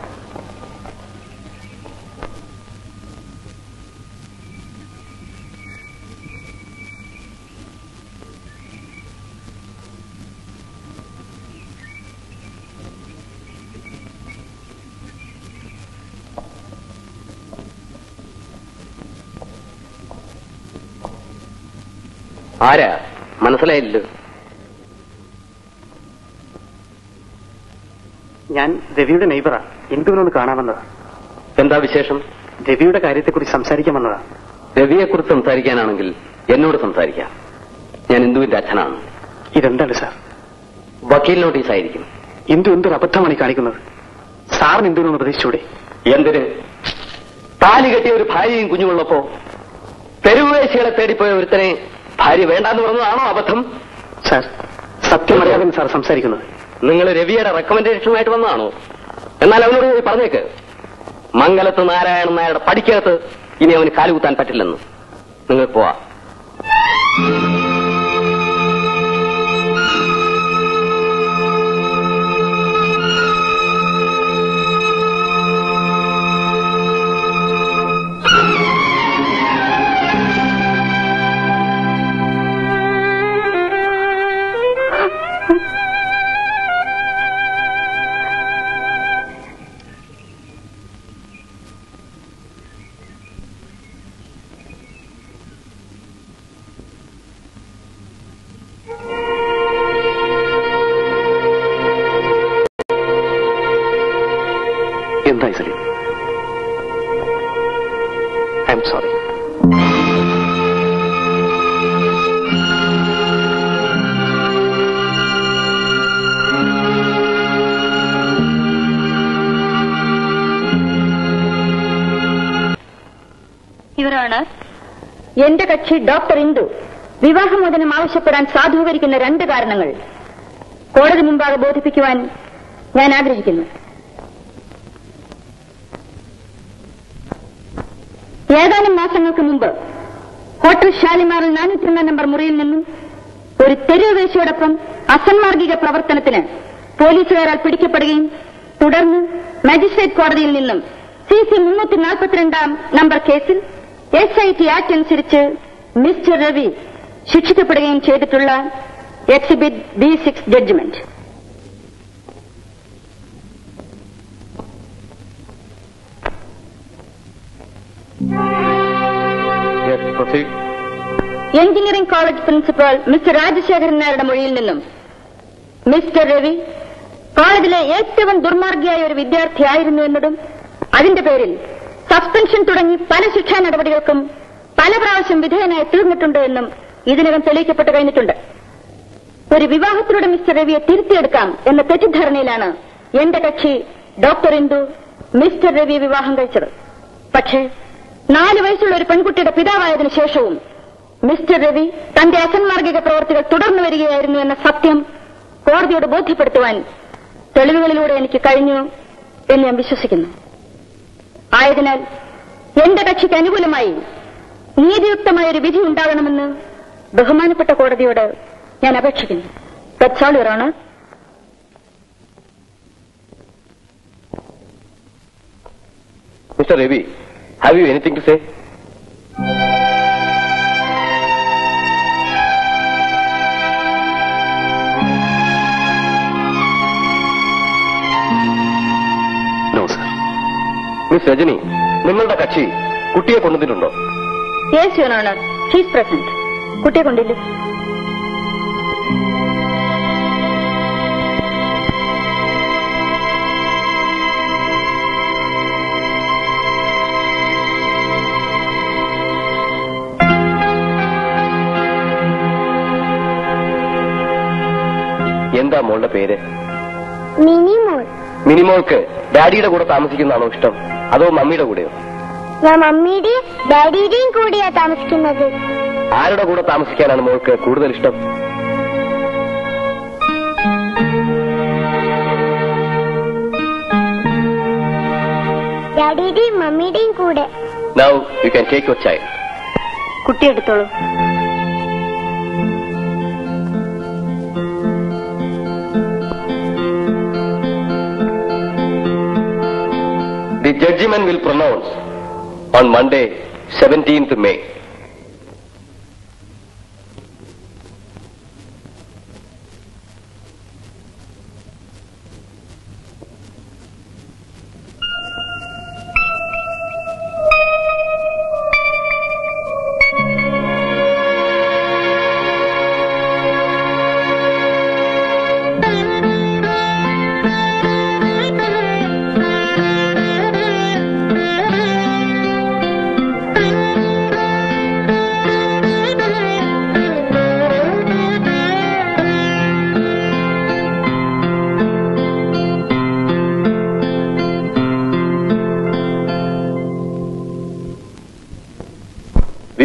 ആരാ മനസ്സിലായില്ലല്ലോ ഞാൻ രവിയുടെ നെയ്ബറാ ഇന്ദുവിനൊന്ന് കാണാമെന്നതാ എന്താ വിശേഷം രവിയുടെ കാര്യത്തെക്കുറിച്ച് സംസാരിക്കാൻ വന്നതാ രവിയെക്കുറിച്ച് സംസാരിക്കാനാണെങ്കിൽ എന്നോട് സംസാരിക്കാം ഞാൻ ഇന്ദുവിന്റെ അച്ഛനാണ് ഇതെന്താണ് സാർ വക്കീൽ നോട്ടീസ് ആയിരിക്കും ഇന്ദു എന്തൊരു അബദ്ധമാണ് ഈ കാണിക്കുന്നത് സാറിന് ഇന്ദുവിനൊന്ന് പ്രതീക്ഷിച്ചൂടെ എന്തിന് താലി കെട്ടിയ ഒരു ഭാര്യയും കുഞ്ഞുമുള്ളപ്പോ തെരുവേശികളെ തേടിപ്പോയ ഒരുത്തനെ ഭാര്യ വേണ്ടാന്ന് പറഞ്ഞതാണോ അബദ്ധം സാർ സത്യം അറിയാതെ സാർ സംസാരിക്കുന്നത് നിങ്ങൾ രവിയുടെ റെക്കമെൻഡേഷനുമായിട്ട് വന്നതാണോ എന്നാൽ അവനോട് പോയി പറഞ്ഞേക്ക് മംഗലത്ത് നാരായണൻ നായരുടെ പഠിക്കകത്ത് ഇനി അവന് കാലുകുത്താൻ പറ്റില്ലെന്ന് നിങ്ങൾ പോവാ എന്തായി സലീം ഐ എം സോറി ഇവരാണ് എന്റെ കക്ഷി ഡോക്ടർ ഇന്ദു വിവാഹമോചനം ആവശ്യപ്പെടാൻ സാധൂകരിക്കുന്ന രണ്ട് കാരണങ്ങൾ കോടതി മുമ്പാകെ ബോധിപ്പിക്കുവാൻ ഞാൻ ആഗ്രഹിക്കുന്നു ഏതാനും മാസങ്ങൾക്ക് മുമ്പ് ഹോട്ടൽ ഷാലിമാറിൽ നാനൂറ്റൊന്നാം നമ്പർ മുറിയിൽ നിന്നും ഒരു തെരുവേശിയോടൊപ്പം അസന്മാർഗിക പ്രവർത്തനത്തിന് പോലീസുകാരാൽ പിടിക്കപ്പെടുകയും തുടർന്ന് മജിസ്ട്രേറ്റ് കോടതിയിൽ നിന്നും സി സി മുന്നൂറ്റി നാൽപ്പത്തിരണ്ടാം നമ്പർ കേസിൽ എസ് ഐ ടി ആക്ട് അനുസരിച്ച് മിസ്റ്റർ രവി ശിക്ഷിക്കപ്പെടുകയും ചെയ്തിട്ടുള്ള exhibit B six judgment engineering college principal mister Rajasekharan നായരുടെ മൊഴിയിൽ നിന്നും മിസ്റ്റർ രവി കോളേജിലെ ഏറ്റവും ദുർമാർഗിയായ ഒരു വിദ്യാർത്ഥിയായിരുന്നു എന്നതും അതിന്റെ പേരിൽ സസ്പെൻഷൻ തുടങ്ങി പല ശിക്ഷാ നടപടികൾക്കും പല പ്രാവശ്യം വിധേയനായി തീർന്നിട്ടുണ്ട് എന്നും ഇതിനകം തെളിയിക്കപ്പെട്ട് കഴിഞ്ഞിട്ടുണ്ട് ഒരു വിവാഹത്തിലൂടെ മിസ്റ്റർ രവിയെ തിരുത്തിയെടുക്കാം എന്ന തെറ്റിദ്ധാരണയിലാണ് എന്റെ കക്ഷി ഡോക്ടർ ഇന്ദു മിസ്റ്റർ രവിയെ വിവാഹം കഴിച്ചത് പക്ഷേ നാല് വയസ്സുള്ള ഒരു പെൺകുട്ടിയുടെ പിതാവായതിനു ശേഷവും മിസ്റ്റർ രവി തന്റെ അസന്മാർഗിക പ്രവർത്തികൾ തുടർന്നു വരികയായിരുന്നു എന്ന സത്യം കോടതിയോട് ബോധ്യപ്പെടുത്തുവാൻ തെളിവുകളിലൂടെ എനിക്ക് കഴിഞ്ഞു എന്ന് ഞാൻ വിശ്വസിക്കുന്നു ആയതിനാൽ എന്റെ കക്ഷിക്ക് അനുകൂലമായി നീതിയുക്തമായ ഒരു വിധി ഉണ്ടാകണമെന്ന് ബഹുമാനപ്പെട്ട കോടതിയോട് ഞാൻ അപേക്ഷിക്കുന്നു That's all, Your Honor. Mister Ravi have you anything to say no sir miss Rajani നിങ്ങളുടെ കക്ഷി കുട്ടിയെ കൊണ്ടുവന്നിട്ടുണ്ടോ Yes, Your Honor. He's present. കുട്ടിയെ കൊണ്ടില്ല എന്താ മോളുടെ പേര് മിനിമോൾ മിനിമോൾക്ക് ഡാഡിയുടെ കൂടെ താമസിക്കുന്നതാണോ ഇഷ്ടം അതോ മമ്മിയുടെ കൂടെയോ ഞാൻ മമ്മിയുടെയും ഡാഡിയുടെയും കൂടെയാ താമസിക്കുന്നത് ആരുടെ കൂടെ താമസിക്കാനാണ് മോൾക്ക് കൂടുതൽ ഇഷ്ടം ഡാഡിയുടെയും മമ്മിയുടെയും കൂടെ now you can take your child കുട്ടി എടുത്തോളൂ The judgment will pronounce on Monday, 17th May.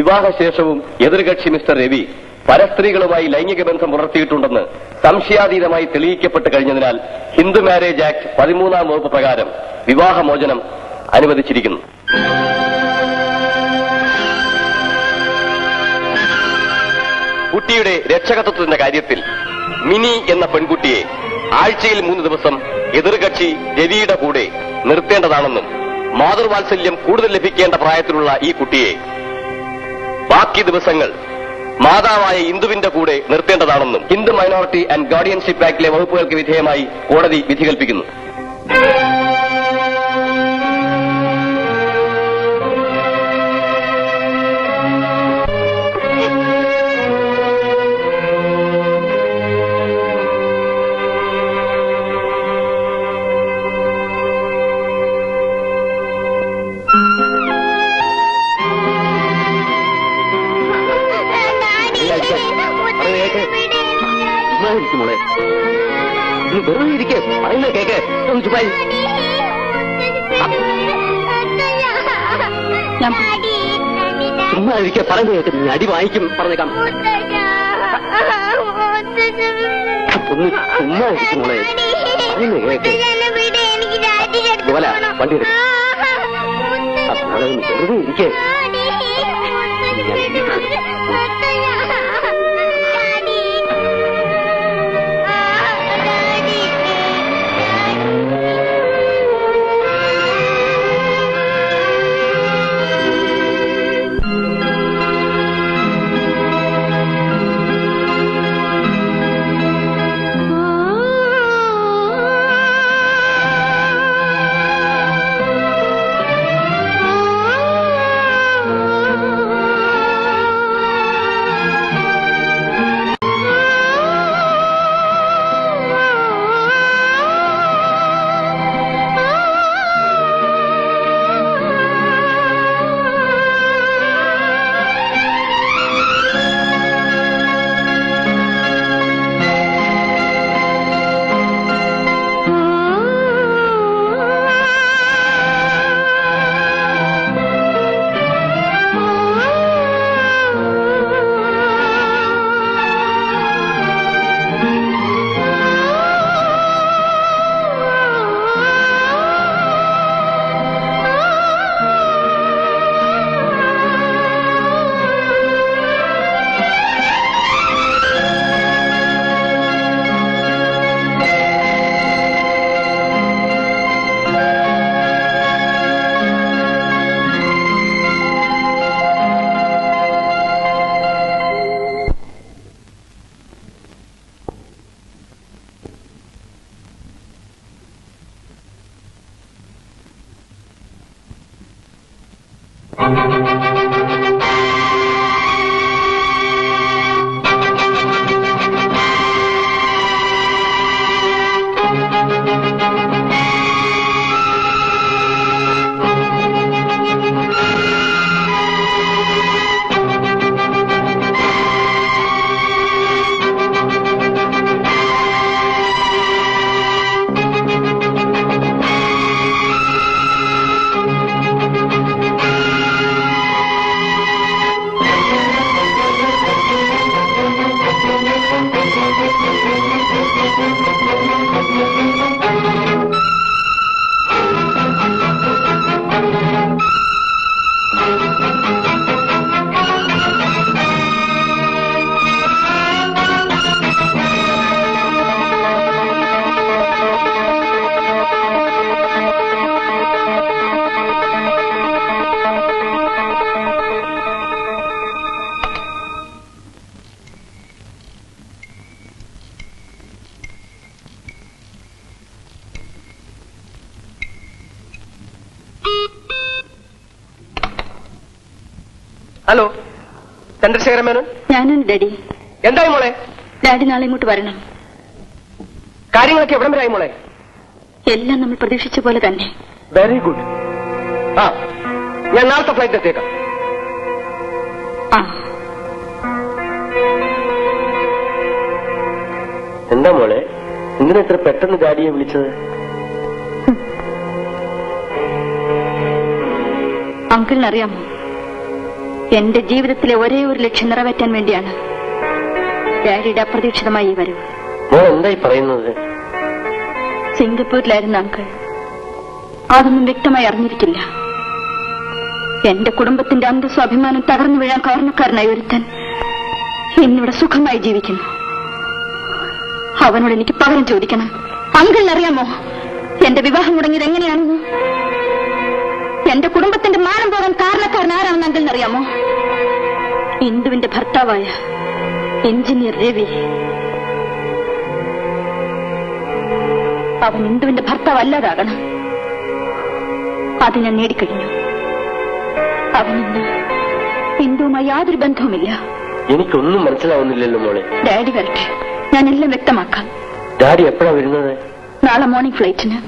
വിവാഹശേഷവും എതിർകക്ഷി മിസ്റ്റർ രവി പരസ്ത്രീകളുമായി ലൈംഗിക ബന്ധം പുലർത്തിയിട്ടുണ്ടെന്ന് സംശയാതീതമായി തെളിയിക്കപ്പെട്ട് കഴിഞ്ഞതിനാൽ ഹിന്ദു മാരേജ് ആക്ട് പതിമൂന്നാം വകുപ്പ് പ്രകാരം വിവാഹമോചനം അനുവദിച്ചിരിക്കുന്നു കുട്ടിയുടെ രക്ഷകത്വത്തിന്റെ കാര്യത്തിൽ മിനി എന്ന പെൺകുട്ടിയെ ആഴ്ചയിൽ മൂന്ന് ദിവസം എതിർകക്ഷി രവിയുടെ കൂടെ നിർത്തേണ്ടതാണെന്നും മാതൃവാത്സല്യം കൂടുതൽ ലഭിക്കേണ്ട പ്രായത്തിലുള്ള ഈ കുട്ടിയെ ബാക്കി ദിവസങ്ങൾ മാതാവായ ഇന്ദുവിന്റെ കൂടെ നിർത്തേണ്ടതാണെന്നും ഹിന്ദു മൈനോറിറ്റി ആൻഡ് ഗാർഡിയൻഷിപ്പ് ആക്ടിലെ വകുപ്പുകൾക്ക് വിധേയമായി കോടതി വിധി കൽപ്പിക്കുന്നു ഇരിക്കും മോളെ നീ വെറുതെ ഇരിക്കേ പറയുന്നത് കേക്ക് ഒന്ന് ചുപ്പായി ചുമ്മാ ഇരിക്കെ പറയുന്നത് കേക്ക് നീ അടി വാങ്ങിക്കും പറഞ്ഞേക്കാം ഒന്ന് ചുമ്മാ ഇരിക്കും മോളെ പറയുന്നത് കേക്ക് ഇതുപോലെ വണ്ടി എടുക്കും മോളെ ഒന്ന് വെറുതെ ഇരിക്കേ ഹലോ ചന്ദ്രശേഖര മേനോൻ ഞാനും ഡാഡി എന്തായി മോളെ ഡാഡി നാളെ ഇങ്ങോട്ട് വരണം കാര്യങ്ങളൊക്കെ എവിടം വരായി മോളെ എല്ലാം നമ്മൾ പ്രതീക്ഷിച്ച പോലെ തന്നെ വെരി ഗുഡ് ആ ഞാൻ നാളത്തെ ഫ്ലൈറ്റ് എത്തിയേക്കാം ആ എന്താ മോളെ എന്തിനാ ഇത്ര പെട്ടെന്ന് ഡാഡിയെ വിളിച്ചത് അങ്കിളിന് അറിയാമോ എന്റെ ജീവിതത്തിലെ ഒരേ ഒരു ലക്ഷ്യം നിറവേറ്റാൻ വേണ്ടിയാണ് ഡാഡിയുടെ അപ്രതീക്ഷിതമായി ഈ വരവ് മോൾ എന്തായി പറയുന്നത് സിംഗപ്പൂരിലായിരുന്ന അങ്കിൾ അതൊന്നും വ്യക്തമായി അറിഞ്ഞിരിക്കില്ല എന്റെ കുടുംബത്തിന്റെ അന്തസ്സും അഭിമാനം തകർന്നു വീഴാൻ കാരണക്കാരനായി ഒരുത്തൻ ഇന്നിവിടെ സുഖമായി ജീവിക്കുന്നു അവനോട് എനിക്ക് പകരം ചോദിക്കണം അങ്കിളിന് അറിയാമോ എന്റെ വിവാഹം മുടങ്ങിയത് എങ്ങനെയാണെന്ന് എന്റെ കുടുംബത്തിന്റെ മാനം പോകാൻ കാരണക്കാരൻ ആരാണെന്ന് അങ്കിളിന് അറിയാമോ ഇന്ദുവിന്റെ ഭർത്താവായ എഞ്ചിനീയർ രവി അവൻ ഇന്ദുവിന്റെ ഭർത്താവ് അല്ലാതാകണം അത് ഞാൻ നേടിക്കഴിഞ്ഞു അവനിന്ന് ഇന്ദുവുമായി യാതൊരു ബന്ധവുമില്ല എനിക്കൊന്നും മനസ്സിലാവുന്നില്ലല്ലോ മോളെ ഡാഡി വരട്ടെ ഞാൻ എല്ലാം വ്യക്തമാക്കാം ഡാഡി എപ്പോഴാ വരുന്നത് നാളെ മോർണിംഗ് ഫ്ലൈറ്റിന്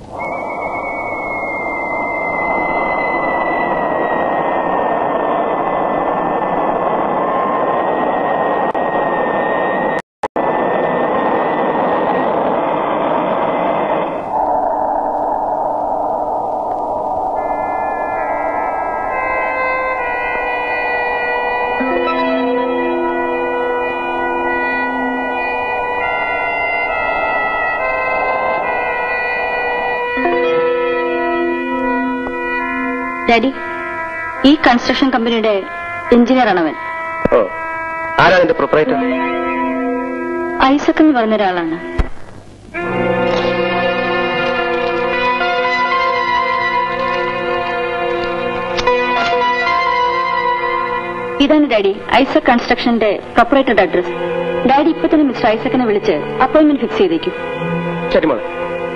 ഡാഡി ഈ കൺസ്ട്രക്ഷൻ കമ്പനിയുടെ എഞ്ചിനീയർ ആണ് അവൻ ഓ ആരാ നിന്റെ പ്രൊപ്പറേറ്റർ ഐസക് എന്ന് പറഞ്ഞ ഒരാളാണ് ഇതാണ് ഡാഡി ഐസക് കൺസ്ട്രക്ഷന്റെ പ്രൊപ്പറേറ്ററുടെ അഡ്രസ് ഡാഡി ഇപ്പൊ തന്നെ മിസ്റ്റർ ഐസക്കിനെ വിളിച്ച് അപ്പോയിന്റ്മെന്റ് ഫിക്സ് ചെയ്തേക്കും ശരി മോളെ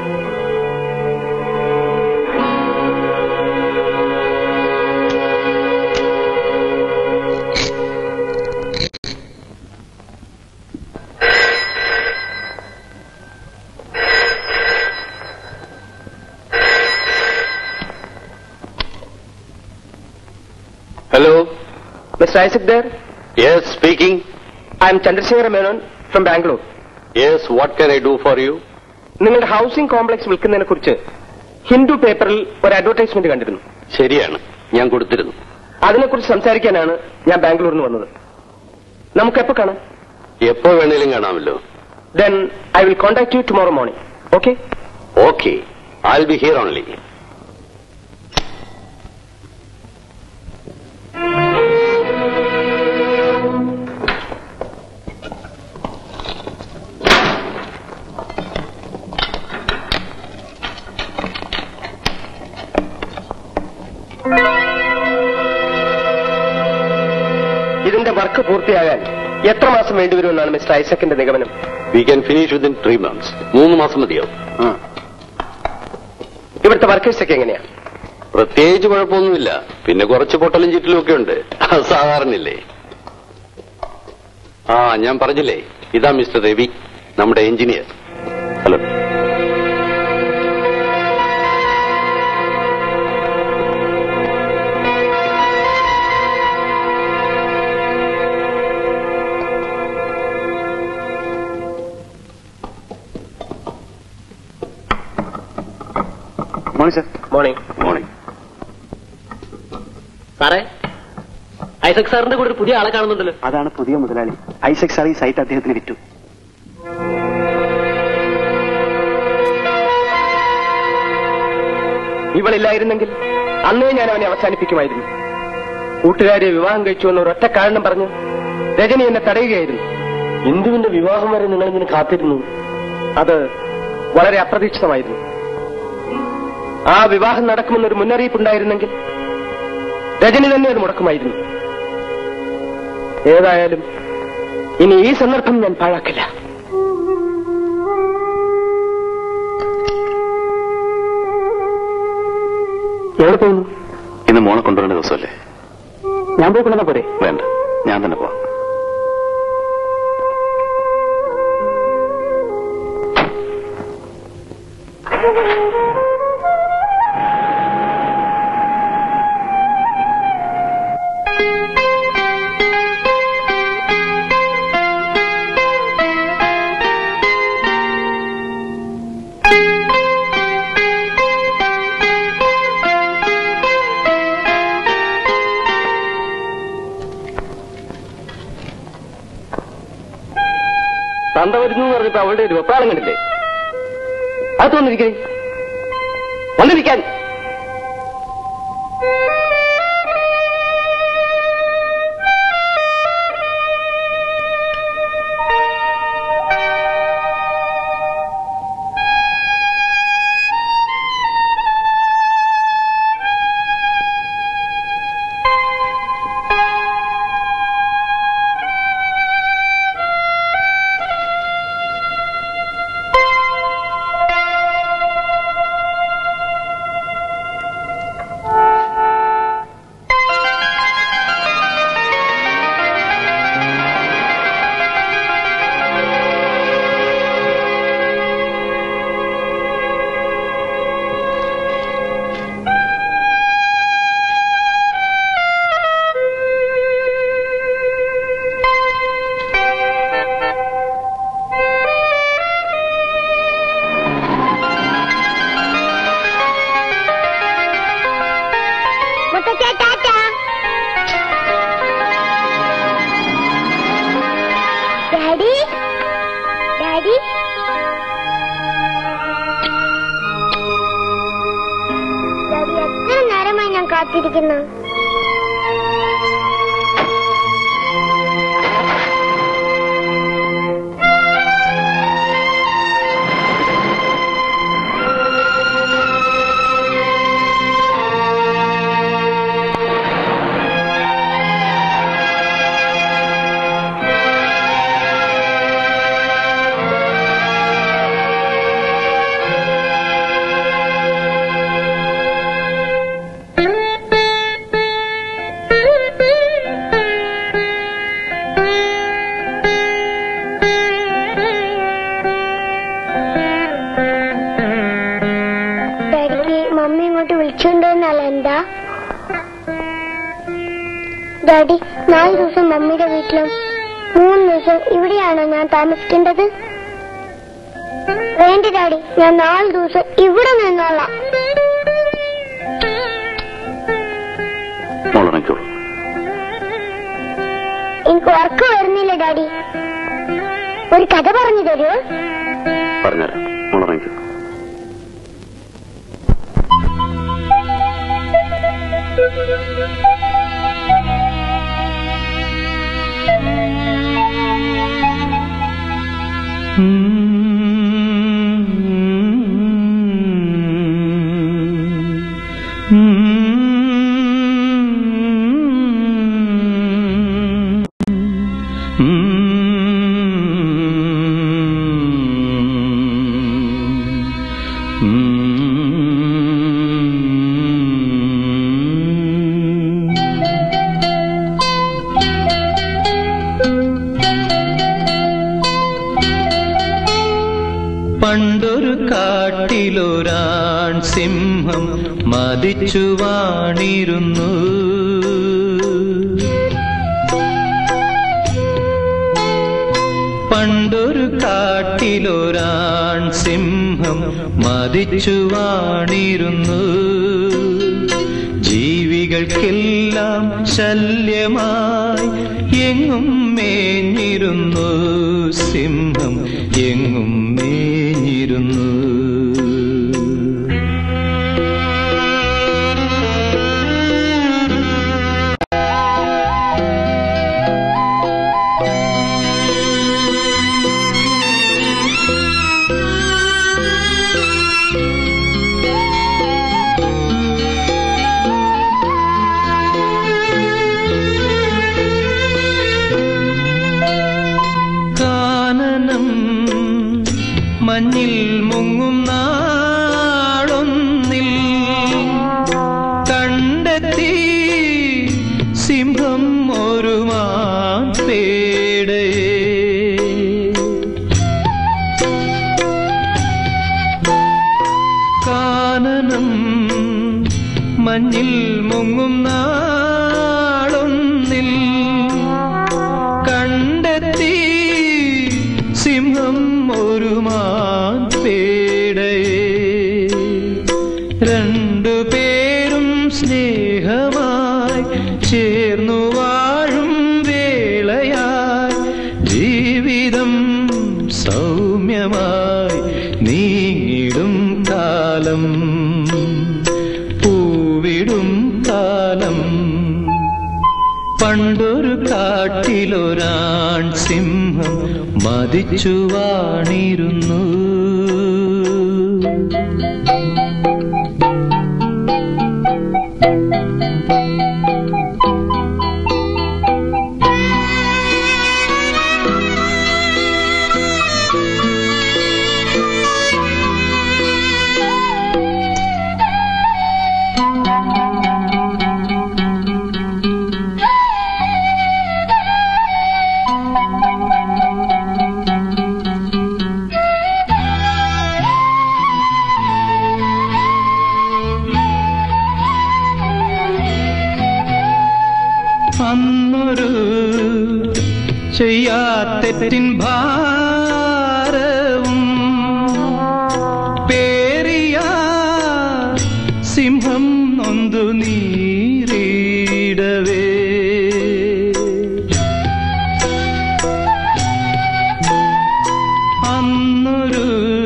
hello mister Isaac there yes speaking I'm Chandrasekhara Menon from Bangalore yes what can I do for you നിങ്ങളുടെ ഹൗസിംഗ് കോംപ്ലക്സ് വിൽക്കുന്നതിനെ കുറിച്ച് ഹിന്ദു പേപ്പറിൽ ഒരു അഡ്വർടൈസ്മെന്റ് കണ്ടിരുന്നു ശരിയാണ് ഞാൻ കൊടുത്തിരുന്നു അതിനെക്കുറിച്ച് സംസാരിക്കാനാണ് ഞാൻ ബാംഗ്ലൂരിൽ നിന്ന് വന്നത് നമുക്ക് എപ്പോ കാണാം എപ്പോ വേണേലും കാണാമല്ലോ then I will contact you tomorrow morning okay okay I be here only ഇതിന്റെ വർക്ക് പൂർത്തിയാകാൻ എത്ര മാസം വേണ്ടിവരുമെന്നാണ് മിസ്റ്റർ ഐസക്കിന്റെ നിഗമനം we can finish within three months മൂന്ന് മാസം മതിയാവും ഇവിടുത്തെ വർക്കേഴ്സ് ഒക്കെ എങ്ങനെയാ പ്രത്യേകിച്ച് കുഴപ്പമൊന്നുമില്ല പിന്നെ കുറച്ച് പൊട്ടലും ചുറ്റിലും ഒക്കെ ഉണ്ട് അത് സാധാരണയില്ലേ ആ ഞാൻ പറഞ്ഞില്ലേ ഇതാ മിസ്റ്റർ രവി നമ്മുടെ engineer hello morning sir morning morning സാറേ ഐസക് സാറിന്റെ കൂടെ ഒരു പുതിയ ആളെ കാണുന്നുണ്ടല്ലോ അതാണ് പുതിയ മുതലാളി ഐസക് സാർ ഈ സൈറ്റ് അദ്ദേഹത്തിന് വിറ്റു ഇവളില്ലായിരുന്നെങ്കിൽ അന്നേ ഞാൻ അവനെ അവസാനിപ്പിക്കുമായിരുന്നു കൂട്ടുകാരെ വിവാഹം കഴിച്ചു എന്ന ഒരൊറ്റ കാരണം പറഞ്ഞ് രജനി എന്നെ തടയുകയായിരുന്നു ഇന്ദുവിന്റെ വിവാഹം വരെ നിങ്ങൾ ഇങ്ങനെ കാത്തിരുന്നു അത് വളരെ അപ്രതീക്ഷിതമായിരുന്നു ആ വിവാഹം നടക്കുമെന്നൊരു മുന്നറിയിപ്പ് ഉണ്ടായിരുന്നെങ്കിൽ രജനി തന്നെ അത് മുടക്കുമായിരുന്നു ഏതായാലും ഇനി ഈ സന്ദർഭം ഞാൻ പാഴാക്കില്ല എവിടെ പോകുന്നു ഇന്ന് മോളെ കൊണ്ടുവരേണ്ട ദിവസമല്ലേ ഞാൻ പോയി കൊണ്ടുവന്നാ പോരെ വേണ്ട ഞാൻ തന്നെ പോവാം തന്ത വരുന്നു എന്ന് പറഞ്ഞപ്പോ അവളുടെ ഒരു വെപ്രാളം കണ്ടില്ലേ അത് വന്നിരിക്കേ വന്നിരിക്കാൻ മുത്തച്ഛ ടാറ്റ ഡാഡി ഡാഡി ഡാഡി എത്ര നേരമായി ഞാൻ കാത്തിരിക്കുന്നു ഡാഡിക്ക് മമ്മി ഇങ്ങോട്ട് വിളിച്ചുകൊണ്ടോന്നല്ല എന്താ ഡാഡി നാല് ദിവസം മമ്മിയുടെ വീട്ടിലും മൂന്ന് ദിവസം ഇവിടെയാണോ ഞാൻ താമസിക്കേണ്ടത് വേണ്ട ഡാഡി ഞാൻ നാല് ദിവസം ഇവിടെ നിന്നോളാം മോളിറങ്ങിക്കോളൂ എനിക്ക് ഉറക്കം വരുന്നില്ല ഡാഡി ഒരു കഥ പറഞ്ഞു തരുമോ പറഞ്ഞുതരാം മോളിറങ്ങിക്കോ പണ്ടൊരു കാട്ടിലൊരാൺ സിംഹം മതിച്ചു വാണിരുന്നു പണ്ടൊരു കാട്ടിലൊരാൺ സിംഹം മതിച്ചു വാണിരുന്നു ജീവികൾക്കെല്ലാം ശല്യമായി എങ്ങും മേഞ്ഞിരുന്നു സിംഹം എങ്ങും മേഞ്ഞിരുന്നു കാനനം മഞ്ഞിൽ മുങ്ങും നാളൊന്നിൽ കണ്ടെത്തി സിംഹം ഒരു മാൻപേടയെ കാനനം മഞ്ഞിൽ മുങ്ങും നാളൊന്നിൽ കണ്ടെത്തി സിംഹം ഒരു മാൻപേടയെ രണ്ടു പേരും സ്നേഹമായി ചേർന്നു വാഴും വേളയായി ജീവിതം ശൂന്യമായി നീങ്ങിടും കാലം പൂവിടും കാലം പണ്ടൊരു കാട്ടിലൊരാൺ സിംഹം മതിച്ചു വാണിരുന്നു അന്നൊരു ചെയ്യാത്തെറ്റിൻ ഭാരവും പേറിയ സിംഹം നൊന്തു നീറിയിടവേ അന്നൊരു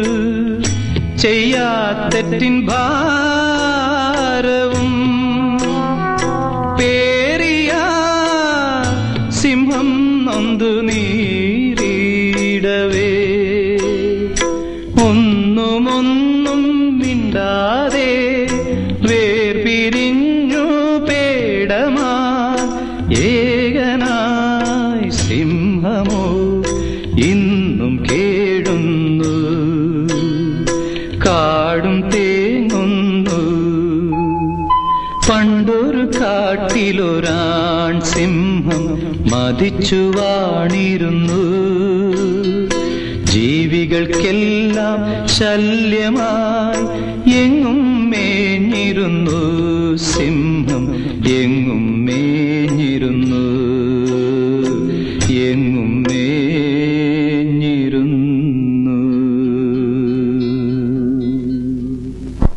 ചെയ്യാത്തെറ്റിൻ ഭാരവും പേറിയ സിംഹം നൊന്തു നീറിയിടവേ ഒന്നുമൊന്നും മിണ്ടാതെ വേർപിരിഞ്ഞു പേടമാ ഏകനായി സിംഹമോ ഇന്നും കേടുന്നു കാടും തേങ്ങുന്നു പണ്ടൊരു കാട്ടിലൊരാൺ സിംഹം മതിച്ചു വാണിരുന്നു ജീവികൾക്കെല്ലാം ശല്യമായി എങ്ങും മേഞ്ഞിരുന്നു സിംഹം എങ്ങും മേഞ്ഞിരുന്നു എങ്ങും മേഞ്ഞിരുന്നു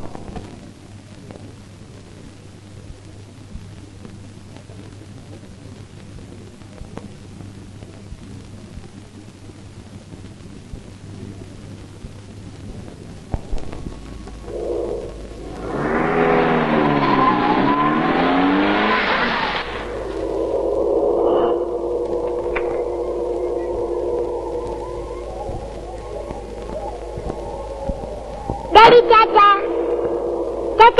ഡാഡി ടാറ്റ ടാറ്റ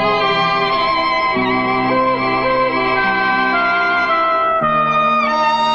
ആ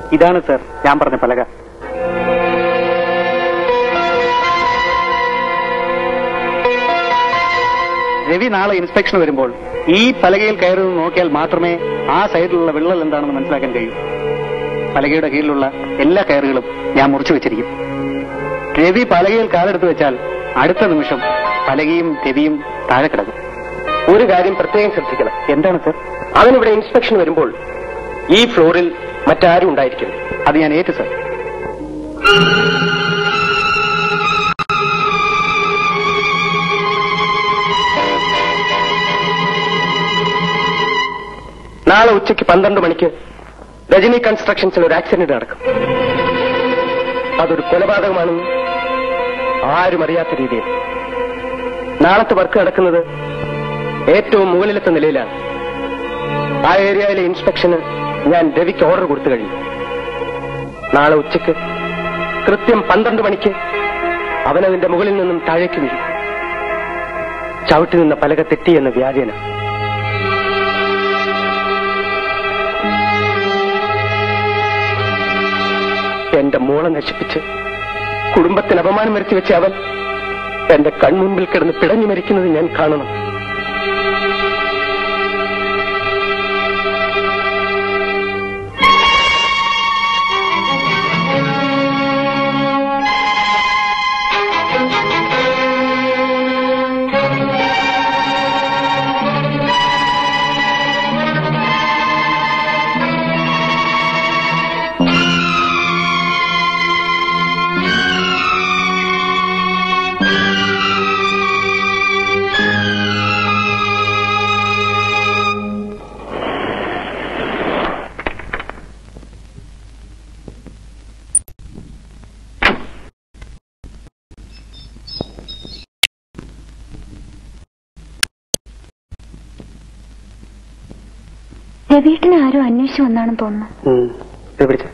ഇതാണ് സർ ഞാൻ പറഞ്ഞ പലക രവി നാളെ ഇൻസ്പെക്ഷൻ വരുമ്പോൾ ഈ പലകയിൽ കയറി നിന്ന് നോക്കിയാൽ മാത്രമേ ആ സൈഡിലുള്ള വിള്ളൽ എന്താണെന്ന് മനസ്സിലാക്കാൻ കഴിയൂ പലകയുടെ കീഴിലുള്ള എല്ലാ കയറുകളും ഞാൻ മുറിച്ചു വെച്ചിരിക്കും രവി പലകയിൽ കാലെടുത്ത് വെച്ചാൽ അടുത്ത നിമിഷം പലകയും രവിയും താഴെ കിടക്കും ഒരു കാര്യം പ്രത്യേകം ശ്രദ്ധിക്കണം എന്താണ് സർ അവനിവിടെ ഇൻസ്പെക്ഷൻ വരുമ്പോൾ ഈ ഫ്ലോറിൽ മറ്റാരും ഉണ്ടായിരിക്കില്ല അത് ഞാൻ ഏറ്റു സർ നാളെ ഉച്ചയ്ക്ക് പന്ത്രണ്ട് മണിക്ക് രജനി കൺസ്ട്രക്ഷൻസിൽ ഒരു ആക്സിഡന്റ് നടക്കും അതൊരു കൊലപാതകമാണെന്ന് ആരും അറിയാത്ത രീതിയിൽ നാളത്തെ വർക്ക് നടക്കുന്നത് ഏറ്റവും മുകളിലത്തെ നിലയിലാണ് ആ ഏരിയയിലെ ഇൻസ്പെക്ഷന് ഞാൻ രവിക്ക് ഓർഡർ കൊടുത്തു കഴിഞ്ഞു നാളെ ഉച്ചയ്ക്ക് കൃത്യം പന്ത്രണ്ട് മണിക്ക് അവനതിന്റെ മുകളിൽ നിന്നും താഴേക്ക് വീഴും ചവിട്ടി നിന്ന പലക തെറ്റി എന്ന വ്യാജേന എന്റെ മോളെ നശിപ്പിച്ച് കുടുംബത്തിന് അപമാനം വരുത്തി വെച്ച അവൻ എന്റെ കൺമുമ്പിൽ കിടന്ന് പിടഞ്ഞു മരിക്കുന്നത് ഞാൻ കാണണം രവീട്ടിനെ ആരോ അന്വേഷിച്ചു വന്നാണെന്ന് തോന്നുന്നു പിടിച്ചു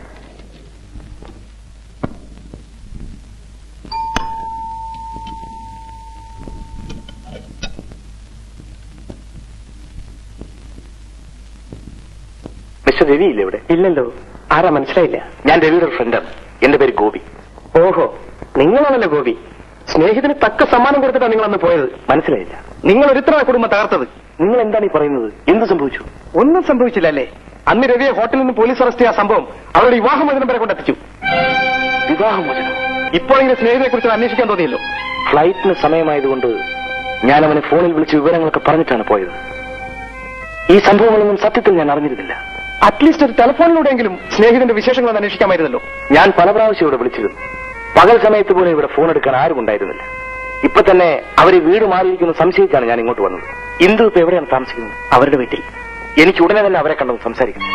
മിസ്റ്റർ രവി ഇല്ലേ ഇവിടെ ഇല്ലല്ലോ ആരാ മനസ്സിലായില്ല ഞാൻ രവിയുടെ ഫ്രണ്ടാണ് എന്റെ പേര് ഗോപി ഓഹോ നിങ്ങളാണല്ലോ ഗോപി സ്നേഹിതന് തക്ക സമ്മാനം കൊടുത്തിട്ടാണ് നിങ്ങൾ അന്ന് പോയത് മനസ്സിലായില്ല നിങ്ങൾ ഒരുത്ര കുടുംബം തകർത്തത് നിങ്ങൾ എന്താണ് ഈ പറയുന്നത് എന്ത് സംഭവിച്ചു ഒന്നും സംഭവിച്ചില്ല അല്ലേ അന്ന് രവിയെ ഹോട്ടലിൽ നിന്ന് പോലീസ് അറസ്റ്റ് ചെയ്ത സംഭവം അവരുടെ വിവാഹമോചനം വരെ കൊണ്ടെത്തിച്ചു വിവാഹമോചനം ഇപ്പോഴെങ്കിലും സ്നേഹിതനെ കുറിച്ച് അന്വേഷിക്കാൻ തോന്നിയല്ലോ ഫ്ലൈറ്റിന് സമയമായതുകൊണ്ട് ഞാൻ അവനെ ഫോണിൽ വിളിച്ച് വിവരങ്ങളൊക്കെ പറഞ്ഞിട്ടാണ് പോയത് ഈ സംഭവങ്ങളൊന്നും സത്യത്തിൽ ഞാൻ അറിഞ്ഞിരുന്നില്ല അറ്റ്ലീസ്റ്റ് ഒരു ടെലിഫോണിലൂടെയെങ്കിലും സ്നേഹിതന്റെ വിശേഷങ്ങൾ ഒന്ന് അന്വേഷിക്കാമായിരുന്നല്ലോ ഞാൻ പല പ്രാവശ്യം ഇവിടെ വിളിച്ചിരുന്നു പകൽ സമയത്ത് പോലും ഇവിടെ ഫോൺ എടുക്കാൻ ആരും ഉണ്ടായിരുന്നില്ല ഇപ്പൊ തന്നെ അവര് വീട് മാറിയിരിക്കുന്ന സംശയിച്ചാണ് ഞാൻ ഇങ്ങോട്ട് വന്നത് ഇന്ദു ഇപ്പൊ എവിടെയാണ് താമസിക്കുന്നത് അവരുടെ വീട്ടിൽ എനിക്ക് ഉടനെ തന്നെ അവരെ കണ്ടു സംസാരിക്കണം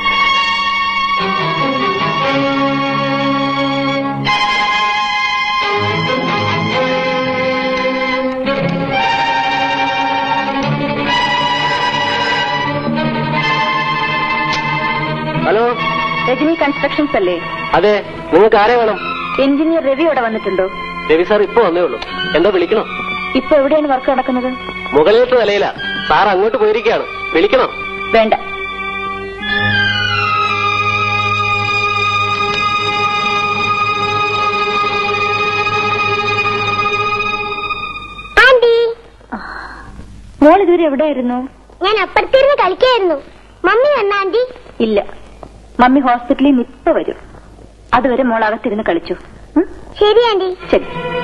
ഹലോ രജനി കൺസ്ട്രക്ഷൻസ് അല്ലേ അതെ നിങ്ങൾക്ക് ആരെ വേണം എഞ്ചിനീയർ രവി ഇവിടെ വന്നിട്ടുണ്ടോ രവി സാർ ഇപ്പൊ വന്നേ ഉള്ളൂ എന്താ വിളിക്കണോ ഇപ്പൊ എവിടെയാണ് വർക്ക് നടക്കുന്നത് മുകളിലത്തെ നിലയില സാർ അങ്ങോട്ട് പോയിരിക്കുകയാണ് വിളിക്കണോ വേണ്ട ആന്റി മോൾ ഇതുവരെ എവിടെയായിരുന്നു ഞാൻ അപ്പുറത്തിരുന്ന് കളിക്കായിരുന്നു മമ്മി വന്ന ആന്റി ഇല്ല മമ്മി ഹോസ്പിറ്റലിൽ നിന്ന് ഇപ്പൊ വരും അതുവരെ മോൾ അകത്തിരുന്ന് കളിച്ചു ഉം? ശരി ആന്റി ശരി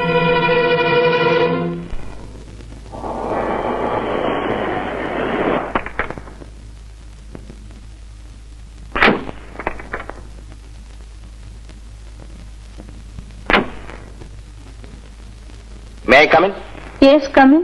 മേ കമിൻ യെസ് കമ്മിൻ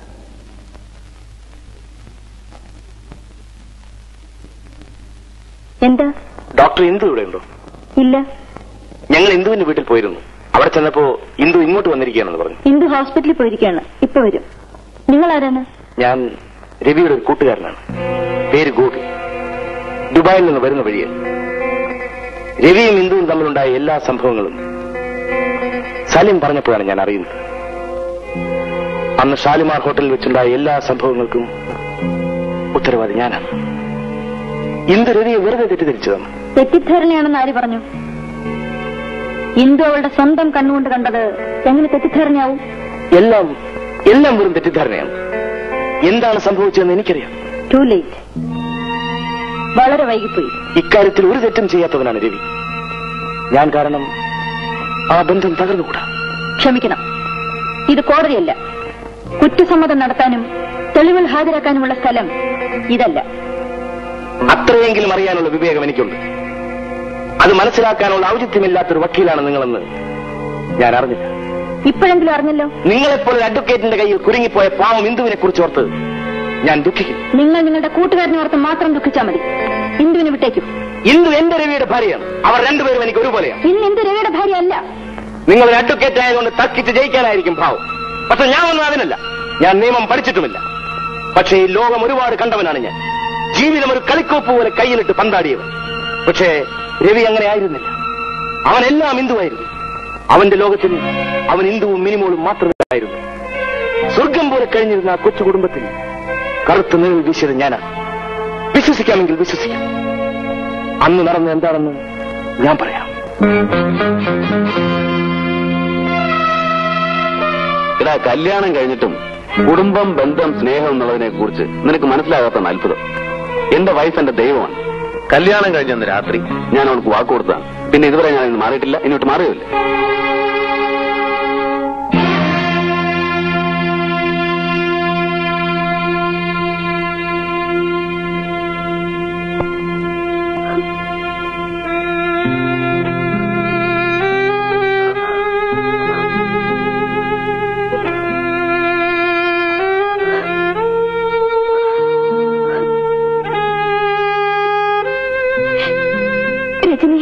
എന്താ ഡോക്ടർ ഇന്ദു ഇവിടെ ഉണ്ടോ ഇല്ല ഞങ്ങൾ ഇന്ദുവിന്റെ വീട്ടിൽ പോയിരുന്നു അവിടെ ചെന്നപ്പോ ഇന്ദു ഇങ്ങോട്ട് വന്നിരിക്കുകയാണെന്ന് പറഞ്ഞു ഇന്ദു ഹോസ്പിറ്റലിൽ പോയിരിക്കുകയാണ് ഇപ്പൊ വരും നിങ്ങൾ ആരാണ് ഞാൻ രവിയുടെ ഒരു കൂട്ടുകാരനാണ് പേര് ഗോപി ദുബായിൽ നിന്ന് വരുന്ന വഴിയിൽ രവിയും ഇന്ദുവും തമ്മിലുണ്ടായ എല്ലാ സംഭവങ്ങളും സലിം പറഞ്ഞപ്പോഴാണ് ഞാൻ അറിയുന്നത് അന്ന് ഷാലിമാർ ഹോട്ടലിൽ വെച്ചുണ്ടായ എല്ലാ സംഭവങ്ങൾക്കും ഉത്തരവാദി ഞാനാണ് ഇന്ദു രവിയെ വെറുതെ തെറ്റിദ്ധരിച്ചതാണ് തെറ്റിദ്ധാരണയാണെന്ന് ആര് പറഞ്ഞു ഇന്ദു അവളുടെ സ്വന്തം കണ്ണുകൊണ്ട് കണ്ടത് എങ്ങനെ തെറ്റിദ്ധാരണയാവും എല്ലാം എല്ലാം വെറും തെറ്റിദ്ധാരണയാണ് എന്താണ് സംഭവിച്ചതെന്ന് എനിക്കറിയാം ടു ലേറ്റ് വളരെ വൈകിപ്പോയി ഇക്കാര്യത്തിൽ ഒരു തെറ്റും ചെയ്യാത്തവനാണ് രവി ഞാൻ കാരണം ആ ബന്ധം തകർന്നുകൂടാ ക്ഷമിക്കണം ഇത് കോടതിയല്ല കുറ്റസമ്മതം നടത്താനും തെളിവുകൾ ഹാജരാക്കാനുമുള്ള സ്ഥലം ഇതല്ല അത്രയെങ്കിലും അറിയാനുള്ള വിവേകം എനിക്കുണ്ട് അത് മനസ്സിലാക്കാനുള്ള ഔചിത്യമില്ലാത്തൊരു വക്കീലാണ് നിങ്ങളെന്ന് ഞാൻ അറിഞ്ഞില്ല ഇപ്പോഴെങ്കിലും അറിഞ്ഞല്ലോ നിങ്ങളെപ്പോൾ ഒരു അഡ്വക്കേറ്റിന്റെ കയ്യിൽ കുരുങ്ങിപ്പോയ പാവം ഇന്ദുവിനെ കുറിച്ച് ഓർത്ത് ഞാൻ ദുഃഖിക്കുന്നു നിങ്ങൾ നിങ്ങളുടെ കൂട്ടുകാരനെ ഓർത്ത് മാത്രം ദുഃഖിച്ചാൽ മതി ഇന്ദുവിനെ വിട്ടേക്കും ഇന്ദു എന്റെ രവിയുടെ ഭാര്യയാണ് അവർ രണ്ടുപേരും എനിക്ക് ഒരുപോലെയാണ് ഇന്ന് ഇന്ദു രവിയുടെ ഭാര്യ അല്ല നിങ്ങൾ ഒരു അഡ്വക്കേറ്റ് ആയതുകൊണ്ട് തർക്കിച്ച് ജയിക്കാനായിരിക്കും ഭാവം പക്ഷെ ഞാൻ ഒന്നും അതിനല്ല ഞാൻ നിയമം പഠിച്ചിട്ടുമില്ല പക്ഷേ ഈ ലോകം ഒരുപാട് കണ്ടവനാണ് ഞാൻ ജീവിതം ഒരു കളിക്കോപ്പ് പോലെ കയ്യിലിട്ട് പന്താടിയവൻ പക്ഷേ രവി അങ്ങനെ ആയിരുന്നില്ല അവൻ എല്ലാം ഹിന്ദുവായിരുന്നു അവന്റെ ലോകത്തിൽ അവൻ ഹിന്ദുവും മിനിമോളും മാത്രമേ ആയിരുന്നു സ്വർഗം പോലെ കഴിഞ്ഞിരുന്ന ആ കൊച്ചു കുടുംബത്തിൽ കറുത്ത നിഴൽ വീശിയത് ഞാനാണ് വിശ്വസിക്കാമെങ്കിൽ വിശ്വസിക്കാം അന്ന് നടന്നത് എന്താണെന്ന് ഞാൻ പറയാം എടാ കല്യാണം കഴിഞ്ഞിട്ടും കുടുംബം ബന്ധം സ്നേഹം എന്നുള്ളതിനെ കുറിച്ച് നിനക്ക് മനസ്സിലാകാത്ത അത്ഭുതം എന്റെ വൈഫ് എന്റെ ദൈവമാണ് കല്യാണം കഴിഞ്ഞ രാത്രി ഞാൻ അവൾക്ക് വാക്ക് കൊടുത്തതാണ് പിന്നെ ഇതുവരെ ഞാൻ ഇന്ന് മാറിയിട്ടില്ല ഇങ്ങോട്ട് മാറിയില്ല രജനി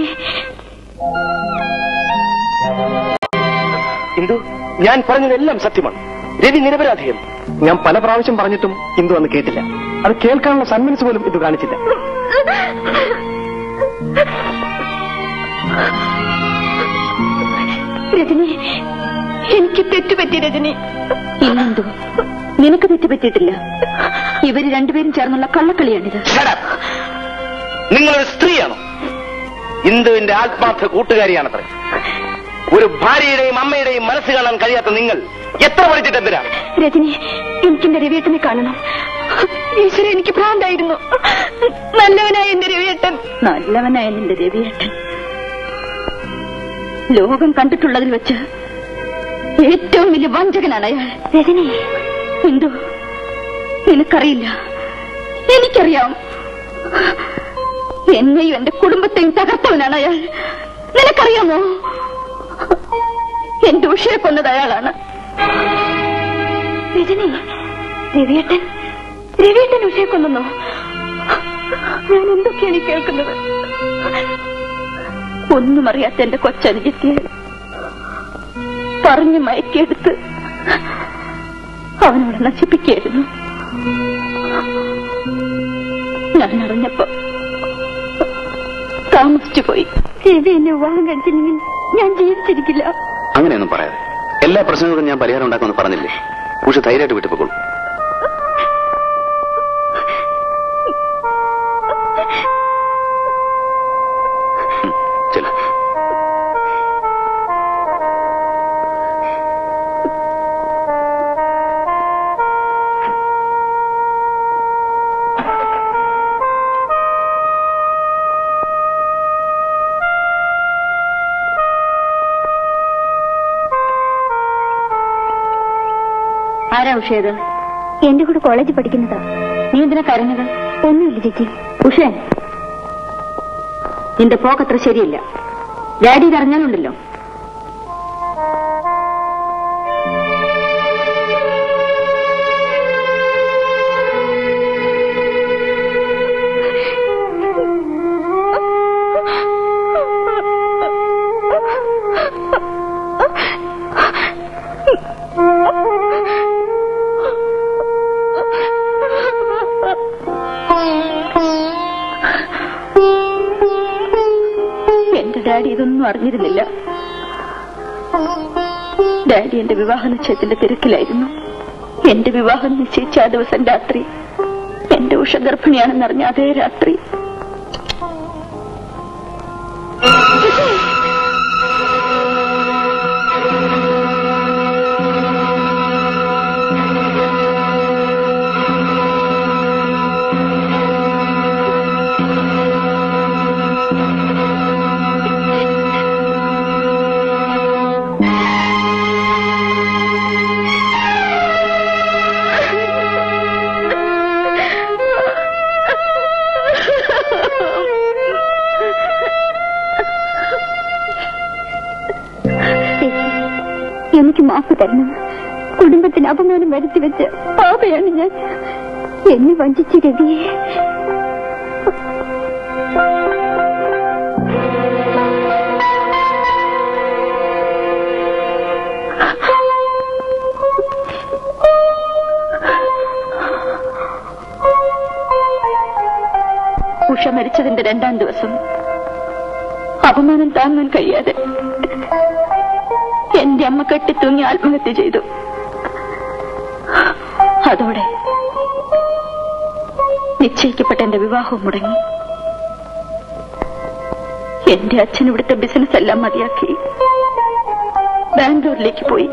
ഇന്ദു ഞാൻ പറഞ്ഞതെല്ലാം സത്യമാണ് രവി നിരപരാധിയാണ് ഞാൻ പല പ്രാവശ്യം പറഞ്ഞിട്ടും ഇന്ദു അന്ന് കേട്ടില്ല അത് കേൾക്കാനുള്ള സന്മനസ് പോലും ഇത് കാണിച്ചില്ല രജനി എനിക്ക് തെറ്റുപറ്റി രജനി ഇല്ലെന്തോ നിനക്ക് തെറ്റുപറ്റിയിട്ടില്ല ഇവര് രണ്ടുപേരും ചേർന്നുള്ള കള്ളക്കളിയാണിത് Shut up. നിങ്ങളൊരു സ്ത്രീയാണോ ഇന്ദുവിന്റെ ആത്മാർത്ഥ കൂട്ടുകാരിയാണത്രേ ഒരു ഭാര്യയുടെയും അമ്മയുടെയും മനസ്സ് കാണാൻ കഴിയാത്ത നിങ്ങൾ എത്ര പഠിച്ചിട്ട് എന്തിനാ രജനി എനിക്കെന്റെ രവിയേട്ടനെ കാണണം ഈശ്വര എനിക്ക് ഭ്രാന്തായിരുന്നു നല്ലവനായ എന്റെ രവിയേട്ടൻ നല്ലവനായ എന്റെ രവിയേട്ടൻ ലോകം കണ്ടിട്ടുള്ളതിൽ വെച്ച് ഏറ്റവും വലിയ വഞ്ചകനാണ് അയാൾ രജനി എന്തോ നിനക്കറിയില്ല എനിക്കറിയാം എന്നെയും എന്റെ കുടുംബത്തെയും തകർത്തവനാണ് അയാൾ നിനക്കറിയാമോ എന്റെ ഉഷയെ കൊന്നത് അയാളാണ് രജനി രവിയേട്ടൻ രവിയേട്ടൻ ഉഷയെ കൊന്നോ ഞാൻ എന്തൊക്കെയാണ് ഈ കേൾക്കുന്നത് ഒന്നും അറിയാത്ത എന്റെ കൊച്ചനുജത്തിയെ പറഞ്ഞു മയക്കിയെടുത്ത് അവനോട് നശിപ്പിക്കായിരുന്നു ഞാൻ അറിഞ്ഞപ്പോ താമസിച്ചു പോയി രവി എന്നെ വിവാഹം കഴിച്ചില്ലെങ്കിൽ ഞാൻ ജീവിച്ചിരിക്കില്ല അങ്ങനെയൊന്നും പറയാതെ എല്ലാ പ്രശ്നങ്ങൾക്കും ഞാൻ പരിഹാരം ഉണ്ടാക്കുമെന്ന് പറഞ്ഞില്ലേ ഉഷ ധൈര്യമായിട്ട് വിട്ടു പോകോളൂ ഉം, ചെല്ലു ആരാ ഉഷയത് എന്റെ കൂടെ കോളേജിൽ പഠിക്കുന്നതാ നീ എന്തിനാ കരഞ്ഞത് ഒന്നുമില്ല ചേച്ചി ഉഷേൻ നിന്റെ പോക്കത്ര ശരിയില്ല ഡാഡി ഇതറിഞ്ഞാലുണ്ടല്ലോ എന്റെ ഡാഡി ഇതൊന്നും അറിഞ്ഞിരുന്നില്ല ഡാഡി എന്റെ വിവാഹ നിശ്ചയത്തിന്റെ തിരക്കിലായിരുന്നു എന്റെ വിവാഹം നിശ്ചയിച്ച ആ ദിവസം രാത്രി എന്റെ ഉഷ ഗർഭിണിയാണെന്നറിഞ്ഞ അതേ രാത്രി മാപ്പ് തരണം കുടുംബത്തിന് അപമാനം വരുത്തി വെച്ച പാപയാണ് ഞാൻ എന്നെ വഞ്ചിച്ച രവിയെ ഉഷ മരിച്ചതിന്റെ രണ്ടാം ദിവസം അപമാനം താങ്ങാൻ കഴിയാതെ എന്റെ അമ്മ കെട്ടിത്തൂങ്ങി ആത്മഹത്യ ചെയ്തു അതോടെ നിശ്ചയിക്കപ്പെട്ട എന്റെ വിവാഹവും മുടങ്ങി എന്റെ അച്ഛൻ ഇവിടുത്തെ ബിസിനസ് എല്ലാം മതിയാക്കി ബാംഗ്ലൂരിലേക്ക് പോയി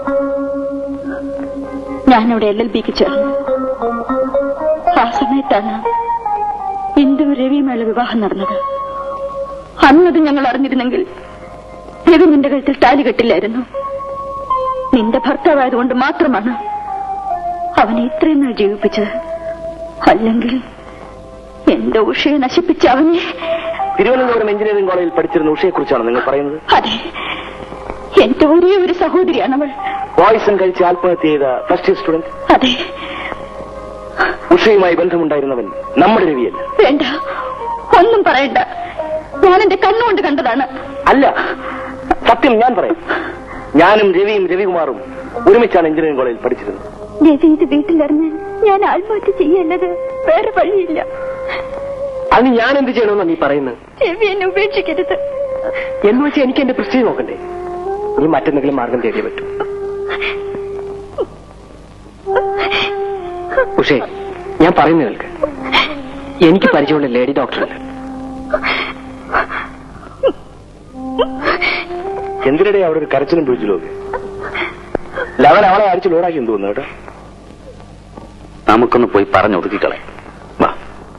ഞാനവിടെ എൽ എൽ ബിക്ക് ചേർന്നു ആ സമയത്താണ് ഇന്ദു രവിയുമായുള്ള വിവാഹം നടന്നത് അന്നത് ഞങ്ങൾ അറിഞ്ഞിരുന്നെങ്കിൽ രവി നിന്റെ കഴുത്തിൽ താലി കെട്ടില്ലായിരുന്നു നിന്റെ ഭർത്താവായതുകൊണ്ട് മാത്രമാണ് അവനെ ഇത്രയും നാൾ ജീവിപ്പിച്ചത് അല്ലെങ്കിൽ എന്റെ ഉഷയെ നശിപ്പിച്ച അവനെ തിരുവനന്തപുരം എഞ്ചിനീയറിംഗ് കോളേജിൽ പഠിച്ചിരുന്ന ഉഷയെ കുറിച്ചാണ് നിങ്ങൾ പറയുന്നത് അതെ എന്റെ ഒരേ ഒരു സഹോദരിയാണ് അവൾ പോയിസൺ കഴിച്ച് ആത്മഹത്യ ചെയ്ത ഫസ്റ്റ് ഇയർ സ്റ്റുഡന്റ് അതെ ഉഷയുമായി ബന്ധമുണ്ടായിരുന്നവൻ നമ്മുടെ രവിയല്ല വേണ്ട ഒന്നും പറയണ്ട ഞാൻ എന്റെ കണ്ണുകൊണ്ട് കണ്ടതാണ് അല്ല സത്യം ഞാൻ പറയാം ഞാനും രവിയും രവികുമാറും ഒരുമിച്ചാണ് എഞ്ചിനീയറിംഗ് കോളേജിൽ പഠിച്ചിരുന്നത് രവി ഇത് വീട്ടിലറിഞ്ഞാൽ ഞാൻ ആത്മഹത്യ ചെയ്യല്ലത് വേറെ വഴിയില്ല അതിന് ഞാൻ എന്ത് ചെയ്യണമെന്നാ നീ പറയുന്നത് രവി എന്നെ ഉപേക്ഷിക്കരുത് എന്ന് വെച്ചാൽ എനിക്ക് എന്റെ പ്രസ്റ്റീജ് നോക്കണ്ടേ നീ മറ്റെന്തെങ്കിലും മാർഗം തേടിയേ പറ്റൂ പക്ഷേ ഞാൻ പറയുന്നത് കേൾക്ക് എനിക്ക് പരിചയമുള്ള ലേഡി ഡോക്ടറുണ്ട് എന്തിനിടെ അവിടെ ഒരു കരച്ചിലും പിടിച്ചിലും ഒക്കെ ലവൻ അവളെ അടിച്ച് ലോഡാക്കി എന്ന് തോന്നുന്നു കേട്ടോ നമുക്കൊന്ന് പോയി പറഞ്ഞൊതുക്കിക്കളെ വാ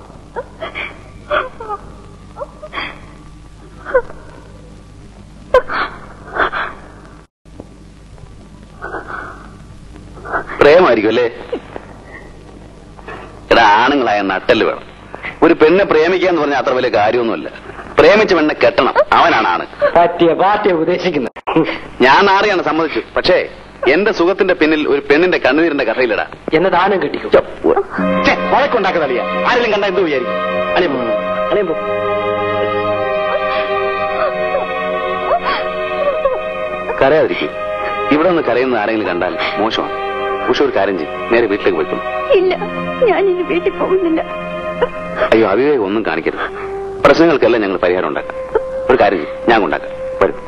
പ്രേമായിരിക്കും അല്ലേ എടാ ആണുങ്ങളായ നട്ടല് വേണം ഒരു പെണ്ണെ പ്രേമിക്കുക എന്ന് പറഞ്ഞാൽ അത്ര വലിയ കാര്യമൊന്നുമല്ല പ്രേമിച്ച പെണ്ണെ കെട്ടണം അവനാണ് ആണ് പറ്റിയ പാർട്ടിയെ ഉപദേശിക്കുന്നത് ഞാൻ നാറിയാണ് സമ്മതിച്ചു പക്ഷേ എന്റെ സുഖത്തിന്റെ പിന്നിൽ ഒരു പെണ്ണിന്റെ കണ്ണുനീരിന്റെ കഥയിലിടാ എന്നെ ദാനം കെട്ടിക്കും വഴക്കുണ്ടാക്കുന്ന അളിയ ആരെങ്കിലും കണ്ട എന്ത് വിചാരിക്കും അളിയ പോ. അളിയൻ പോ. കരയാതിരിക്കും ഇവിടെ നിന്ന് കരയുന്ന ആരെങ്കിലും കണ്ടാൽ മോശമാണ് ഉഷ ഒരു കാര്യം ചെയ്യും നേരെ വീട്ടിലേക്ക് പോയിക്കും ഇല്ല ഞാൻ ഇനി വീട്ടിൽ പോകുന്നില്ല അയ്യോ അവിവേകം ഒന്നും കാണിക്കരുത് പ്രശ്നങ്ങൾക്കെല്ലാം ഞങ്ങൾ പരിഹാരം ഉണ്ടാക്കാം ഒരു കാര്യം ചെയ്യും ഞാൻ ഉണ്ടാക്കാം വരും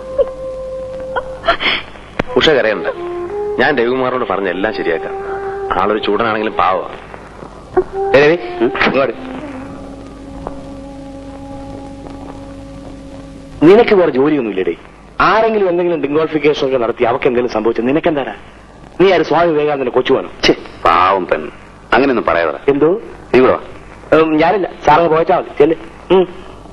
ഉഷ കരയണ്ട ഞാൻ രവികുമാറിനോട് പറഞ്ഞ എല്ലാം ശരിയാക്കാം ആളൊരു ചൂടനാണെങ്കിലും പാവമാണ് ഏ രവി ഇങ്ങോട്ട് നിനക്ക് വേറെ ജോലിയൊന്നും ഇല്ലടേ ആരെങ്കിലും എന്തെങ്കിലും ഡിംഗോളിഫിക്കേഷൻ ഒക്കെ നടത്തി അവർക്ക് എന്തെങ്കിലും സംഭവിച്ചത് നിനക്കെന്താടാ നീ ആര് സ്വാമി വിവേകാനന്ദന്റെ കൊച്ചുവാനോ ഛെ, പാവം പെണ്ണ് അങ്ങനെയൊന്നും പറയാതെ എന്തോ നീ ഇവിടെ വാ. ഉം, ഞാനില്ല സാറങ്ങ് പോയച്ചാ മതി ചെല്ല് ഉം.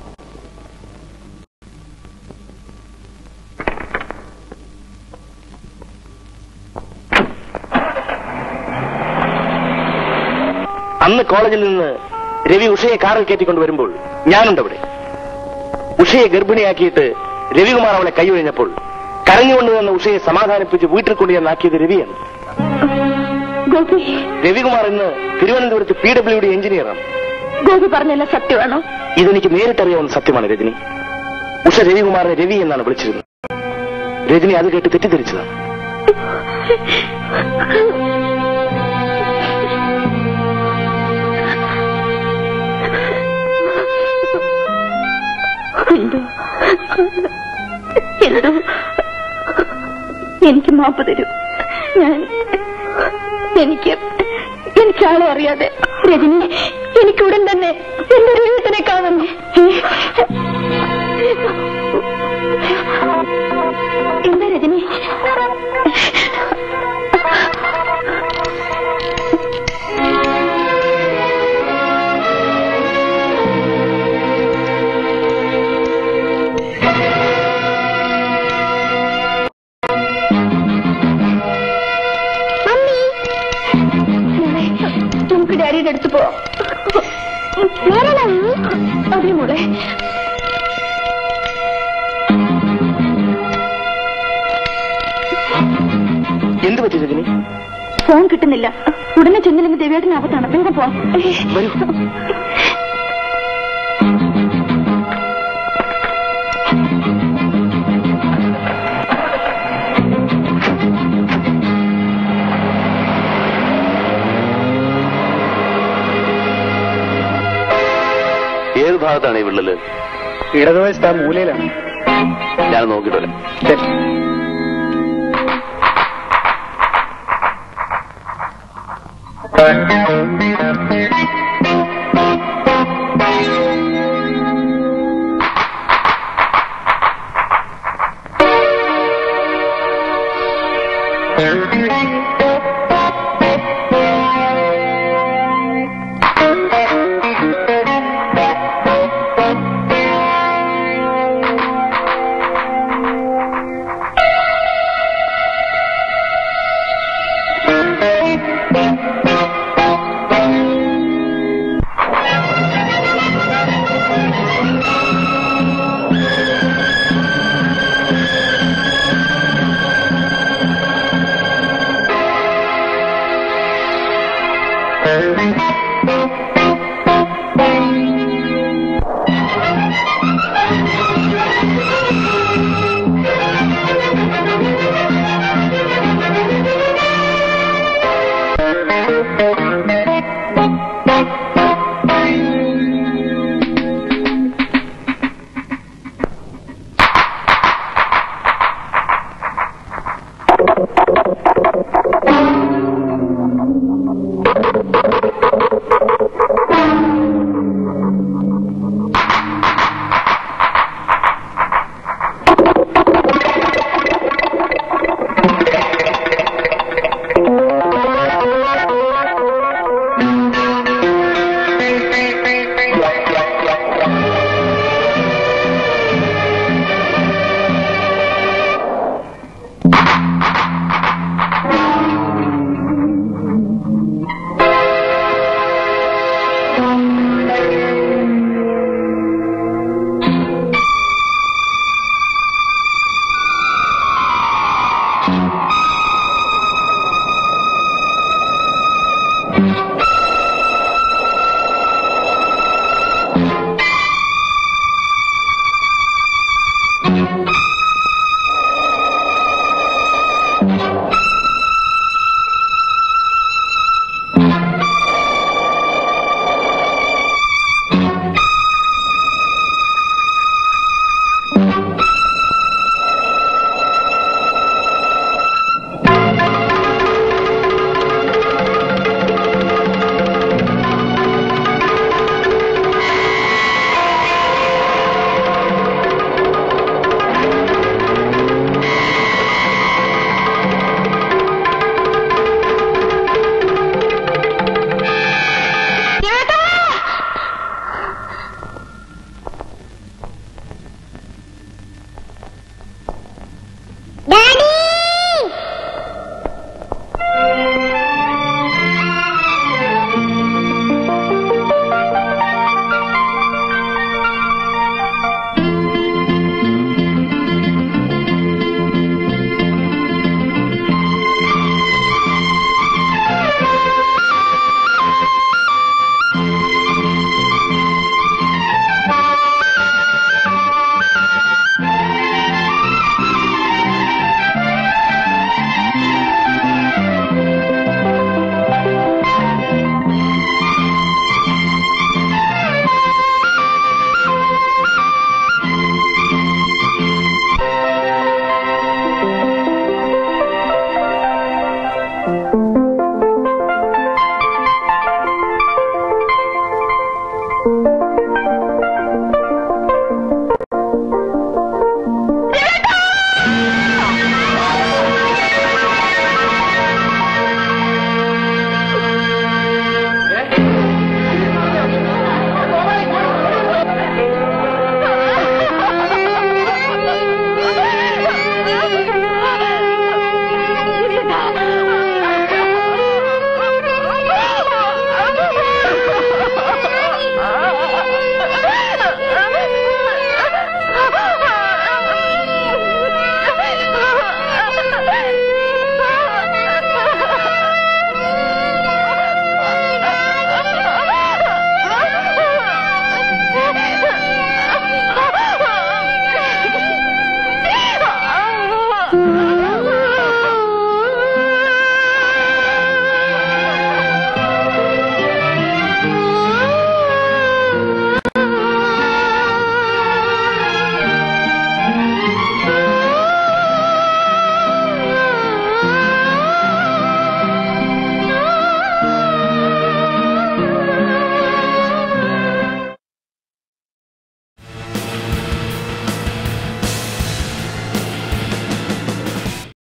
അന്ന് കോളേജിൽ നിന്ന് രവി ഉഷയെ കാറിൽ കയറ്റിക്കൊണ്ട് വരുമ്പോൾ ഞാനുണ്ട് അവിടെ ഉഷയെ ഗർഭിണിയാക്കിയിട്ട് രവികുമാർ അവളെ കൈയൊഴിഞ്ഞപ്പോൾ കരഞ്ഞുകൊണ്ട് വന്ന ഉഷയെ സമാധാനിപ്പിച്ച് വീട്ടിൽ കൊണ്ടുവന്നാക്കിയത് രവിയാണ് ഗോപി രവികുമാർ ഇന്ന് തിരുവനന്തപുരത്ത് പി ഡബ്ല്യു ഡി എഞ്ചിനീയറാണ് ഗോപി പറഞ്ഞല്ല സത്യമാണോ ഇതെനിക്ക് നേരിട്ടറിയാവുന്ന സത്യമാണ് രജനി ഉഷ രവികുമാറിനെ രവി എന്നാണ് വിളിച്ചിരുന്നത് രജനി അത് കേട്ട് തെറ്റിദ്ധരിച്ചതാണ് എന്തോ എന്തോ എനിക്ക് മാപ്പ് തരൂ ഞാൻ എനിക്ക് എനിക്ക് ആളെ അറിയാതെ രജനി എനിക്ക് ഉടൻ തന്നെ എന്റെ രൂപത്തിനെ കാണണം എന്താ രജനി മോളെ, നമുക്ക് ഡാഡിയുടെ അടുത്ത് പോവാം അതെ മോളെ എന്ത് പറ്റി രജനി ഫോൺ കിട്ടുന്നില്ല ഉടനെ ചെന്നില്ലെങ്കിൽ ദേവേട്ടന് ആപത്താണ് വേഗം പോ ഏത് ഭാഗത്താണ് ഈ വിള്ളല് ഇടതുവശത്ത് ആ മൂലയിലാണ് ഞാൻ നോക്കിയിട്ട് വരാം ശരി ആ